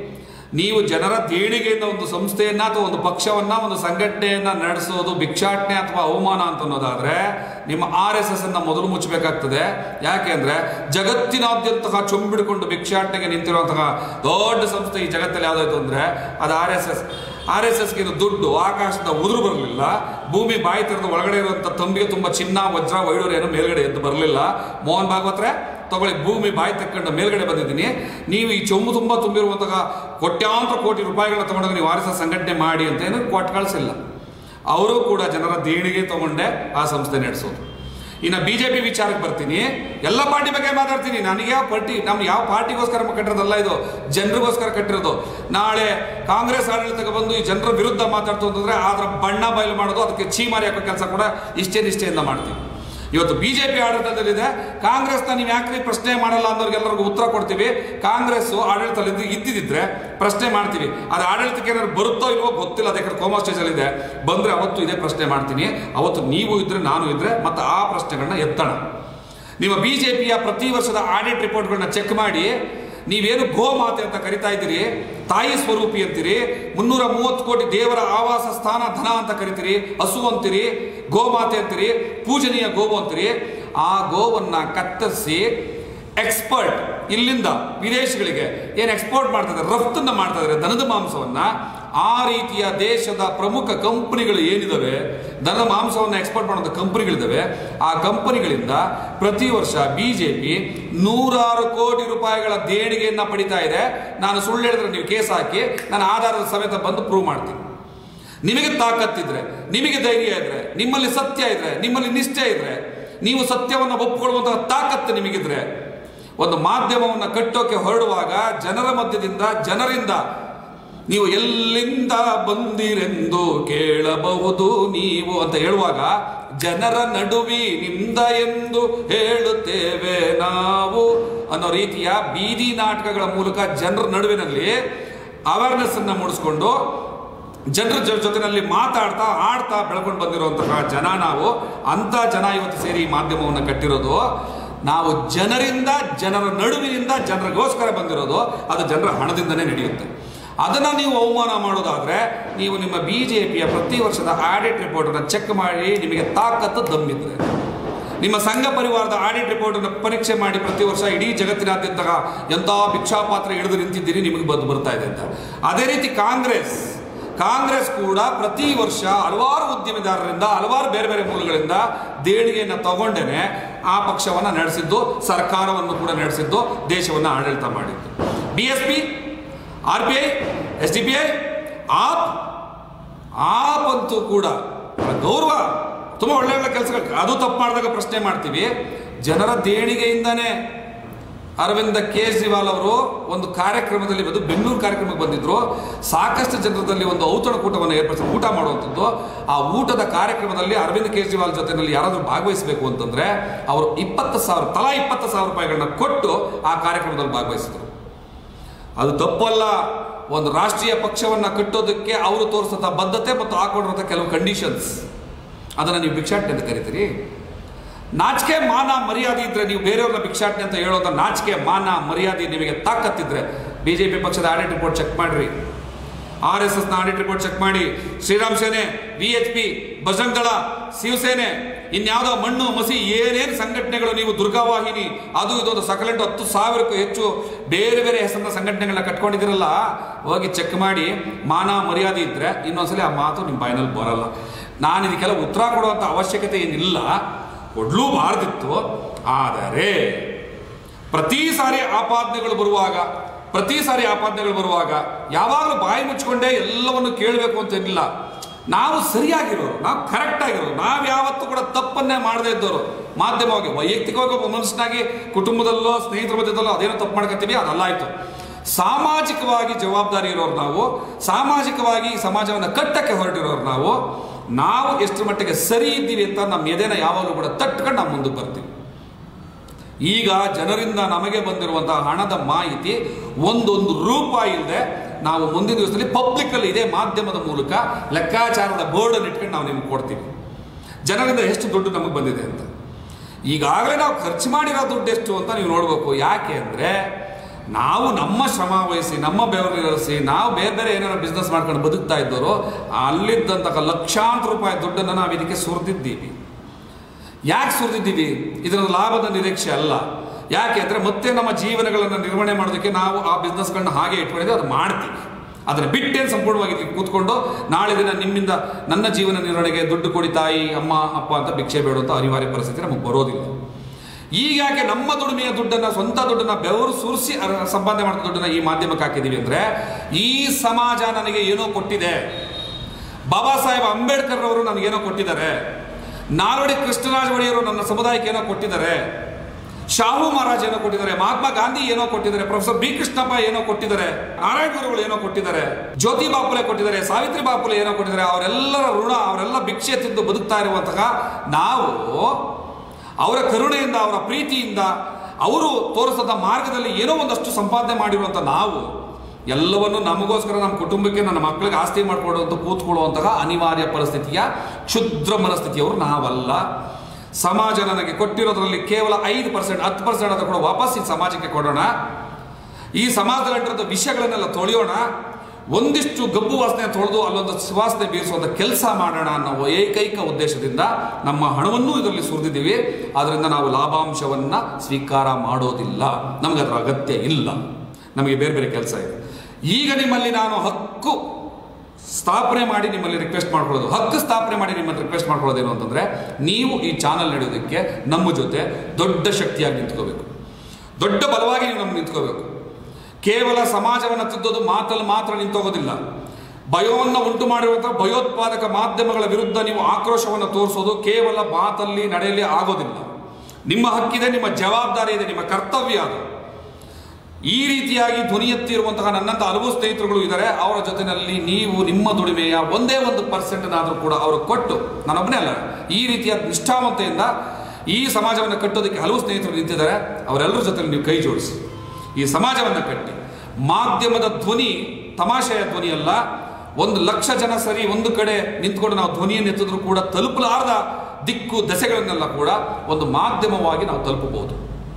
Speaker 1: ನೀವು ಜನರ ದೇಣಿಗೆಯಿಂದ ಒಂದು ಸಂಸ್ಥೆಯನ್ನ ಅಥವಾ ಒಂದು ಪಕ್ಷವನ್ನ ಒಂದು ಸಂಘಟನೆಯನ್ನ ನಡೆಸೋದು ಭಿಕ್ಷಾಟನೆ ಅಥವಾ ಅವಮಾನ ಅಂತ ಅನ್ನೋದಾದ್ರೆ ನಿಮ್ಮ ಆರ್ ಎಸ್ ಎಸ್ ಅನ್ನ ಮೊದಲು ಮುಚ್ಚಬೇಕಾಗ್ತದೆ ಯಾಕೆಂದ್ರೆ ಜಗತ್ತಿನಾದ್ಯಂತಹ ಚೊಂಬಿಡ್ಕೊಂಡು ಭಿಕ್ಷಾಟನೆಗೆ ನಿಂತಿರುವಂತಹ ದೊಡ್ಡ ಸಂಸ್ಥೆ ಈ ಜಗತ್ತಲ್ಲಿ ಯಾವ್ದಾಯ್ತು ಅಂದ್ರೆ ಅದು R S S R S ಎಸ್ಗೆ ದುಡ್ಡು ಆಕಾಶದ ಉದುರು ಬರಲಿಲ್ಲ ಭೂಮಿ ಬಾಯಿ ತೆರೆದು ಒಳಗಡೆ ಇರುವಂತ ತಂಬಿಗೆ ತುಂಬ ಚಿನ್ನ ವಜ್ರ ವೈಡೂರು ಏನು ಮೇಲ್ಗಡೆ ಎದ್ದು ಬರಲಿಲ್ಲ ಮೋಹನ್ ಭಾಗವತ್ರೆ ತಗೊಳ್ಳಿ ಭೂಮಿ ಬಾಯಿ ತಕ್ಕೊಂಡು ಮೇಲ್ಗಡೆ ಬಂದಿದ್ದೀನಿ ನೀವು ಈ ಚೊಂಬು ತುಂಬ ತುಂಬಿರುವಂತಹ ಕೋಟ್ಯಾಂತರ ಕೋಟಿ ರೂಪಾಯಿಗಳನ್ನ ತಗೊಂಡಾಗ ನೀವು ಆರ್ ಎಸ್ ಎಸ್ ಸಂಘಟನೆ ಮಾಡಿ ಅಂತ ಏನು ಕೊಟ್ಟು ಕಳಿಸಿಲ್ಲ ಅವರು ಕೂಡ ಜನರ ದೇಣಿಗೆ ತಗೊಂಡೆ ಆ ಸಂಸ್ಥೆ ನಡೆಸೋದು ಇನ್ನು ಬಿಜೆಪಿ ವಿಚಾರಕ್ಕೆ ಬರ್ತೀನಿ ಎಲ್ಲ ಪಾರ್ಟಿ ಬಗ್ಗೆ ಮಾತಾಡ್ತೀನಿ ನನಗೆ ಯಾವ ಪಾರ್ಟಿ ನಮ್ಗೆ ಯಾವ ಪಾರ್ಟಿಗೋಸ್ಕರ ಕಟ್ಟಿರೋದಲ್ಲ ಇದು ಜನರಿಗೋಸ್ಕರ ಕಟ್ಟಿರೋದು ನಾಳೆ ಕಾಂಗ್ರೆಸ್ ಆಡಳಿತಕ್ಕೆ ಬಂದು ಈ ಜನರ ವಿರುದ್ಧ ಮಾತಾಡ್ತು ಅಂತಂದ್ರೆ ಅದರ ಬಣ್ಣ ಬಯಲು ಮಾಡೋದು ಅದಕ್ಕೆ ಚೀಮಾರಿ ಹಾಕೋ ಕೆಲಸ ಕೂಡ ಇಷ್ಟೇ ನಿಷ್ಠೆಯಿಂದ ಮಾಡ್ತೀವಿ ಇವತ್ತು ಬಿಜೆಪಿ ಆಡಳಿತದಲ್ಲಿದೆ ಕಾಂಗ್ರೆಸ್ನ ನೀವು ಯಾಕ್ರಿ ಪ್ರಶ್ನೆ ಮಾಡಲ್ಲ ಅನ್ನೋರಿಗೆಲ್ಲರಿಗೂ ಉತ್ತರ ಕೊಡ್ತೀವಿ ಕಾಂಗ್ರೆಸ್ ಆಡಳಿತದಲ್ಲಿ ಇದ್ದಿದ್ರೆ ಪ್ರಶ್ನೆ ಮಾಡ್ತೀವಿ ಅದು ಆಡಳಿತಕ್ಕೆ ಏನಾದ್ರು ಬರುತ್ತೋ ಇಲ್ವೋ ಗೊತ್ತಿಲ್ಲ ಅದಕ್ಕೆ ಕೋಮಾ ಸ್ಟೇಜಲ್ಲಿ ಇದೆ ಬಂದ್ರೆ ಅವತ್ತು ಇದೇ ಪ್ರಶ್ನೆ ಮಾಡ್ತೀನಿ ಅವತ್ತು ನೀವು ಇದ್ರೆ ನಾನು ಇದ್ರೆ ಮತ್ತೆ ಆ ಪ್ರಶ್ನೆಗಳನ್ನ ಎತ್ತಣ ನಿಮ್ಮ ಬಿಜೆಪಿಯ ಪ್ರತಿ ವರ್ಷದ ಆಡಿಟ್ ರಿಪೋರ್ಟ್ಗಳನ್ನ ಚೆಕ್ ಮಾಡಿ ನೀವೇನು ಗೋಮಾತೆ ಅಂತ ಕರಿತಾ ಇದ್ದೀರಿ ತಾಯಿ ಸ್ವರೂಪಿ ಅಂತೀರಿ ಮುನ್ನೂರ ಮೂವತ್ತು ಕೋಟಿ ದೇವರ ಆವಾಸ ಸ್ಥಾನ ಧನ ಅಂತ ಕರಿತೀರಿ ಹಸು ಅಂತೀರಿ ಗೋಮಾತೆ ಅಂತೀರಿ ಪೂಜನೀಯ ಗೋವು ಅಂತೀರಿ ಆ ಗೋವನ್ನ ಕತ್ತರಿಸಿ ಎಕ್ಸ್ಪರ್ಟ್ ಇಲ್ಲಿಂದ ವಿದೇಶಗಳಿಗೆ ಏನು ಎಕ್ಸ್ಪೋರ್ಟ್ ಮಾಡ್ತಾ ಇದ್ದಾರೆ ರಫ್ತನ್ನ ಮಾಡ್ತಾ ಇದ್ದಾರೆ ದನದ ಮಾಂಸವನ್ನ ಆ ರೀತಿಯ ದೇಶದ ಪ್ರಮುಖ ಕಂಪನಿಗಳು ಏನಿದಾವೆ ದನದ ಮಾಂಸವನ್ನು ಎಕ್ಸ್ಪೋರ್ಟ್ ಮಾಡುವಂಥ ಕಂಪನಿಗಳಿದ್ದಾವೆ ಆ ಕಂಪನಿಗಳಿಂದ ಪ್ರತಿ ವರ್ಷ ಬಿಜೆಪಿ ನೂರಾರು ಕೋಟಿ ರೂಪಾಯಿಗಳ ದೇಣಿಗೆಯನ್ನ ಪಡಿತಾ ಇದೆ ನಾನು ಸುಳ್ಳು ಹೇಳಿದ್ರೆ ನೀವು ಕೇಸ್ ಹಾಕಿ ನಾನು ಆಧಾರದ ಸಮೇತ ಬಂದು ಪ್ರೂವ್ ಮಾಡ್ತೀನಿ ನಿಮಗೆ ತಾಕತ್ತಿದ್ರೆ ನಿಮಗೆ ಧೈರ್ಯ ಇದ್ರೆ ನಿಮ್ಮಲ್ಲಿ ಸತ್ಯ ಇದ್ರೆ ನಿಮ್ಮಲ್ಲಿ ನಿಷ್ಠೆ ಇದ್ರೆ ನೀವು ಸತ್ಯವನ್ನು ಒಪ್ಪಿಕೊಳ್ಳುವಂತಹ ತಾಕತ್ತು ನಿಮಗಿದ್ರೆ ಒಂದು ಮಾಧ್ಯಮವನ್ನು ಕಟ್ಟೋಕೆ ಹೊರಡುವಾಗ ಜನರ ಮಧ್ಯದಿಂದ ಜನರಿಂದ ನೀವು ಎಲ್ಲಿಂದ ಬಂದಿರೆಂದು ಕೇಳಬಹುದು ನೀವು ಅಂತ ಹೇಳುವಾಗ ಜನರ ನಡುವಿನಿಂದ ಎಂದು ಹೇಳುತ್ತೇವೆ ನಾವು ಅನ್ನೋ ರೀತಿಯ ಬೀದಿ ನಾಟಕಗಳ ಮೂಲಕ ಜನರ ನಡುವಿನಲ್ಲಿ ಅವೇರ್ನೆಸ್ ಅನ್ನ ಮೂಡಿಸ್ಕೊಂಡು ಜನರ ಜೊ- ಜೊತೆನಲ್ಲಿ ಮಾತಾಡ್ತಾ ಆಡ್ತಾ ಬೆಳ್ಕೊಂಡು ಬಂದಿರುವಂತಹ ಜನ ನಾವು ಅಂತ ಜನ ಇವತ್ತು ಸೇರಿ ಈ ಮಾಧ್ಯಮವನ್ನು ಕಟ್ಟಿರೋದು ನಾವು ಜನರಿಂದ ಜನರ ನಡುವಿನಿಂದ ಜನರಿಗೋಸ್ಕರ ಬಂದಿರೋದು ಅದು ಜನರ ಹಣದಿಂದನೇ ನಡೆಯುತ್ತೆ ಅದನ್ನ ನೀವು ಅವಮಾನ ಮಾಡೋದಾದ್ರೆ ನೀವು ನಿಮ್ಮ ಬಿಜೆಪಿಯ ಪ್ರತಿ ವರ್ಷದ ಆಡಿಟ್ ರಿಪೋರ್ಟ್ ಅನ್ನು ಚೆಕ್ ಮಾಡಿ ನಿಮಗೆ ತಾಕತ್ತು ದಮ್ಮಿದ್ರೆ ನಿಮ್ಮ ಸಂಘ ಪರಿವಾರದ ಆಡಿಟ್ ರಿಪೋರ್ಟ್ ಅನ್ನು ಪರೀಕ್ಷೆ ಮಾಡಿ ಪ್ರತಿ ವರ್ಷ ಇಡೀ ಜಗತ್ತಿನಾದ್ಯಂತ ಎಂಥ ಭಿಕ್ಷಾಪಾತ್ರ ಹಿಡಿದು ನಿಂತಿದ್ದೀರಿ ನಿಮಗೆ ಬಂದು ಬರ್ತಾ ಇದೆ ಅಂತ ಅದೇ ರೀತಿ ಕಾಂಗ್ರೆಸ್ ಕಾಂಗ್ರೆಸ್ ಕೂಡ ಪ್ರತಿ ವರ್ಷ ಹಲವಾರು ಉದ್ಯಮಿದಾರರಿಂದ ಹಲವಾರು ಬೇರೆ ಬೇರೆ ಮೂಲಗಳಿಂದ ದೇಣಿಗೆಯನ್ನು ತಗೊಂಡೇನೆ ಆ ಪಕ್ಷವನ್ನ ನಡೆಸಿದ್ದು ಸರ್ಕಾರವನ್ನು ಕೂಡ ನಡೆಸಿದ್ದು ದೇಶವನ್ನು ಆಡಳಿತ ಮಾಡಿದ್ದು B S P R B I S D B I AAP AAP ಅಂತೂ ಕೂಡ ಬಹಳ ಗೌರವ ತುಂಬ ಒಳ್ಳೆ ಒಳ್ಳೆ ಕೆಲಸಗಳು ಅದು ತಪ್ಪು ಮಾಡಿದಾಗ ಪ್ರಶ್ನೆ ಮಾಡ್ತೀವಿ ಜನರ ದೇಣಿಗೆಯಿಂದಾನೇ ಅರವಿಂದ ಕೇಜ್ರಿವಾಲ್ ಅವರು ಒಂದು ಕಾರ್ಯಕ್ರಮದಲ್ಲಿ ಬಂದು ಬೆಂಗಳೂರು ಕಾರ್ಯಕ್ರಮಕ್ಕೆ ಬಂದಿದ್ರು ಸಾಕಷ್ಟು ಜನರದಲ್ಲಿ ಒಂದು ಔತಣಕೂಟವನ್ನು ಏರ್ಪಡಿಸಿ ಊಟ ಮಾಡುವಂಥದ್ದು ಆ ಊಟದ ಕಾರ್ಯಕ್ರಮದಲ್ಲಿ ಅರವಿಂದ್ ಕೇಜ್ರಿವಾಲ್ ಜೊತೆನಲ್ಲಿ ಯಾರಾದರೂ ಭಾಗವಹಿಸಬೇಕು ಅಂತಂದ್ರೆ ಅವರು ಇಪ್ಪತ್ತು ಸಾವಿರ ತಲಾ ಇಪ್ಪತ್ತು ಸಾವಿರ ರೂಪಾಯಿಗಳನ್ನ ಕೊಟ್ಟು ಆ ಕಾರ್ಯಕ್ರಮದಲ್ಲಿ ಭಾಗವಹಿಸಿದ್ರು ಅದು ತಪ್ಪಲ್ಲ ಒಂದು ರಾಷ್ಟ್ರೀಯ ಪಕ್ಷವನ್ನ ಕಟ್ಟೋದಕ್ಕೆ ಅವರು ತೋರಿಸಂತ ಬದ್ಧತೆ ಮತ್ತು ಹಾಕೊಂಡಿರುವಂಥ ಕೆಲವು ಕಂಡೀಷನ್ಸ್ ಅದನ್ನು ನೀವು ಭಿಕ್ಷಾಟನೆ ಅಂತ ಕರಿತೀರಿ ನಾಚಿಕೆ ಮಾನ ಮರ್ಯಾದೆ ಇದ್ರೆ ನೀವು ಬೇರೆಯವ್ರನ್ನ ಭಿಕ್ಷಾಟನೆ ಅಂತ ಹೇಳೋದ ನಾಚಿಕೆ ಮಾನ ಮರ್ಯಾದೆ ನಿಮಗೆ ತಾಕತ್ತಿದ್ರೆ ಬಿಜೆಪಿ ಪಕ್ಷದ ಆಡಿಟ್ ರಿಪೋರ್ಟ್ ಚೆಕ್ ಮಾಡ್ರಿ ಆರ್ ಎಸ್ ಎಸ್ ನ ಆಡಿಟ್ ರಿಪೋರ್ಟ್ ಚೆಕ್ ಮಾಡಿ ಶ್ರೀರಾಮ್ ಸೇನೆ ವಿ ಎಚ್ ಪಿ ಬಜರಂಗ್ ದಳ ಶಿವಸೇನೆ ಇನ್ಯಾವುದೋ ಮಣ್ಣು ಮಸಿ ಏನೇನು ಸಂಘಟನೆಗಳು ನೀವು ದುರ್ಗಾವಾಹಿನಿ ಅದು ಇದೊಂದು ಸಕಲೆಂಟು ಹತ್ತು ಸಾವಿರಕ್ಕೂ ಹೆಚ್ಚು ಬೇರೆ ಬೇರೆ ಹೆಸರಿನ ಸಂಘಟನೆಗಳನ್ನ ಕಟ್ಕೊಂಡಿದ್ದೀರಲ್ಲ ಹೋಗಿ ಚೆಕ್ ಮಾಡಿ ಮಾನ ಮರ್ಯಾದೆ ಇದ್ರೆ ಇನ್ನೊಂದ್ಸಲಿ ಆ ಮಾತು ನಿಮ್ಮ ಬಾಯಿನಲ್ಲಿ ಬರಲ್ಲ ನಾನು ಇದಕ್ಕೆಲ್ಲ ಉತ್ತರ ಕೊಡುವಂಥ ಅವಶ್ಯಕತೆ ಏನಿಲ್ಲ ಕೊಡ್ಲೂಬಾರ್ದಿತ್ತು ಆದರೆ ಪ್ರತಿ ಸಾರಿ ಆಪಾದನೆಗಳು ಬರುವಾಗ ಪ್ರತಿ ಸಾರಿ ಆಪಾದನೆಗಳು ಬರುವಾಗ ಯಾವಾಗಲೂ ಬಾಯಿ ಮುಚ್ಕೊಂಡೇ ಎಲ್ಲವನ್ನು ಕೇಳಬೇಕು ಅಂತ ಏನಿಲ್ಲ ನಾವು ಸರಿಯಾಗಿರೋರು ನಾವು ಕರೆಕ್ಟ್ ಆಗಿರೋರು ನಾವು ಯಾವತ್ತೂ ಕೂಡ ತಪ್ಪನ್ನೇ ಮಾಡದೇ ಇದ್ದವರು ಮಾಧ್ಯಮವಾಗಿ ವೈಯಕ್ತಿಕವಾಗಿ ಒಬ್ಬ ಮನುಷ್ಯನಾಗಿ ಕುಟುಂಬದಲ್ಲೋ ಸ್ನೇಹಿತರ ಮಧ್ಯದಲ್ಲೋ ಅದೇನೋ ತಪ್ಪು ಮಾಡ್ಕೊತೀವಿ ಅದಲ್ಲ ಆಯ್ತು ಸಾಮಾಜಿಕವಾಗಿ ಜವಾಬ್ದಾರಿ ಇರೋರು ನಾವು ಸಾಮಾಜಿಕವಾಗಿ ಈ ಸಮಾಜವನ್ನು ಕಟ್ಟಕ್ಕೆ ಹೊರಟಿರೋರು ನಾವು ನಾವು ಎಷ್ಟು ಮಟ್ಟಿಗೆ ಸರಿ ಇದ್ದೀವಿ ಅಂತ ನಮ್ಮ ಎದೆನ ಯಾವಾಗಲೂ ಕೂಡ ತಟ್ಕೊಂಡು ನಾವು ಮುಂದಕ್ಕೆ ಬರ್ತೀವಿ ಈಗ ಜನರಿಂದ ನಮಗೆ ಬಂದಿರುವಂತಹ ಹಣದ ಮಾಹಿತಿ ಒಂದೊಂದು ರೂಪಾಯಿ ಇಲ್ಲದೆ ನಾವು ಮುಂದಿನ ದಿವಸದಲ್ಲಿ ಪಬ್ಲಿಕ್ ಅಲ್ಲಿ ಇದೇ ಮಾಧ್ಯಮದ ಮೂಲಕ ಲೆಕ್ಕಾಚಾರದ ಬೋರ್ಡ್ ಅನ್ನು ಇಟ್ಕೊಂಡು ನಾವು ನಿಮ್ಗೆ ಕೊಡ್ತೀವಿ ಜನರಿಂದ ಎಷ್ಟು ದುಡ್ಡು ನಮಗೆ ಬಂದಿದೆ ಅಂತ ಈಗಾಗಲೇ ನಾವು ಖರ್ಚು ಮಾಡಿರೋ ದುಡ್ಡು ಎಷ್ಟು ಅಂತ ನೀವು ನೋಡಬೇಕು ಯಾಕೆ ಅಂದರೆ ನಾವು ನಮ್ಮ ಶ್ರಮ ವಹಿಸಿ ನಮ್ಮ ಬೆವರಿಸಿ ನಾವು ಬೇರೆ ಬೇರೆ ಏನಾದ್ರು ಬಿಸ್ನೆಸ್ ಮಾಡ್ಕೊಂಡು ಬದುಕ್ತಾ ಇದ್ದವರು ಅಲ್ಲಿದ್ದಂತಹ ಲಕ್ಷಾಂತರ ರೂಪಾಯಿ ದುಡ್ಡನ್ನು ನಾವು ಇದಕ್ಕೆ ಸುರಿದಿದ್ದೀವಿ ಯಾಕೆ ಸುರಿದಿದ್ದೀವಿ ಇದರ ಲಾಭದ ನಿರೀಕ್ಷೆ ಅಲ್ಲ ಯಾಕೆ ಅಂದರೆ ಮತ್ತೆ ನಮ್ಮ ಜೀವನಗಳನ್ನು ನಿರ್ವಹಣೆ ಮಾಡೋದಕ್ಕೆ ನಾವು ಆ ಬಿಸ್ನೆಸ್ಗಳನ್ನ ಹಾಗೆ ಇಟ್ಕೊಂಡಿದ್ದೀವಿ ಅದು ಮಾಡ್ತೀವಿ ಅದನ್ನು ಬಿಟ್ಟೇನು ಸಂಪೂರ್ಣವಾಗಿ ಇಲ್ಲಿ ಕೂತ್ಕೊಂಡು ನಾಳೆ ದಿನ ನಿಮ್ಮಿಂದ ನನ್ನ ಜೀವನ ನಿರ್ವಹಣೆಗೆ ದುಡ್ಡು ಕೊಡಿ ತಾಯಿ ಅಮ್ಮ ಅಪ್ಪ ಅಂತ ಭಿಕ್ಷೆ ಬೇಡುವಂಥ ಅನಿವಾರ್ಯ ಪರಿಸ್ಥಿತಿ ನಮಗೆ ಬರೋದಿಲ್ಲ ಈಗ ಯಾಕೆ ನಮ್ಮ ದುಡಿಮೆಯ ದುಡ್ಡನ್ನ ಸ್ವಂತ ದುಡ್ಡನ್ನ ಬೆವರು ಸುರಿಸಿ ಅರ- ಸಂಪಾದನೆ ಮಾಡಿದ ದುಡ್ಡನ್ನ ಈ ಮಾಧ್ಯಮಕ್ಕೆ ಹಾಕಿದ್ದೀವಿ ಅಂದ್ರೆ ಈ ಸಮಾಜ ನನಗೆ ಏನೋ ಕೊಟ್ಟಿದೆ ಬಾಬಾ ಸಾಹೇಬ್ ಅಂಬೇಡ್ಕರ್ ಅವರು ನನಗೇನೋ ಕೊಟ್ಟಿದ್ದಾರೆ ನಾಲ್ವಡಿ ಕೃಷ್ಣರಾಜ ಒಡೆಯರು ನನ್ನ ಸಮುದಾಯಕ್ಕೆ ಏನೋ ಕೊಟ್ಟಿದ್ದಾರೆ ಶಾಹು ಮಹಾರಾಜ್ ಏನೋ ಕೊಟ್ಟಿದ್ದಾರೆ ಮಹಾತ್ಮ ಗಾಂಧಿ ಏನೋ ಕೊಟ್ಟಿದ್ದಾರೆ ಪ್ರೊಫೆಸರ್ ಬಿ ಕೃಷ್ಣಪ್ಪ ಏನೋ ಕೊಟ್ಟಿದ್ದಾರೆ ನಾರಾಯಣ ಗುರುಗಳು ಏನೋ ಕೊಟ್ಟಿದ್ದಾರೆ ಜ್ಯೋತಿ ಬಾಪುಲೆ ಕೊಟ್ಟಿದ್ದಾರೆ ಸಾವಿತ್ರಿ ಬಾಪುಲೆ ಏನೋ ಕೊಟ್ಟಿದ್ದಾರೆ ಅವರೆಲ್ಲರ ಋಣ ಅವರೆಲ್ಲ ಭಿಕ್ಷೆ ತಿಂದು ಬದುಕ್ತಾ ಇರುವಂತಹ ನಾವು ಅವರ ಕರುಣೆಯಿಂದ ಅವರ ಪ್ರೀತಿಯಿಂದ ಅವರು ತೋರಿಸಿದ ಮಾರ್ಗದಲ್ಲಿ ಏನೋ ಒಂದಷ್ಟು ಸಂಪಾದನೆ ಮಾಡಿರುವಂಥ ನಾವು ಎಲ್ಲವನ್ನು ನಮಗೋಸ್ಕರ ನಮ್ಮ ಕುಟುಂಬಕ್ಕೆ ನನ್ನ ಮಕ್ಕಳಿಗೆ ಆಸ್ತಿ ಮಾಡಿಕೊಡುವಂಥ ಕೂತ್ಕೊಳ್ಳುವಂತಹ ಅನಿವಾರ್ಯ ಪರಿಸ್ಥಿತಿಯ ಕ್ಷುದ್ರ ಮನಸ್ಥಿತಿಯವರು ನಾವಲ್ಲ ಸಮಾಜ ನನಗೆ ಕೊಟ್ಟಿರೋದ್ರಲ್ಲಿ ಕೇವಲ ಐದು ಪರ್ಸೆಂಟ್ ಹತ್ತು ಪರ್ಸೆಂಟ್ ಅದನ್ನು ಕೂಡ ವಾಪಸ್ ಈ ಸಮಾಜಕ್ಕೆ ಕೊಡೋಣ ಈ ಸಮಾಜದಲ್ಲಿಟ್ಟಿರೋ ವಿಷಯಗಳನ್ನೆಲ್ಲ ತೊಳೆಯೋಣ ಒಂದಿಷ್ಟು ಗಬ್ಬು ವಾಸನೆ ತೊಳೆದು ಅಲ್ಲೊಂದು ಸುವಾಸನೆ ಬೀರಿಸುವಂಥ ಕೆಲಸ ಮಾಡೋಣ ಅನ್ನೋ ಏಕೈಕ ಉದ್ದೇಶದಿಂದ ನಮ್ಮ ಹಣವನ್ನೂ ಇದರಲ್ಲಿ ಸುರಿದಿದ್ದೀವಿ ಅದರಿಂದ ನಾವು ಲಾಭಾಂಶವನ್ನು ಸ್ವೀಕಾರ ಮಾಡೋದಿಲ್ಲ ನಮಗೆ ಅದರ ಅಗತ್ಯ ಇಲ್ಲ ನಮಗೆ ಬೇರೆ ಬೇರೆ ಕೆಲಸ ಇದೆ ಈಗ ನಿಮ್ಮಲ್ಲಿ ನಾನು ಹಕ್ಕು ಸ್ಥಾಪನೆ ಮಾಡಿ ನಿಮ್ಮಲ್ಲಿ ರಿಕ್ವೆಸ್ಟ್ ಮಾಡ್ಕೊಳ್ಳೋದು ಹಕ್ಕು ಸ್ಥಾಪನೆ ಮಾಡಿ ನಿಮ್ಮಲ್ಲಿ ರಿಕ್ವೆಸ್ಟ್ ಮಾಡ್ಕೊಳ್ಳೋದೇನು ಅಂತಂದ್ರೆ ನೀವು ಈ ಚಾನಲ್ ನಡೆಯೋದಕ್ಕೆ ನಮ್ಮ ಜೊತೆ ದೊಡ್ಡ ಶಕ್ತಿಯಾಗಿ ನಿಂತ್ಕೋಬೇಕು ದೊಡ್ಡ ಬಲವಾಗಿ ನೀವು ನಮ್ಗೆ ನಿಂತ್ಕೋಬೇಕು ಕೇವಲ ಸಮಾಜವನ್ನು ತಿದ್ದೋದು ಮಾತಲ್ಲಿ ಮಾತ್ರ ನಿಂತೋಗೋದಿಲ್ಲ ಭಯವನ್ನು ಉಂಟು ಮಾಡಿರುವಂತಹ ಭಯೋತ್ಪಾದಕ ಮಾಧ್ಯಮಗಳ ವಿರುದ್ಧ ನೀವು ಆಕ್ರೋಶವನ್ನು ತೋರಿಸೋದು ಕೇವಲ ಮಾತಲ್ಲಿ ನಡೆಯಲಿ ಆಗೋದಿಲ್ಲ ನಿಮ್ಮ ಹಕ್ಕಿದೆ ನಿಮ್ಮ ಜವಾಬ್ದಾರಿ ಇದೆ ನಿಮ್ಮ ಕರ್ತವ್ಯ ಅದು ಈ ರೀತಿಯಾಗಿ ಧ್ವನಿ ಎತ್ತಿರುವಂತಹ ನನ್ನಂತ ಹಲವು ಸ್ನೇಹಿತರುಗಳು ಇದ್ದಾರೆ ಅವರ ಜೊತೆಯಲ್ಲಿ ನೀವು ನಿಮ್ಮ ದುಡಿಮೆಯ ಒಂದೇ ಒಂದು ಪರ್ಸೆಂಟ್ನಾದರೂ ಕೂಡ ಅವರು ಕೊಟ್ಟು ನಾನೊಬ್ಬನೇ ಅಲ್ಲ ಈ ರೀತಿಯ ನಿಷ್ಠಾವಂತೆಯಿಂದ ಈ ಸಮಾಜವನ್ನು ಕಟ್ಟೋದಕ್ಕೆ ಹಲವು ಸ್ನೇಹಿತರು ನಿಂತಿದ್ದಾರೆ ಅವರೆಲ್ಲರ ಜೊತೆಲಿ ನೀವು ಕೈ ಜೋಡಿಸಿ ಈ ಸಮಾಜವನ್ನು ಕಟ್ಟಿ ಮಾಧ್ಯಮದ ಧ್ವನಿ ತಮಾಷೆಯ ಧ್ವನಿ ಅಲ್ಲ ಒಂದು ಲಕ್ಷ ಜನ ಸರಿ ಒಂದು ಕಡೆ ನಿಂತ್ಕೊಂಡು ನಾವು ಧ್ವನಿಯನ್ನು ಎತ್ತಿದ್ರು ಕೂಡ ತಲುಪಲಾರದ ದಿಕ್ಕು ದೆಸೆಗಳನ್ನೆಲ್ಲ ಕೂಡ ಒಂದು ಮಾಧ್ಯಮವಾಗಿ ನಾವು ತಲುಪಬಹುದು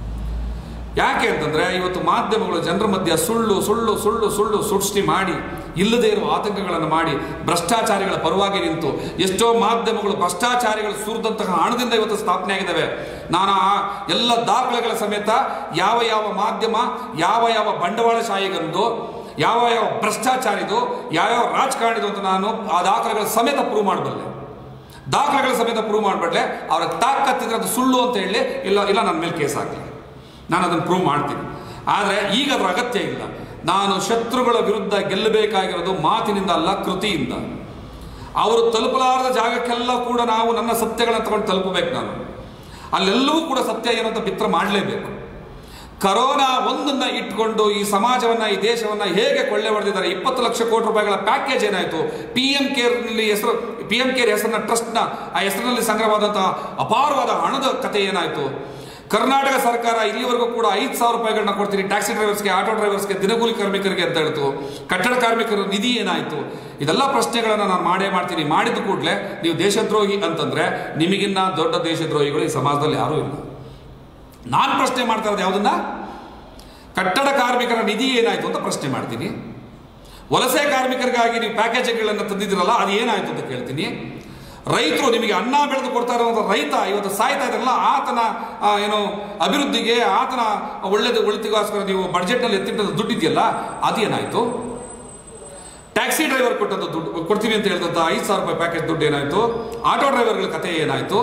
Speaker 1: ಯಾಕೆ ಅಂತಂದ್ರೆ ಇವತ್ತು ಮಾಧ್ಯಮಗಳು ಜನರ ಮಧ್ಯೆ ಸುಳ್ಳು ಸುಳ್ಳು ಸುಳ್ಳು ಸುಳ್ಳು ಸೃಷ್ಟಿ ಮಾಡಿ ಇಲ್ಲದೇ ಇರುವ ಆತಂಕಗಳನ್ನು ಮಾಡಿ ಭ್ರಷ್ಟಾಚಾರಿಗಳ ಪರವಾಗಿ ನಿಂತು ಎಷ್ಟೋ ಮಾಧ್ಯಮಗಳು ಭ್ರಷ್ಟಾಚಾರಿಗಳು ಸುರಿದಂತಹ ಹಣದಿಂದ ಇವತ್ತು ಸ್ಥಾಪನೆ ಆಗಿದ್ದಾವೆ ನಾನು ಆ ಎಲ್ಲ ದಾಖಲೆಗಳ ಸಮೇತ ಯಾವ ಯಾವ ಮಾಧ್ಯಮ ಯಾವ ಯಾವ ಬಂಡವಾಳಶಾಹಿಗಂದು ಯಾವ ಯಾವ ಭ್ರಷ್ಟಾಚಾರಿದು ಯಾವ್ಯಾವ ರಾಜಕಾರಣಿದು ಅಂತ ನಾನು ಆ ದಾಖಲೆಗಳ ಸಮೇತ ಪ್ರೂವ್ ಮಾಡಬಲ್ಲೆ ದಾಖಲೆಗಳ ಸಮೇತ ಪ್ರೂವ್ ಮಾಡಬಡ್ಲೆ ಅವರ ತಾಕತ್ತಿದ್ರೆ ಅದು ಸುಳ್ಳು ಅಂತ ಹೇಳಿ ಇಲ್ಲ ಇಲ್ಲ ನನ್ನ ಮೇಲೆ ಕೇಸ್ ಹಾಕಲಿ ನಾನು ಅದನ್ನು ಪ್ರೂವ್ ಮಾಡ್ತೀನಿ ಆದರೆ ಈಗ ಅದರ ಅಗತ್ಯ ಇಲ್ಲ ನಾನು ಶತ್ರುಗಳ ವಿರುದ್ಧ ಗೆಲ್ಲಬೇಕಾಗಿರೋದು ಮಾತಿನಿಂದ ಅಲ್ಲ ಕೃತಿಯಿಂದ ಅವರು ತಲುಪಲಾರದ ಜಾಗಕ್ಕೆಲ್ಲ ಕೂಡ ನಾವು ನನ್ನ ಸತ್ಯಗಳನ್ನ ತಗೊಂಡು ತಲುಪಬೇಕು ನಾನು ಅಲ್ಲೆಲ್ಲವೂ ಕೂಡ ಸತ್ಯ ಏನು ಅಂತ ಬಿತ್ರ ಮಾಡಲೇಬೇಕು ಕರೋನಾ ಒಂದನ್ನ ಇಟ್ಕೊಂಡು ಈ ಸಮಾಜವನ್ನ ಈ ದೇಶವನ್ನ ಹೇಗೆ ಕೊಳ್ಳೆ ಹೊಡೆದಿದ್ದಾರೆ ಇಪ್ಪತ್ತು ಲಕ್ಷ ಕೋಟಿ ರೂಪಾಯಿಗಳ ಪ್ಯಾಕೇಜ್ ಏನಾಯಿತು ಪಿ ಎಂ ಕೇರ್ನಲ್ಲಿ ಹೆಸರು ಪಿ ಎಂ ಕೇರ್ ಹೆಸರಿನ ಟ್ರಸ್ಟ್ನ ಆ ಹೆಸರಿನಲ್ಲಿ ಸಂಗ್ರಹವಾದಂತಹ ಅಪಾರವಾದ ಹಣದ ಕತೆ ಏನಾಯಿತು ಕರ್ನಾಟಕ ಸರ್ಕಾರ ಇಲ್ಲಿವರೆಗೂ ಕೂಡ ಐದು ಸಾವಿರ ರೂಪಾಯಿಗಳನ್ನ ಕೊಡ್ತೀನಿ ಟ್ಯಾಕ್ಸಿ ಡ್ರೈವರ್ಸ್ಗೆ ಆಟೋ ಡ್ರೈವರ್ಸ್ಗೆ ದಿನಗೂಲಿ ಕಾರ್ಮಿಕರಿಗೆ ಅಂತ ಹೇಳ್ತು ಕಟ್ಟಡ ಕಾರ್ಮಿಕರ ನಿಧಿ ಏನಾಯಿತು ಇದೆಲ್ಲ ಪ್ರಶ್ನೆಗಳನ್ನು ನಾನು ಮಾಡೇ ಮಾಡ್ತೀನಿ ಮಾಡಿದ ಕೂಡಲೇ ನೀವು ದೇಶದ್ರೋಹಿ ಅಂತಂದ್ರೆ ನಿಮಗಿನ್ನ ದೊಡ್ಡ ದೇಶದ್ರೋಹಿಗಳು ಈ ಸಮಾಜದಲ್ಲಿ ಯಾರೂ ಇಲ್ಲ ನಾನು ಪ್ರಶ್ನೆ ಮಾಡ್ತಾ ಇರೋದು ಯಾವುದನ್ನ ಕಟ್ಟಡ ಕಾರ್ಮಿಕರ ನಿಧಿ ಏನಾಯಿತು ಅಂತ ಪ್ರಶ್ನೆ ಮಾಡ್ತೀನಿ ವಲಸೆ ಕಾರ್ಮಿಕರಿಗಾಗಿ ನೀವು ಪ್ಯಾಕೇಜ್ಗಳನ್ನು ತಂದಿದ್ದೀರಲ್ಲ ಅದು ಏನಾಯ್ತು ಅಂತ ಕೇಳ್ತೀನಿ ರೈತರು ನಿಮಗೆ ಅನ್ನ ಬೆಳೆದು ಕೊಡ್ತಾ ಇರುವಂಥ ರೈತ ಇವತ್ತು ಸಾಯ್ತಾ ಇದ್ದಾರಲ್ಲ ಆತನ ಆ, ಏನು ಅಭಿವೃದ್ಧಿಗೆ ಆತನ ಒಳ್ಳೇದು ಒಳಿತಿಗೋಸ್ಕರ ನೀವು ಬಡ್ಜೆಟ್ನಲ್ಲಿ ಎತ್ತಿಟ್ಟದ ದುಡ್ಡಿದೆಯಲ್ಲ ಅದೇನಾಯ್ತು ಟ್ಯಾಕ್ಸಿ ಡ್ರೈವರ್ ಕೊಟ್ಟಂತ ದುಡ್ಡು ಕೊಡ್ತೀವಿ ಅಂತ ಹೇಳಿದಂಥ ಐದು ಸಾವಿರ ರೂಪಾಯಿ ಪ್ಯಾಕೇಜ್ ದುಡ್ಡು ಏನಾಯ್ತು ಆಟೋ ಡ್ರೈವರ್ಗಳ ಕತೆ ಏನಾಯ್ತು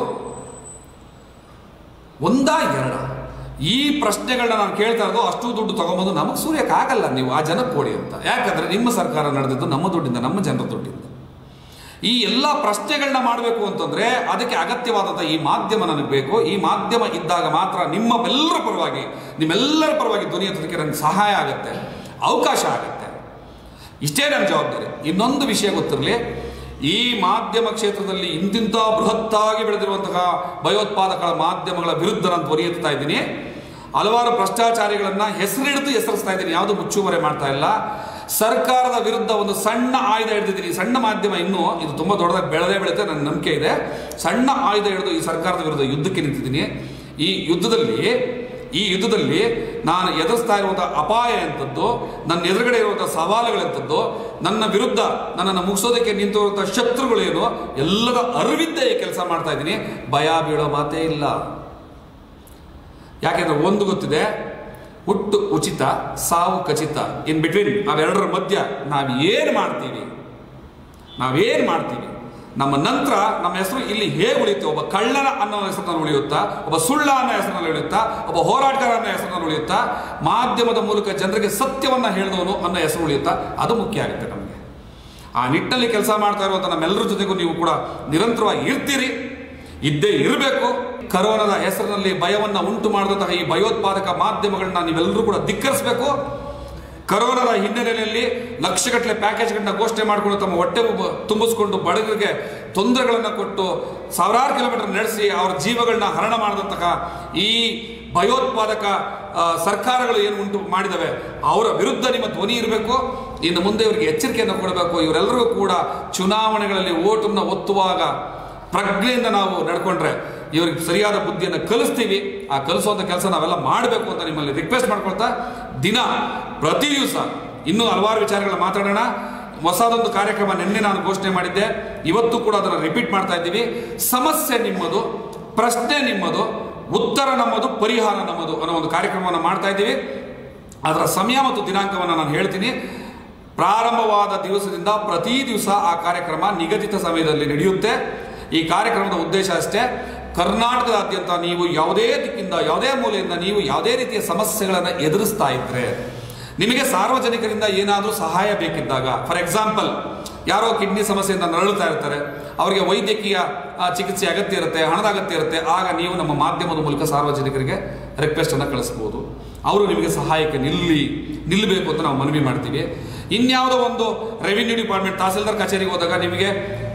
Speaker 1: ಒಂದಾ ಎರಡ ಈ ಪ್ರಶ್ನೆಗಳನ್ನ ನಾನು ಕೇಳ್ತಾ ಇರೋದು ಅಷ್ಟು ದುಡ್ಡು ತಗೊಂಬಂದು ನಮಗೆ ಸೂರ್ಯಕ್ಕಾಗಲ್ಲ ನೀವು ಆ ಜನಕ್ಕೆ ಕೊಡಿ ಅಂತ ಯಾಕಂದ್ರೆ ನಿಮ್ಮ ಸರ್ಕಾರ ನಡೆದಿದ್ದು ನಮ್ಮ ದುಡ್ಡಿಂದ ನಮ್ಮ ಜನರ ದುಡ್ಡಿಂದ ಈ ಎಲ್ಲ ಪ್ರಶ್ನೆಗಳನ್ನ ಮಾಡಬೇಕು ಅಂತಂದ್ರೆ ಅದಕ್ಕೆ ಅಗತ್ಯವಾದಂಥ ಈ ಮಾಧ್ಯಮ ನನಗೆ ಬೇಕು ಈ ಮಾಧ್ಯಮ ಇದ್ದಾಗ ಮಾತ್ರ ನಿಮ್ಮೆಲ್ಲರ ಪರವಾಗಿ ನಿಮ್ಮೆಲ್ಲರ ಪರವಾಗಿ ಧ್ವನಿ ಎತ್ತೋದಕ್ಕೆ ನನಗೆ ಸಹಾಯ ಆಗುತ್ತೆ ಅವಕಾಶ ಆಗುತ್ತೆ ಇಷ್ಟೇ ನನ್ನ ಜವಾಬ್ದಾರಿ ಇನ್ನೊಂದು ವಿಷಯ ಗೊತ್ತಿರಲಿ ಈ ಮಾಧ್ಯಮ ಕ್ಷೇತ್ರದಲ್ಲಿ ಇಂತಿಂಥ ಬೃಹತ್ತಾಗಿ ಬೆಳೆದಿರುವಂತಹ ಭಯೋತ್ಪಾದಕರ ಮಾಧ್ಯಮಗಳ ವಿರುದ್ಧ ನಾನು ಧ್ವನಿ ಎತ್ತಾ ಇದ್ದೀನಿ ಹಲವಾರು ಭ್ರಷ್ಟಾಚಾರಿಗಳನ್ನ ಹೆಸರಿಡಿದು ಹೆಸರಿಸ್ತಾ ಇದ್ದೀನಿ ಯಾವುದು ಮುಚ್ಚುಮರೆ ಮಾಡ್ತಾ ಇಲ್ಲ ಸರ್ಕಾರದ ವಿರುದ್ಧ ಒಂದು ಸಣ್ಣ ಆಯುಧ ಹಿಡಿದಿದ್ದೀನಿ ಈ ಸಣ್ಣ ಮಾಧ್ಯಮ ಇನ್ನೂ ಇದು ತುಂಬ ದೊಡ್ಡದಾಗಿ ಬೆಳೆದೇ ಬೆಳೆಯುತ್ತೆ ನನ್ನ ನಂಬಿಕೆ ಇದೆ ಸಣ್ಣ ಆಯುಧ ಹಿಡಿದು ಈ ಸರ್ಕಾರದ ವಿರುದ್ಧ ಯುದ್ಧಕ್ಕೆ ನಿಂತಿದ್ದೀನಿ ಈ ಯುದ್ಧದಲ್ಲಿ ಈ ಯುದ್ಧದಲ್ಲಿ ನಾನು ಎದುರಿಸ್ತಾ ಇರುವಂಥ ಅಪಾಯ ಎಂಥದ್ದು ನನ್ನ ಎದುರುಗಡೆ ಇರುವಂಥ ಸವಾಲುಗಳೆಂಥದ್ದು ನನ್ನ ವಿರುದ್ಧ ನನ್ನನ್ನು ಮುಗಿಸೋದಕ್ಕೆ ನಿಂತಿರುವಂಥ ಶತ್ರುಗಳೇನು ಎಲ್ಲದ ಅರಿವಿದ್ದೇ ಕೆಲಸ ಮಾಡ್ತಾ ಇದ್ದೀನಿ ಭಯ ಬೀಳೋ ಮಾತೇ ಇಲ್ಲ ಯಾಕೆಂದ್ರೆ ಒಂದು ಗೊತ್ತಿದೆ ಹುಟ್ಟು ಉಚಿತ ಸಾವು ಖಚಿತ ಇನ್ ಬಿಟ್ವೀನ್ ನಾವೆರಡರ ಮಧ್ಯ ನಾವು ಏನು ಮಾಡ್ತೀವಿ ನಾವೇನು ಮಾಡ್ತೀವಿ ನಮ್ಮ ನಂತರ ನಮ್ಮ ಹೆಸರು ಇಲ್ಲಿ ಹೇಗೆ ಉಳಿಯುತ್ತೆ ಒಬ್ಬ ಕಳ್ಳನ ಅನ್ನೋ ಹೆಸರಿನಲ್ಲಿ ಉಳಿಯುತ್ತಾ ಒಬ್ಬ ಸುಳ್ಳ ಅನ್ನೋ ಹೆಸರಿನಲ್ಲಿ ಉಳಿಯುತ್ತಾ ಒಬ್ಬ ಹೋರಾಟಗಾರ ಅನ್ನೋ ಹೆಸರಿನಲ್ಲಿ ಉಳಿಯುತ್ತಾ ಮಾಧ್ಯಮದ ಮೂಲಕ ಜನರಿಗೆ ಸತ್ಯವನ್ನ ಹೇಳಿದವನು ಅನ್ನೋ ಹೆಸರು ಉಳಿಯುತ್ತಾ ಅದು ಮುಖ್ಯ ಆಗುತ್ತೆ ನಮಗೆ ಆ ನಿಟ್ಟಿನಲ್ಲಿ ಕೆಲಸ ಮಾಡ್ತಾ ಇರುವಂಥ ನಮ್ಮೆಲ್ಲರ ಜೊತೆಗೂ ನೀವು ಕೂಡ ನಿರಂತರವಾಗಿ ಇರ್ತೀರಿ ಇದ್ದೇ ಇರಬೇಕು ಕರೋನಾದ ಹೆಸರಿನಲ್ಲಿ ಭಯವನ್ನ ಉಂಟು ಮಾಡಿದಂತಹ ಈ ಭಯೋತ್ಪಾದಕ ಮಾಧ್ಯಮಗಳನ್ನ ನೀವೆಲ್ಲರೂ ಕೂಡ ಧಿಕ್ಕರಿಸಬೇಕು ಕರೋನಾದ ಹಿನ್ನೆಲೆಯಲ್ಲಿ ಲಕ್ಷಗಟ್ಟಲೆ ಪ್ಯಾಕೇಜ್ಗಳನ್ನ ಘೋಷಣೆ ಮಾಡಿಕೊಂಡು ತಮ್ಮ ಹೊಟ್ಟೆ ಉಬ್ಬ- ತುಂಬಿಸ್ಕೊಂಡು ಬಡಗರಿಗೆ ತೊಂದರೆಗಳನ್ನು ಕೊಟ್ಟು ಸಾವಿರಾರು ಕಿಲೋಮೀಟರ್ ನಡೆಸಿ ಅವರ ಜೀವಗಳನ್ನ ಹರಣ ಮಾಡಿದಂತಹ ಈ ಭಯೋತ್ಪಾದಕ ಆ, ಸರ್ಕಾರಗಳು ಏನು ಉಂಟು ಮಾಡಿದವೆ ಅವರ ವಿರುದ್ಧ ನಿಮ್ಮ ಧ್ವನಿ ಇರಬೇಕು ಇನ್ನು ಮುಂದೆ ಇವರಿಗೆ ಎಚ್ಚರಿಕೆಯನ್ನು ಕೊಡಬೇಕು ಇವರೆಲ್ಲರೂ ಕೂಡ ಚುನಾವಣೆಗಳಲ್ಲಿ ಓಟನ್ನು ಒತ್ತುವಾಗ ಪ್ರಜ್ಞೆಯಿಂದ ನಾವು ನಡ್ಕೊಂಡ್ರೆ ಇವ್ರಿಗೆ ಸರಿಯಾದ ಬುದ್ಧಿಯನ್ನು ಕಲಿಸ್ತೀವಿ ಆ ಕಲಿಸುವಂಥ ಕೆಲಸ ನಾವೆಲ್ಲ ಮಾಡಬೇಕು ಅಂತ ನಿಮ್ಮಲ್ಲಿ ರಿಕ್ವೆಸ್ಟ್ ಮಾಡ್ಕೊಳ್ತಾ ದಿನ ಪ್ರತಿ ದಿವಸ ಇನ್ನೂ ಹಲವಾರು ವಿಚಾರಗಳನ್ನ ಮಾತಾಡೋಣ ಹೊಸದೊಂದು ಕಾರ್ಯಕ್ರಮ ನಿನ್ನೆ ನಾನು ಘೋಷಣೆ ಮಾಡಿದ್ದೆ ಇವತ್ತು ಕೂಡ ಅದನ್ನು ರಿಪೀಟ್ ಮಾಡ್ತಾ ಇದ್ದೀವಿ ಸಮಸ್ಯೆ ನಿಮ್ಮದು ಪ್ರಶ್ನೆ ನಿಮ್ಮದು ಉತ್ತರ ನಮ್ಮದು ಪರಿಹಾರ ನಮ್ಮದು ಅನ್ನೋ ಒಂದು ಕಾರ್ಯಕ್ರಮವನ್ನು ಮಾಡ್ತಾ ಇದ್ದೀವಿ ಅದರ ಸಮಯ ಮತ್ತು ದಿನಾಂಕವನ್ನು ನಾನು ಹೇಳ್ತೀನಿ ಪ್ರಾರಂಭವಾದ ದಿವಸದಿಂದ ಪ್ರತಿ ದಿವಸ ಆ ಕಾರ್ಯಕ್ರಮ ನಿಗದಿತ ಸಮಯದಲ್ಲಿ ನಡೆಯುತ್ತೆ ಈ ಕಾರ್ಯಕ್ರಮದ ಉದ್ದೇಶ ಅಷ್ಟೇ ಕರ್ನಾಟಕದಾದ್ಯಂತ ನೀವು ಯಾವುದೇ ದಿಕ್ಕಿಂದ ಯಾವುದೇ ಮೂಲೆಯಿಂದ ನೀವು ಯಾವುದೇ ರೀತಿಯ ಸಮಸ್ಯೆಗಳನ್ನು ಎದುರಿಸ್ತಾ ಇದ್ರೆ ನಿಮಗೆ ಸಾರ್ವಜನಿಕರಿಂದ ಏನಾದರೂ ಸಹಾಯ ಬೇಕಿದ್ದಾಗ ಫಾರ್ ಎಕ್ಸಾಂಪಲ್ ಯಾರೋ ಕಿಡ್ನಿ ಸಮಸ್ಯೆಯಿಂದ ನರಳುತ್ತಾ ಇರ್ತಾರೆ ಅವರಿಗೆ ವೈದ್ಯಕೀಯ ಆ, ಚಿಕಿತ್ಸೆ ಅಗತ್ಯ ಇರುತ್ತೆ ಹಣದ ಅಗತ್ಯ ಇರುತ್ತೆ ಆಗ ನೀವು ನಮ್ಮ ಮಾಧ್ಯಮದ ಮೂಲಕ ಸಾರ್ವಜನಿಕರಿಗೆ ರಿಕ್ವೆಸ್ಟ್ ಅನ್ನು ಕಳಿಸ್ಬೋದು ಅವರು ನಿಮಗೆ ಸಹಾಯಕ್ಕೆ ನಿಲ್ಲಿ ನಿಲ್ಲಬೇಕು ಅಂತ ನಾವು ಮನವಿ ಮಾಡ್ತೀವಿ ಇನ್ಯಾವುದೋ ಒಂದು ರೆವಿನ್ಯೂ ಡಿಪಾರ್ಟ್ಮೆಂಟ್ ತಹಸೀಲ್ದಾರ್ ಕಚೇರಿಗೆ ಹೋದಾಗ ನಿಮಗೆ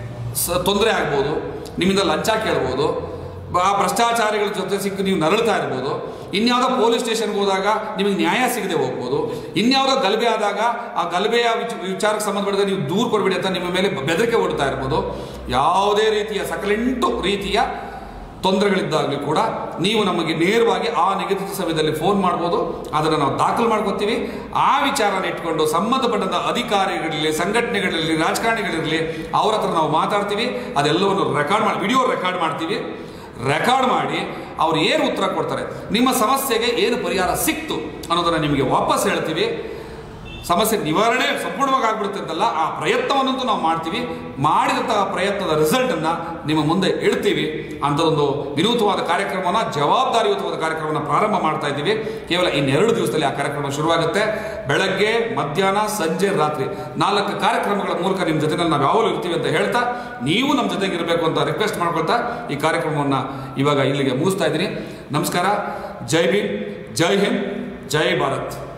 Speaker 1: ಸ ತೊಂದರೆ ಆಗ್ಬೋದು ನಿಮ್ಮಿಂದ ಲಂಚ ಕೇಳ್ಬೋದು ಬ- ಆ ಭ್ರಷ್ಟಾಚಾರಿಗಳ ಜೊತೆ ಸಿಕ್ಕಿ ನೀವು ನರಳ್ತಾ ಇರ್ಬೋದು ಇನ್ಯಾವುದೋ ಪೊಲೀಸ್ ಸ್ಟೇಷನ್ಗೆ ಹೋದಾಗ ನಿಮಗೆ ನ್ಯಾಯ ಸಿಗದೆ ಹೋಗ್ಬೋದು ಇನ್ಯಾವುದೋ ಗಲಭೆ ಆದಾಗ ಆ ಗಲಭೆಯ ವಿಚ- ವಿಚಾರಕ್ಕೆ ಸಂಬಂಧಪಟ್ಟಿದ ನೀವು ದೂರ ಕೊಡಬೇಡಿ ಅಂತ ನಿಮ್ಮ ಮೇಲೆ ಬೆದರಿಕೆ ಹೊಡ್ತಾ ಇರ್ಬೋದು ಯಾವುದೇ ರೀತಿಯ ಸಕಲೆಂಟು ರೀತಿಯ ತೊಂದರೆಗಳಿದ್ದಾಗಲೂ ಕೂಡ ನೀವು ನಮಗೆ ನೇರವಾಗಿ ಆ ನಿಗದಿತ ಸಮಯದಲ್ಲಿ ಫೋನ್ ಮಾಡ್ಬೋದು ಅದನ್ನು ನಾವು ದಾಖಲು ಮಾಡ್ಕೊತೀವಿ ಆ ವಿಚಾರನ ಇಟ್ಕೊಂಡು ಸಂಬಂಧಪಟ್ಟಂಥ ಅಧಿಕಾರಿಗಳಿರಲಿ ಸಂಘಟನೆಗಳಿರಲಿ ರಾಜಕಾರಣಿಗಳಿರಲಿ ಅವ್ರ ಹತ್ರ ನಾವು ಮಾತಾಡ್ತೀವಿ ಅದೆಲ್ಲವನ್ನು ರೆಕಾರ್ಡ್ ಮಾಡಿ ವಿಡಿಯೋ ರೆಕಾರ್ಡ್ ಮಾಡ್ತೀವಿ ರೆಕಾರ್ಡ್ ಮಾಡಿ ಅವ್ರು ಏನು ಉತ್ತರ ಕೊಡ್ತಾರೆ ನಿಮ್ಮ ಸಮಸ್ಯೆಗೆ ಏನು ಪರಿಹಾರ ಸಿಕ್ತು ಅನ್ನೋದನ್ನು ನಿಮಗೆ ವಾಪಸ್ ಹೇಳ್ತೀವಿ ಸಮಸ್ಯೆ ನಿವಾರಣೆ ಸಂಪೂರ್ಣವಾಗಿ ಆಗ್ಬಿಡುತ್ತೆ ಅಂತಲ್ಲ ಆ ಪ್ರಯತ್ನವನ್ನಂತೂ ನಾವು ಮಾಡ್ತೀವಿ ಮಾಡಿದಂತಹ ಪ್ರಯತ್ನದ ರಿಸಲ್ಟನ್ನು ನಿಮ್ಮ ಮುಂದೆ ಇಡ್ತೀವಿ ಅಂಥದ್ದೊಂದು ವಿನೂತವಾದ ಕಾರ್ಯಕ್ರಮವನ್ನು ಜವಾಬ್ದಾರಿಯುತವಾದ ಕಾರ್ಯಕ್ರಮವನ್ನು ಪ್ರಾರಂಭ ಮಾಡ್ತಾ ಇದ್ದೀವಿ ಕೇವಲ ಇನ್ನೆರಡು ದಿವಸದಲ್ಲಿ ಆ ಕಾರ್ಯಕ್ರಮ ಶುರುವಾಗುತ್ತೆ ಬೆಳಗ್ಗೆ ಮಧ್ಯಾಹ್ನ ಸಂಜೆ ರಾತ್ರಿ ನಾಲ್ಕು ಕಾರ್ಯಕ್ರಮಗಳ ಮೂಲಕ ನಿಮ್ಮ ಜೊತೆನಲ್ಲಿ ನಾವು ಯಾವಾಗಲೂ ಇರ್ತೀವಿ ಅಂತ ಹೇಳ್ತಾ ನೀವು ನಮ್ಮ ಜೊತೆಗೆ ಇರಬೇಕು ಅಂತ ರಿಕ್ವೆಸ್ಟ್ ಮಾಡ್ಕೊಳ್ತಾ ಈ ಕಾರ್ಯಕ್ರಮವನ್ನು ಇವಾಗ ಇಲ್ಲಿಗೆ ಮುಗಿಸ್ತಾ ಇದ್ದೀನಿ ನಮಸ್ಕಾರ ಜೈ ಭೀಮ್ ಜೈ ಹಿಂದ್ ಜೈ ಭಾರತ್